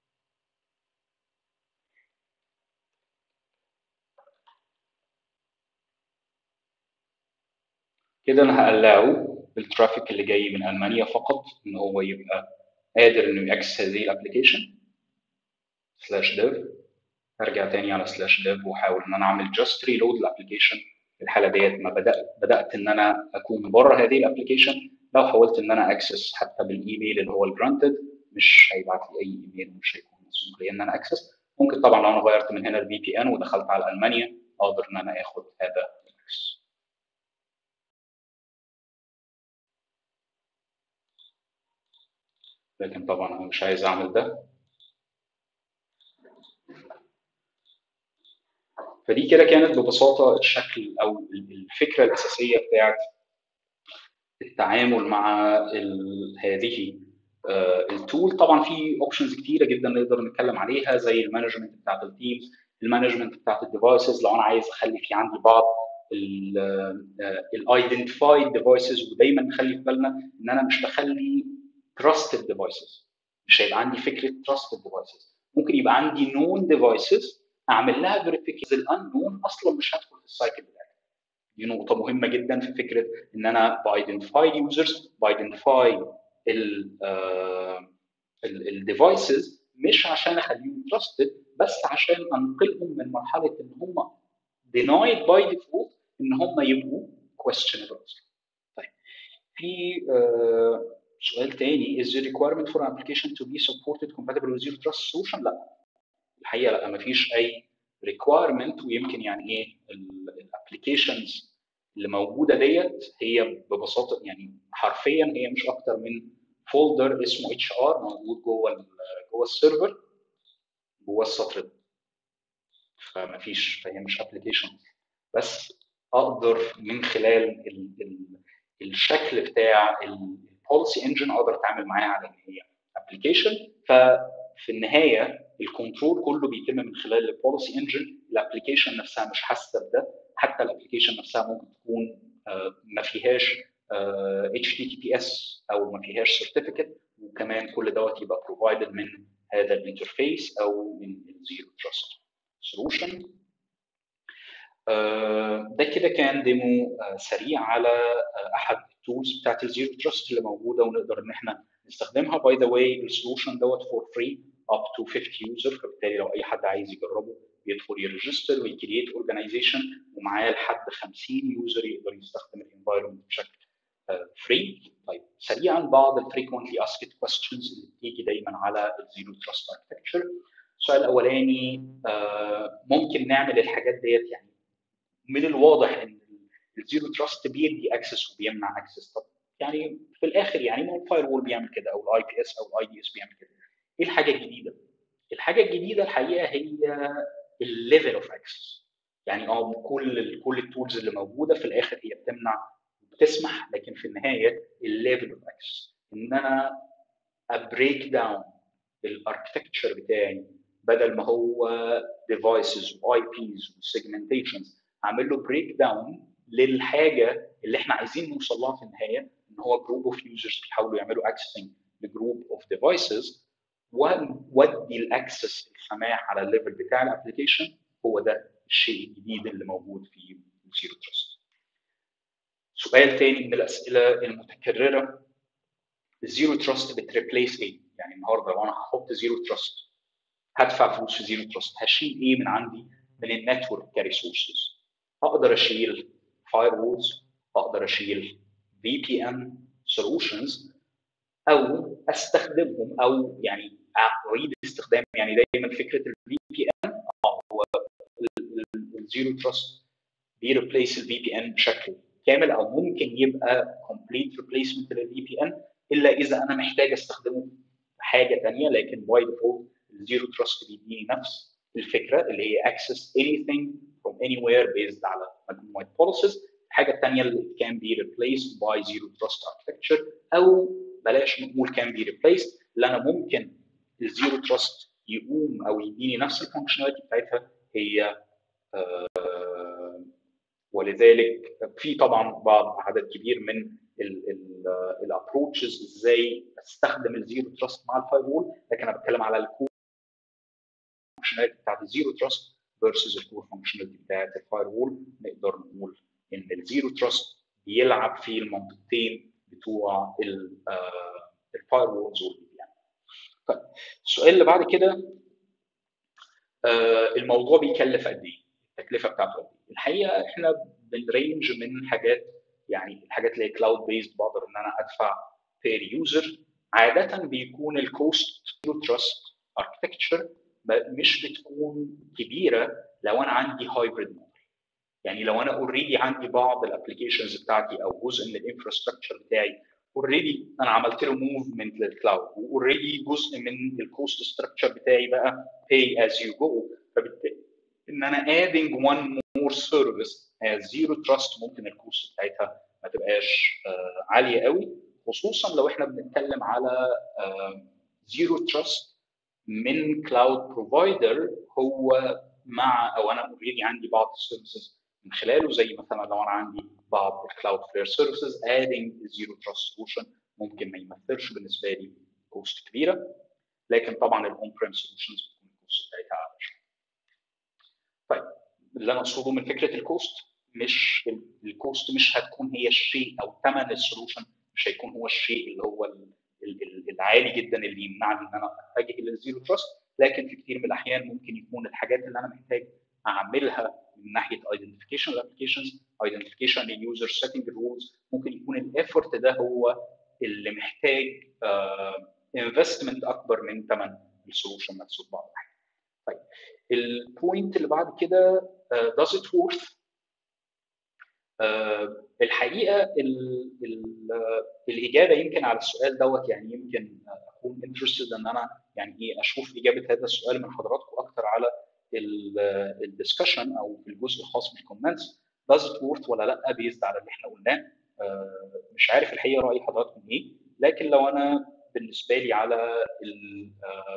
كده انا هقلعه الترافيك اللي جاي من المانيا فقط ان هو يبقى قادر انه ياكسس هذه الابلكيشن سلاش ديف ارجع تاني على سلاش ديف واحاول ان انا اعمل جاست ريلود الابلكيشن في الحاله ديت ما بدات بدات ان انا اكون بره هذه الابلكيشن لو حاولت ان انا اكسس حتى بالايميل اللي هو الجرانتد مش هيبعت لي اي ايميل مش هيكون مسموح لي ان انا اكسس ممكن طبعا لو انا غيرت من هنا الفي بي ان ودخلت على المانيا اقدر ان انا اخد هذا الاكسس لكن طبعا انا مش عايز اعمل ده فدي كده كانت ببساطه الشكل او الفكره الاساسيه بتاعت التعامل مع هذه التول طبعا في اوبشنز كتيره جدا نقدر نتكلم عليها زي المانجمنت بتاعت التيمز المانجمنت بتاعت الديفايسز لو انا عايز اخلي في عندي بعض الايدنتيفايد ديفايسز ودايما نخلي في بالنا ان انا مش بخلي تراستد ديفايسز مش هيبقى عندي فكره تراستد ديفايسز ممكن يبقى عندي نون ديفايسز اعمل لها فيريفيكيشن الانون اصلا مش هدخل في السايكل بتاعي دي نقطه مهمه جدا في فكره ان انا بايدنتيفاي يوزرز بايدنتيفاي الديفايسز مش عشان اخليهم تراستد بس عشان انقلهم من مرحله ان هم denied by default ان هم يبقوا questionable طيب في uh, سؤال تاني is the requirement for an application to be supported compatible with zero trust solution؟ لا الحقيقه لا ما فيش اي requirement ويمكن يعني ايه الابلكيشنز اللي موجوده ديت هي ببساطه يعني حرفيا هي مش اكتر من فولدر اسمه اتش ار موجود جوه جوه السيرفر جوه السطر ده فما فيش فهي مش ابلكيشن بس اقدر من خلال ال ال الشكل بتاع البوليسي انجن اقدر اتعامل معاها على ان هي ابلكيشن ففي النهايه الكنترول كله بيتم من خلال البوليسي انجن الابلكيشن نفسها مش حاسه بده حتى الابلكيشن نفسها ممكن تكون ما فيهاش اتش تي تي بي اس او ما فيهاش سيرتيفيكت وكمان كل دوت يبقى بروفايدد من هذا الانترفيس او من الزيرو تراست سولوشن ده كده كان ديمو سريع على احد التولز بتاعت الزيرو تراست اللي موجوده ونقدر ان احنا نستخدمها باي ذا واي السولوشن دوت فور فري اب تو 50 يوزر فبالتالي لو اي حد عايز يجربه يدخل يريجستر ويكريت اورجانيزيشن ومعاه لحد 50 يوزر يقدر يستخدم الانفايرمنت بشكل فري طيب سريعا بعض الفريكونتلي اسكت كويستشنز اللي بتيجي دايما على الزيرو تراست اركتكتشر السؤال الاولاني ممكن نعمل الحاجات ديت يعني من الواضح ان الزيرو تراست بيدي اكسس وبيمنع اكسس طب يعني في الاخر يعني ما الفاير وول بيعمل كده او الاي بي اس او الاي دي اس بيعمل كده ايه الحاجه الجديده؟ الحاجه الجديده الحقيقه هي الليفل اوف اكسس يعني اه كل كل التولز اللي موجوده في الاخر هي بتمنع بتسمح لكن في النهايه الليفل اوف اكسس ان انا ابريك داون الاركتكتشر بتاعي بدل ما هو ديفايسز واي بيز وسيجمنتيشنز اعمل له بريك داون للحاجه اللي احنا عايزين نوصل لها في النهايه ان هو جروب اوف يوزرز بيحاولوا يعملوا اكسسنج لجروب اوف ديفايسز وودي الاكسس السماح على الليفل بتاع الابلكيشن هو ده الشيء الجديد اللي موجود في زيرو تراست. سؤال تاني من الاسئله المتكرره الزيرو تراست بتريبليس ايه؟ يعني النهارده لو انا هحط زيرو تراست هدفع فلوس في زيرو تراست هشيل ايه من عندي من النتورك كريسورسز اقدر اشيل فاير وولز اقدر اشيل في بي ان سولوشنز او استخدمهم او يعني اعيد استخدام يعني دايما فكره الفي بي ان هو الزيرو تراست بيريبليس الفي بي ان بشكل كامل او ممكن يبقى كومبليت ريبليسمنت للفي بي ان الا اذا انا محتاج استخدمه في حاجه ثانيه لكن باي ديفولت الزيرو تراست بيديني نفس الفكره اللي هي access anything from anywhere based على مجموعه policies الحاجه الثانيه اللي can be replaced by zero trust architecture او بلاش نقول can be replaced اللي انا ممكن الزيرو تراست يقوم او يديني نفس الفانكشناليتي بتاعتها هي آه ولذلك في طبعا بعض عدد كبير من الابروتشز ازاي استخدم الزيرو تراست مع الفاير وول لكن انا بتكلم على الكور فانكشناليتي بتاعت الزيرو تراست فيرسز الكور فانكشناليتي بتاعت الفاير وول نقدر نقول ان الزيرو تراست بيلعب في المنطقتين بتوع الفاير وولز يعني. طيب السؤال اللي بعد كده الموضوع بيكلف قد ايه؟ التكلفه بتاعته قد ايه؟ الحقيقه احنا بنرينج من حاجات يعني الحاجات اللي هي كلاود بيست بقدر ان انا ادفع بير يوزر عاده بيكون الكوست تراست اركتكتشر مش بتكون كبيره لو انا عندي هايبريد موديل يعني لو انا اوريدي عندي بعض الابلكيشنز بتاعتي او جزء من الانفراستراكشر بتاعي اوريدي انا عملت له موفمنت للكلاود واوريدي جزء من الكوست ستراكشر بتاعي بقى pay as you go فبالتالي ان انا adding one more service as zero trust ممكن الكوست بتاعتها ما تبقاش آه عاليه قوي خصوصا لو احنا بنتكلم على زيرو تراست من كلاود بروفايدر هو مع او انا اوريدي عندي بعض السيرفيسز من خلاله زي مثلا لو انا عندي بعض الكلاود فلير سيرفيسز adding زيرو تراست سولوشن ممكن ما يمثلش بالنسبه لي كوست كبيره لكن طبعا الاون بريم سولوشنز بتكون الكوست بتاعتها اعلى طيب اللي انا اقصده من فكره الكوست مش الكوست مش هتكون هي الشيء او ثمن السولوشن مش هيكون هو الشيء اللي هو العالي جدا اللي يمنعني ان انا اتجه الى الزيرو تراست لكن في كثير من الاحيان ممكن يكون الحاجات اللي انا محتاج اعملها من ناحيه ايدنتيفيكيشن الابلكيشنز ايدنتيفيكيشن لليوزر سيتنج الرولز ممكن يكون الايفورت ده هو اللي محتاج انفستمنت uh, اكبر من ثمن السولوشن نفسه في بعض الاحيان. طيب البوينت اللي بعد كده uh, does it worth Uh, الحقيقه ال ال uh, الاجابه يمكن على السؤال دوت يعني يمكن اكون انترستد ان انا يعني ايه اشوف اجابه هذا السؤال من حضراتكم اكتر على الدسكشن او في الجزء الخاص بالكومنتس does it worth ولا لا بيزد على اللي احنا قلناه uh, مش عارف الحقيقه راي حضراتكم ايه لكن لو انا بالنسبه لي على ال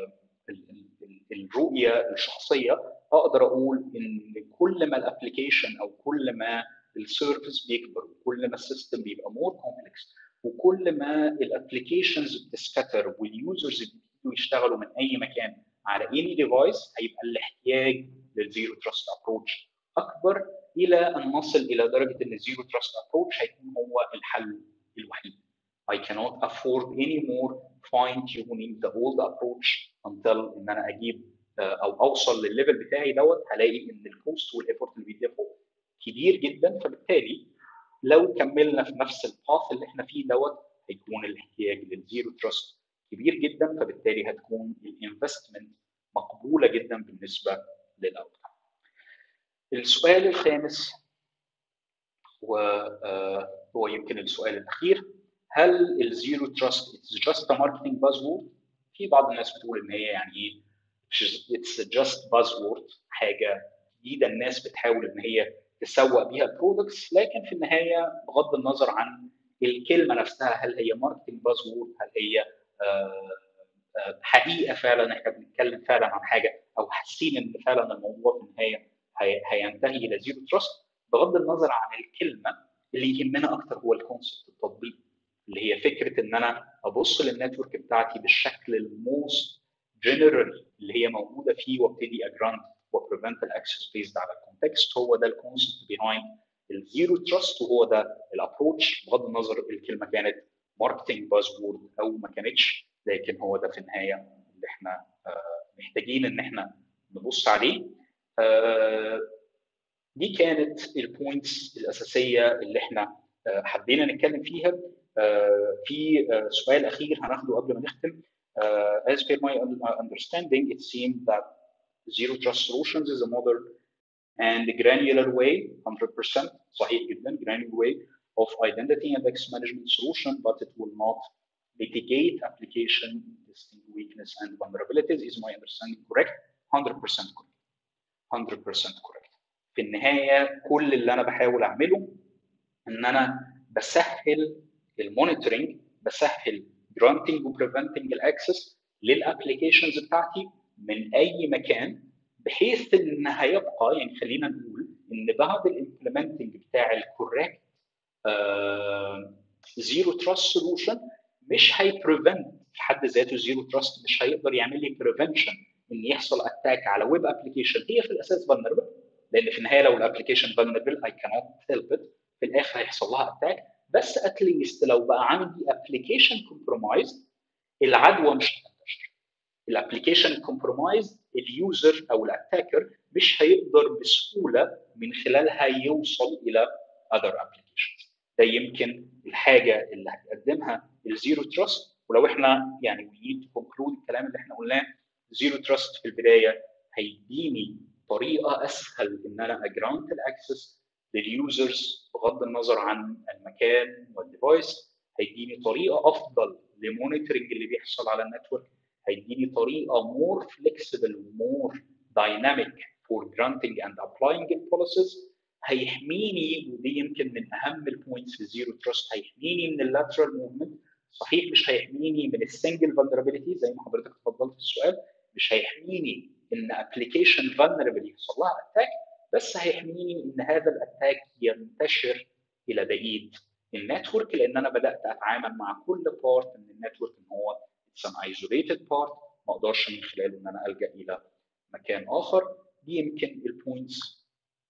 الرؤيه الشخصيه اقدر اقول ان كل ما الابلكيشن او كل ما السيرفيس بيكبر وكل ما السيستم بيبقى مور كومبلكس وكل ما الابلكيشنز بتسكتر واليوزرز بيبتدوا يشتغلوا من اي مكان على اني ديفايس هيبقى الاحتياج للزيرو تراست ابروتش اكبر الى ان نصل الى درجه ان الزيرو تراست ابروتش هيكون هو الحل الوحيد. I cannot afford anymore fine tuning the old approach until ان انا اجيب او اوصل للليفل بتاعي دوت هلاقي ان الكوست والايفورت اللي بيدفعوا كبير جدا فبالتالي لو كملنا في نفس الباث اللي احنا فيه دوت هيكون الاحتياج للزيرو تراست كبير جدا فبالتالي هتكون الانفستمنت مقبوله جدا بالنسبه للاوت السؤال الخامس وهو يمكن السؤال الاخير هل الزيرو تراست اتس جاست ا ماركتنج بازورد في بعض الناس بتقول ان هي يعني ايه اتس جاست بازورد حاجه جديده الناس بتحاول ان هي تسوق بيها البرودكتس لكن في النهايه بغض النظر عن الكلمه نفسها هل هي ماركتنج بازورد هل هي حقيقه فعلا احنا بنتكلم فعلا عن حاجه او حاسين ان فعلا الموضوع في النهايه هينتهي الى زيرو تراست بغض النظر عن الكلمه اللي يهمنا اكتر هو الكونسبت التطبيق اللي هي فكره ان انا ابص للنتورك بتاعتي بالشكل الموست جنرال اللي هي موجوده فيه وابتدي اجراند وبريفنت الاكسس بيزد على الكونتكست هو ده الكونسبت بيهايند الزيرو تراست وهو ده الابروتش بغض النظر الكلمه كانت ماركتنج بازورد او ما كانتش لكن هو ده في النهايه اللي احنا محتاجين ان احنا نبص عليه دي كانت البوينتس الاساسيه اللي احنا حبينا نتكلم فيها في سؤال اخير هناخده قبل ما نختم as per my understanding it seemed that zero trust solutions is a modern and granular way 100% صحيح جدا granular way of identity and access management solution but it will not mitigate application existing weakness and vulnerabilities is my understanding correct 100% correct 100% correct في النهايه كل اللي انا بحاول اعمله ان انا بسهل المونيتورنج بسهل جرانتنج وبريفنتنج الاكسس للابلكيشنز بتاعتي من اي مكان بحيث ان هيبقى يعني خلينا نقول ان بعد الامبلمنتنج بتاع الكوريكت زيرو تراست سولوشن مش هيبريفنت في حد ذاته زيرو تراست مش هيقدر يعمل لي بريفنشن ان يحصل اتاك على ويب ابلكيشن هي في الاساس فولنربل لان في النهايه لو الابلكيشن فولنربل اي كانوت هيلب ات في الاخر هيحصل لها اتاك بس اتليست لو بقى عندي ابلكيشن كومبرومايز العدوى مش هتنتشر الابلكيشن كومبرومايز اليوزر او الاتاكر مش هيقدر بسهوله من خلالها يوصل الى other applications ده يمكن الحاجه اللي هتقدمها الزيرو تراست ولو احنا يعني we need to conclude الكلام اللي احنا قلناه زيرو تراست في البدايه هيديني طريقه اسهل ان انا اجرانت الاكسس لليوزرز بغض النظر عن المكان والديفايس هيديني طريقه افضل لمونيتورنج اللي بيحصل على النتورك هيديني طريقه مور فليكسبل ومور دايناميك فور جرانتنج اند ابلاينج البوليسيز هيحميني ودي يمكن من اهم البوينتس في الزيرو تراست هيحميني من اللاترال موفمنت صحيح مش هيحميني من السنجل فولنربيلتي زي ما حضرتك اتفضلت في السؤال مش هيحميني ان ابلكيشن فولنربل يحصل لها اتاك بس هيحميني ان هذا الاتاك ينتشر الى بقيه النتورك لان انا بدات اتعامل مع كل بارت من النتورك ان هو اتس ان ايزوليتد بارت ما اقدرش من خلاله ان انا الجا الى مكان اخر دي يمكن البوينتس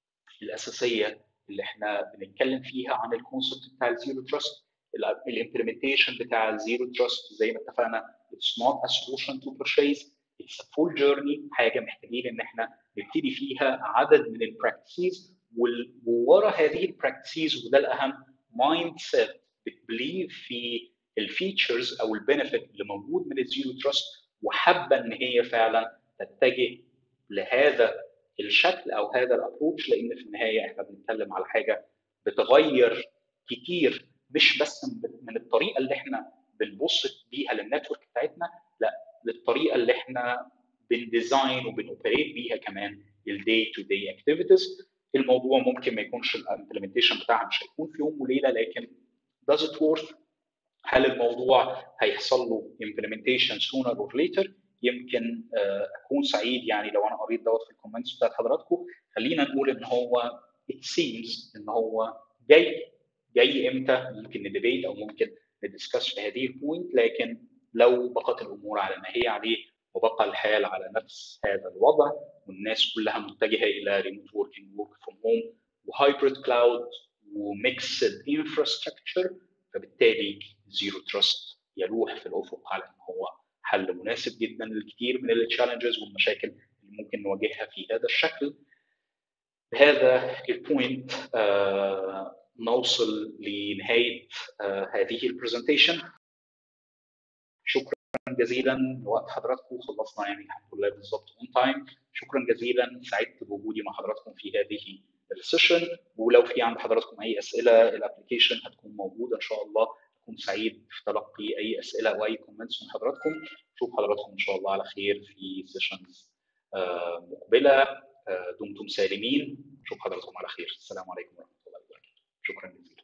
الاساسيه اللي احنا بنتكلم فيها عن الكونسبت بتاع الزيرو تراست الامبلمنتيشن بتاع الزيرو تراست زي ما اتفقنا اتس نوت ا سولوشن تو purchase اتس ا فول جيرني حاجه محتاجين ان احنا نبتدي فيها عدد من البراكتسز وورا هذه البراكتسز وده الاهم مايند سيت بتبليف في الفيتشرز او البنفيت اللي موجود من الزيرو تراست وحابه ان هي فعلا تتجه لهذا الشكل او هذا الابروتش لان في النهايه احنا بنتكلم على حاجه بتغير كتير مش بس من الطريقه اللي احنا بنبص بيها للنتورك بتاعتنا لا للطريقه اللي احنا بنديزاين وبنوبريت بيها كمان الدي تو دي اكتيفيتيز الموضوع ممكن ما يكونش الامبلمنتيشن بتاعها مش هيكون في يوم وليله لكن does it work هل الموضوع هيحصل له implementation sooner or later يمكن اكون سعيد يعني لو انا قريت دوت في الكومنتس بتاعت حضراتكم خلينا نقول ان هو it seems ان هو جاي جاي امتى ممكن نديبيت او ممكن ندسكس في هذه البوينت لكن لو بقت الامور على ما هي عليه وبقى الحال على نفس هذا الوضع والناس كلها متجهه الى ريموت وركينج ورك فروم هوم وهايبريد كلاود وميكسد انفراستراكشر فبالتالي زيرو تراست يلوح في الافق على ان هو حل مناسب جدا للكثير من التشالنجز والمشاكل اللي ممكن نواجهها في هذا الشكل بهذا البوينت آه نوصل لنهايه آه هذه البرزنتيشن شكرا جزيلا لوقت حضراتكم خلصنا يعني الحمد لله بالظبط اون تايم شكرا جزيلا سعدت بوجودي مع حضراتكم في هذه السيشن ولو في عند حضراتكم اي اسئله الابلكيشن هتكون موجوده ان شاء الله اكون سعيد في تلقي اي اسئله او اي كومنتس من حضراتكم اشوف حضراتكم ان شاء الله على خير في سيشنز مقبله دمتم سالمين اشوف حضراتكم على خير السلام عليكم ورحمه الله وبركاته شكرا جزيلا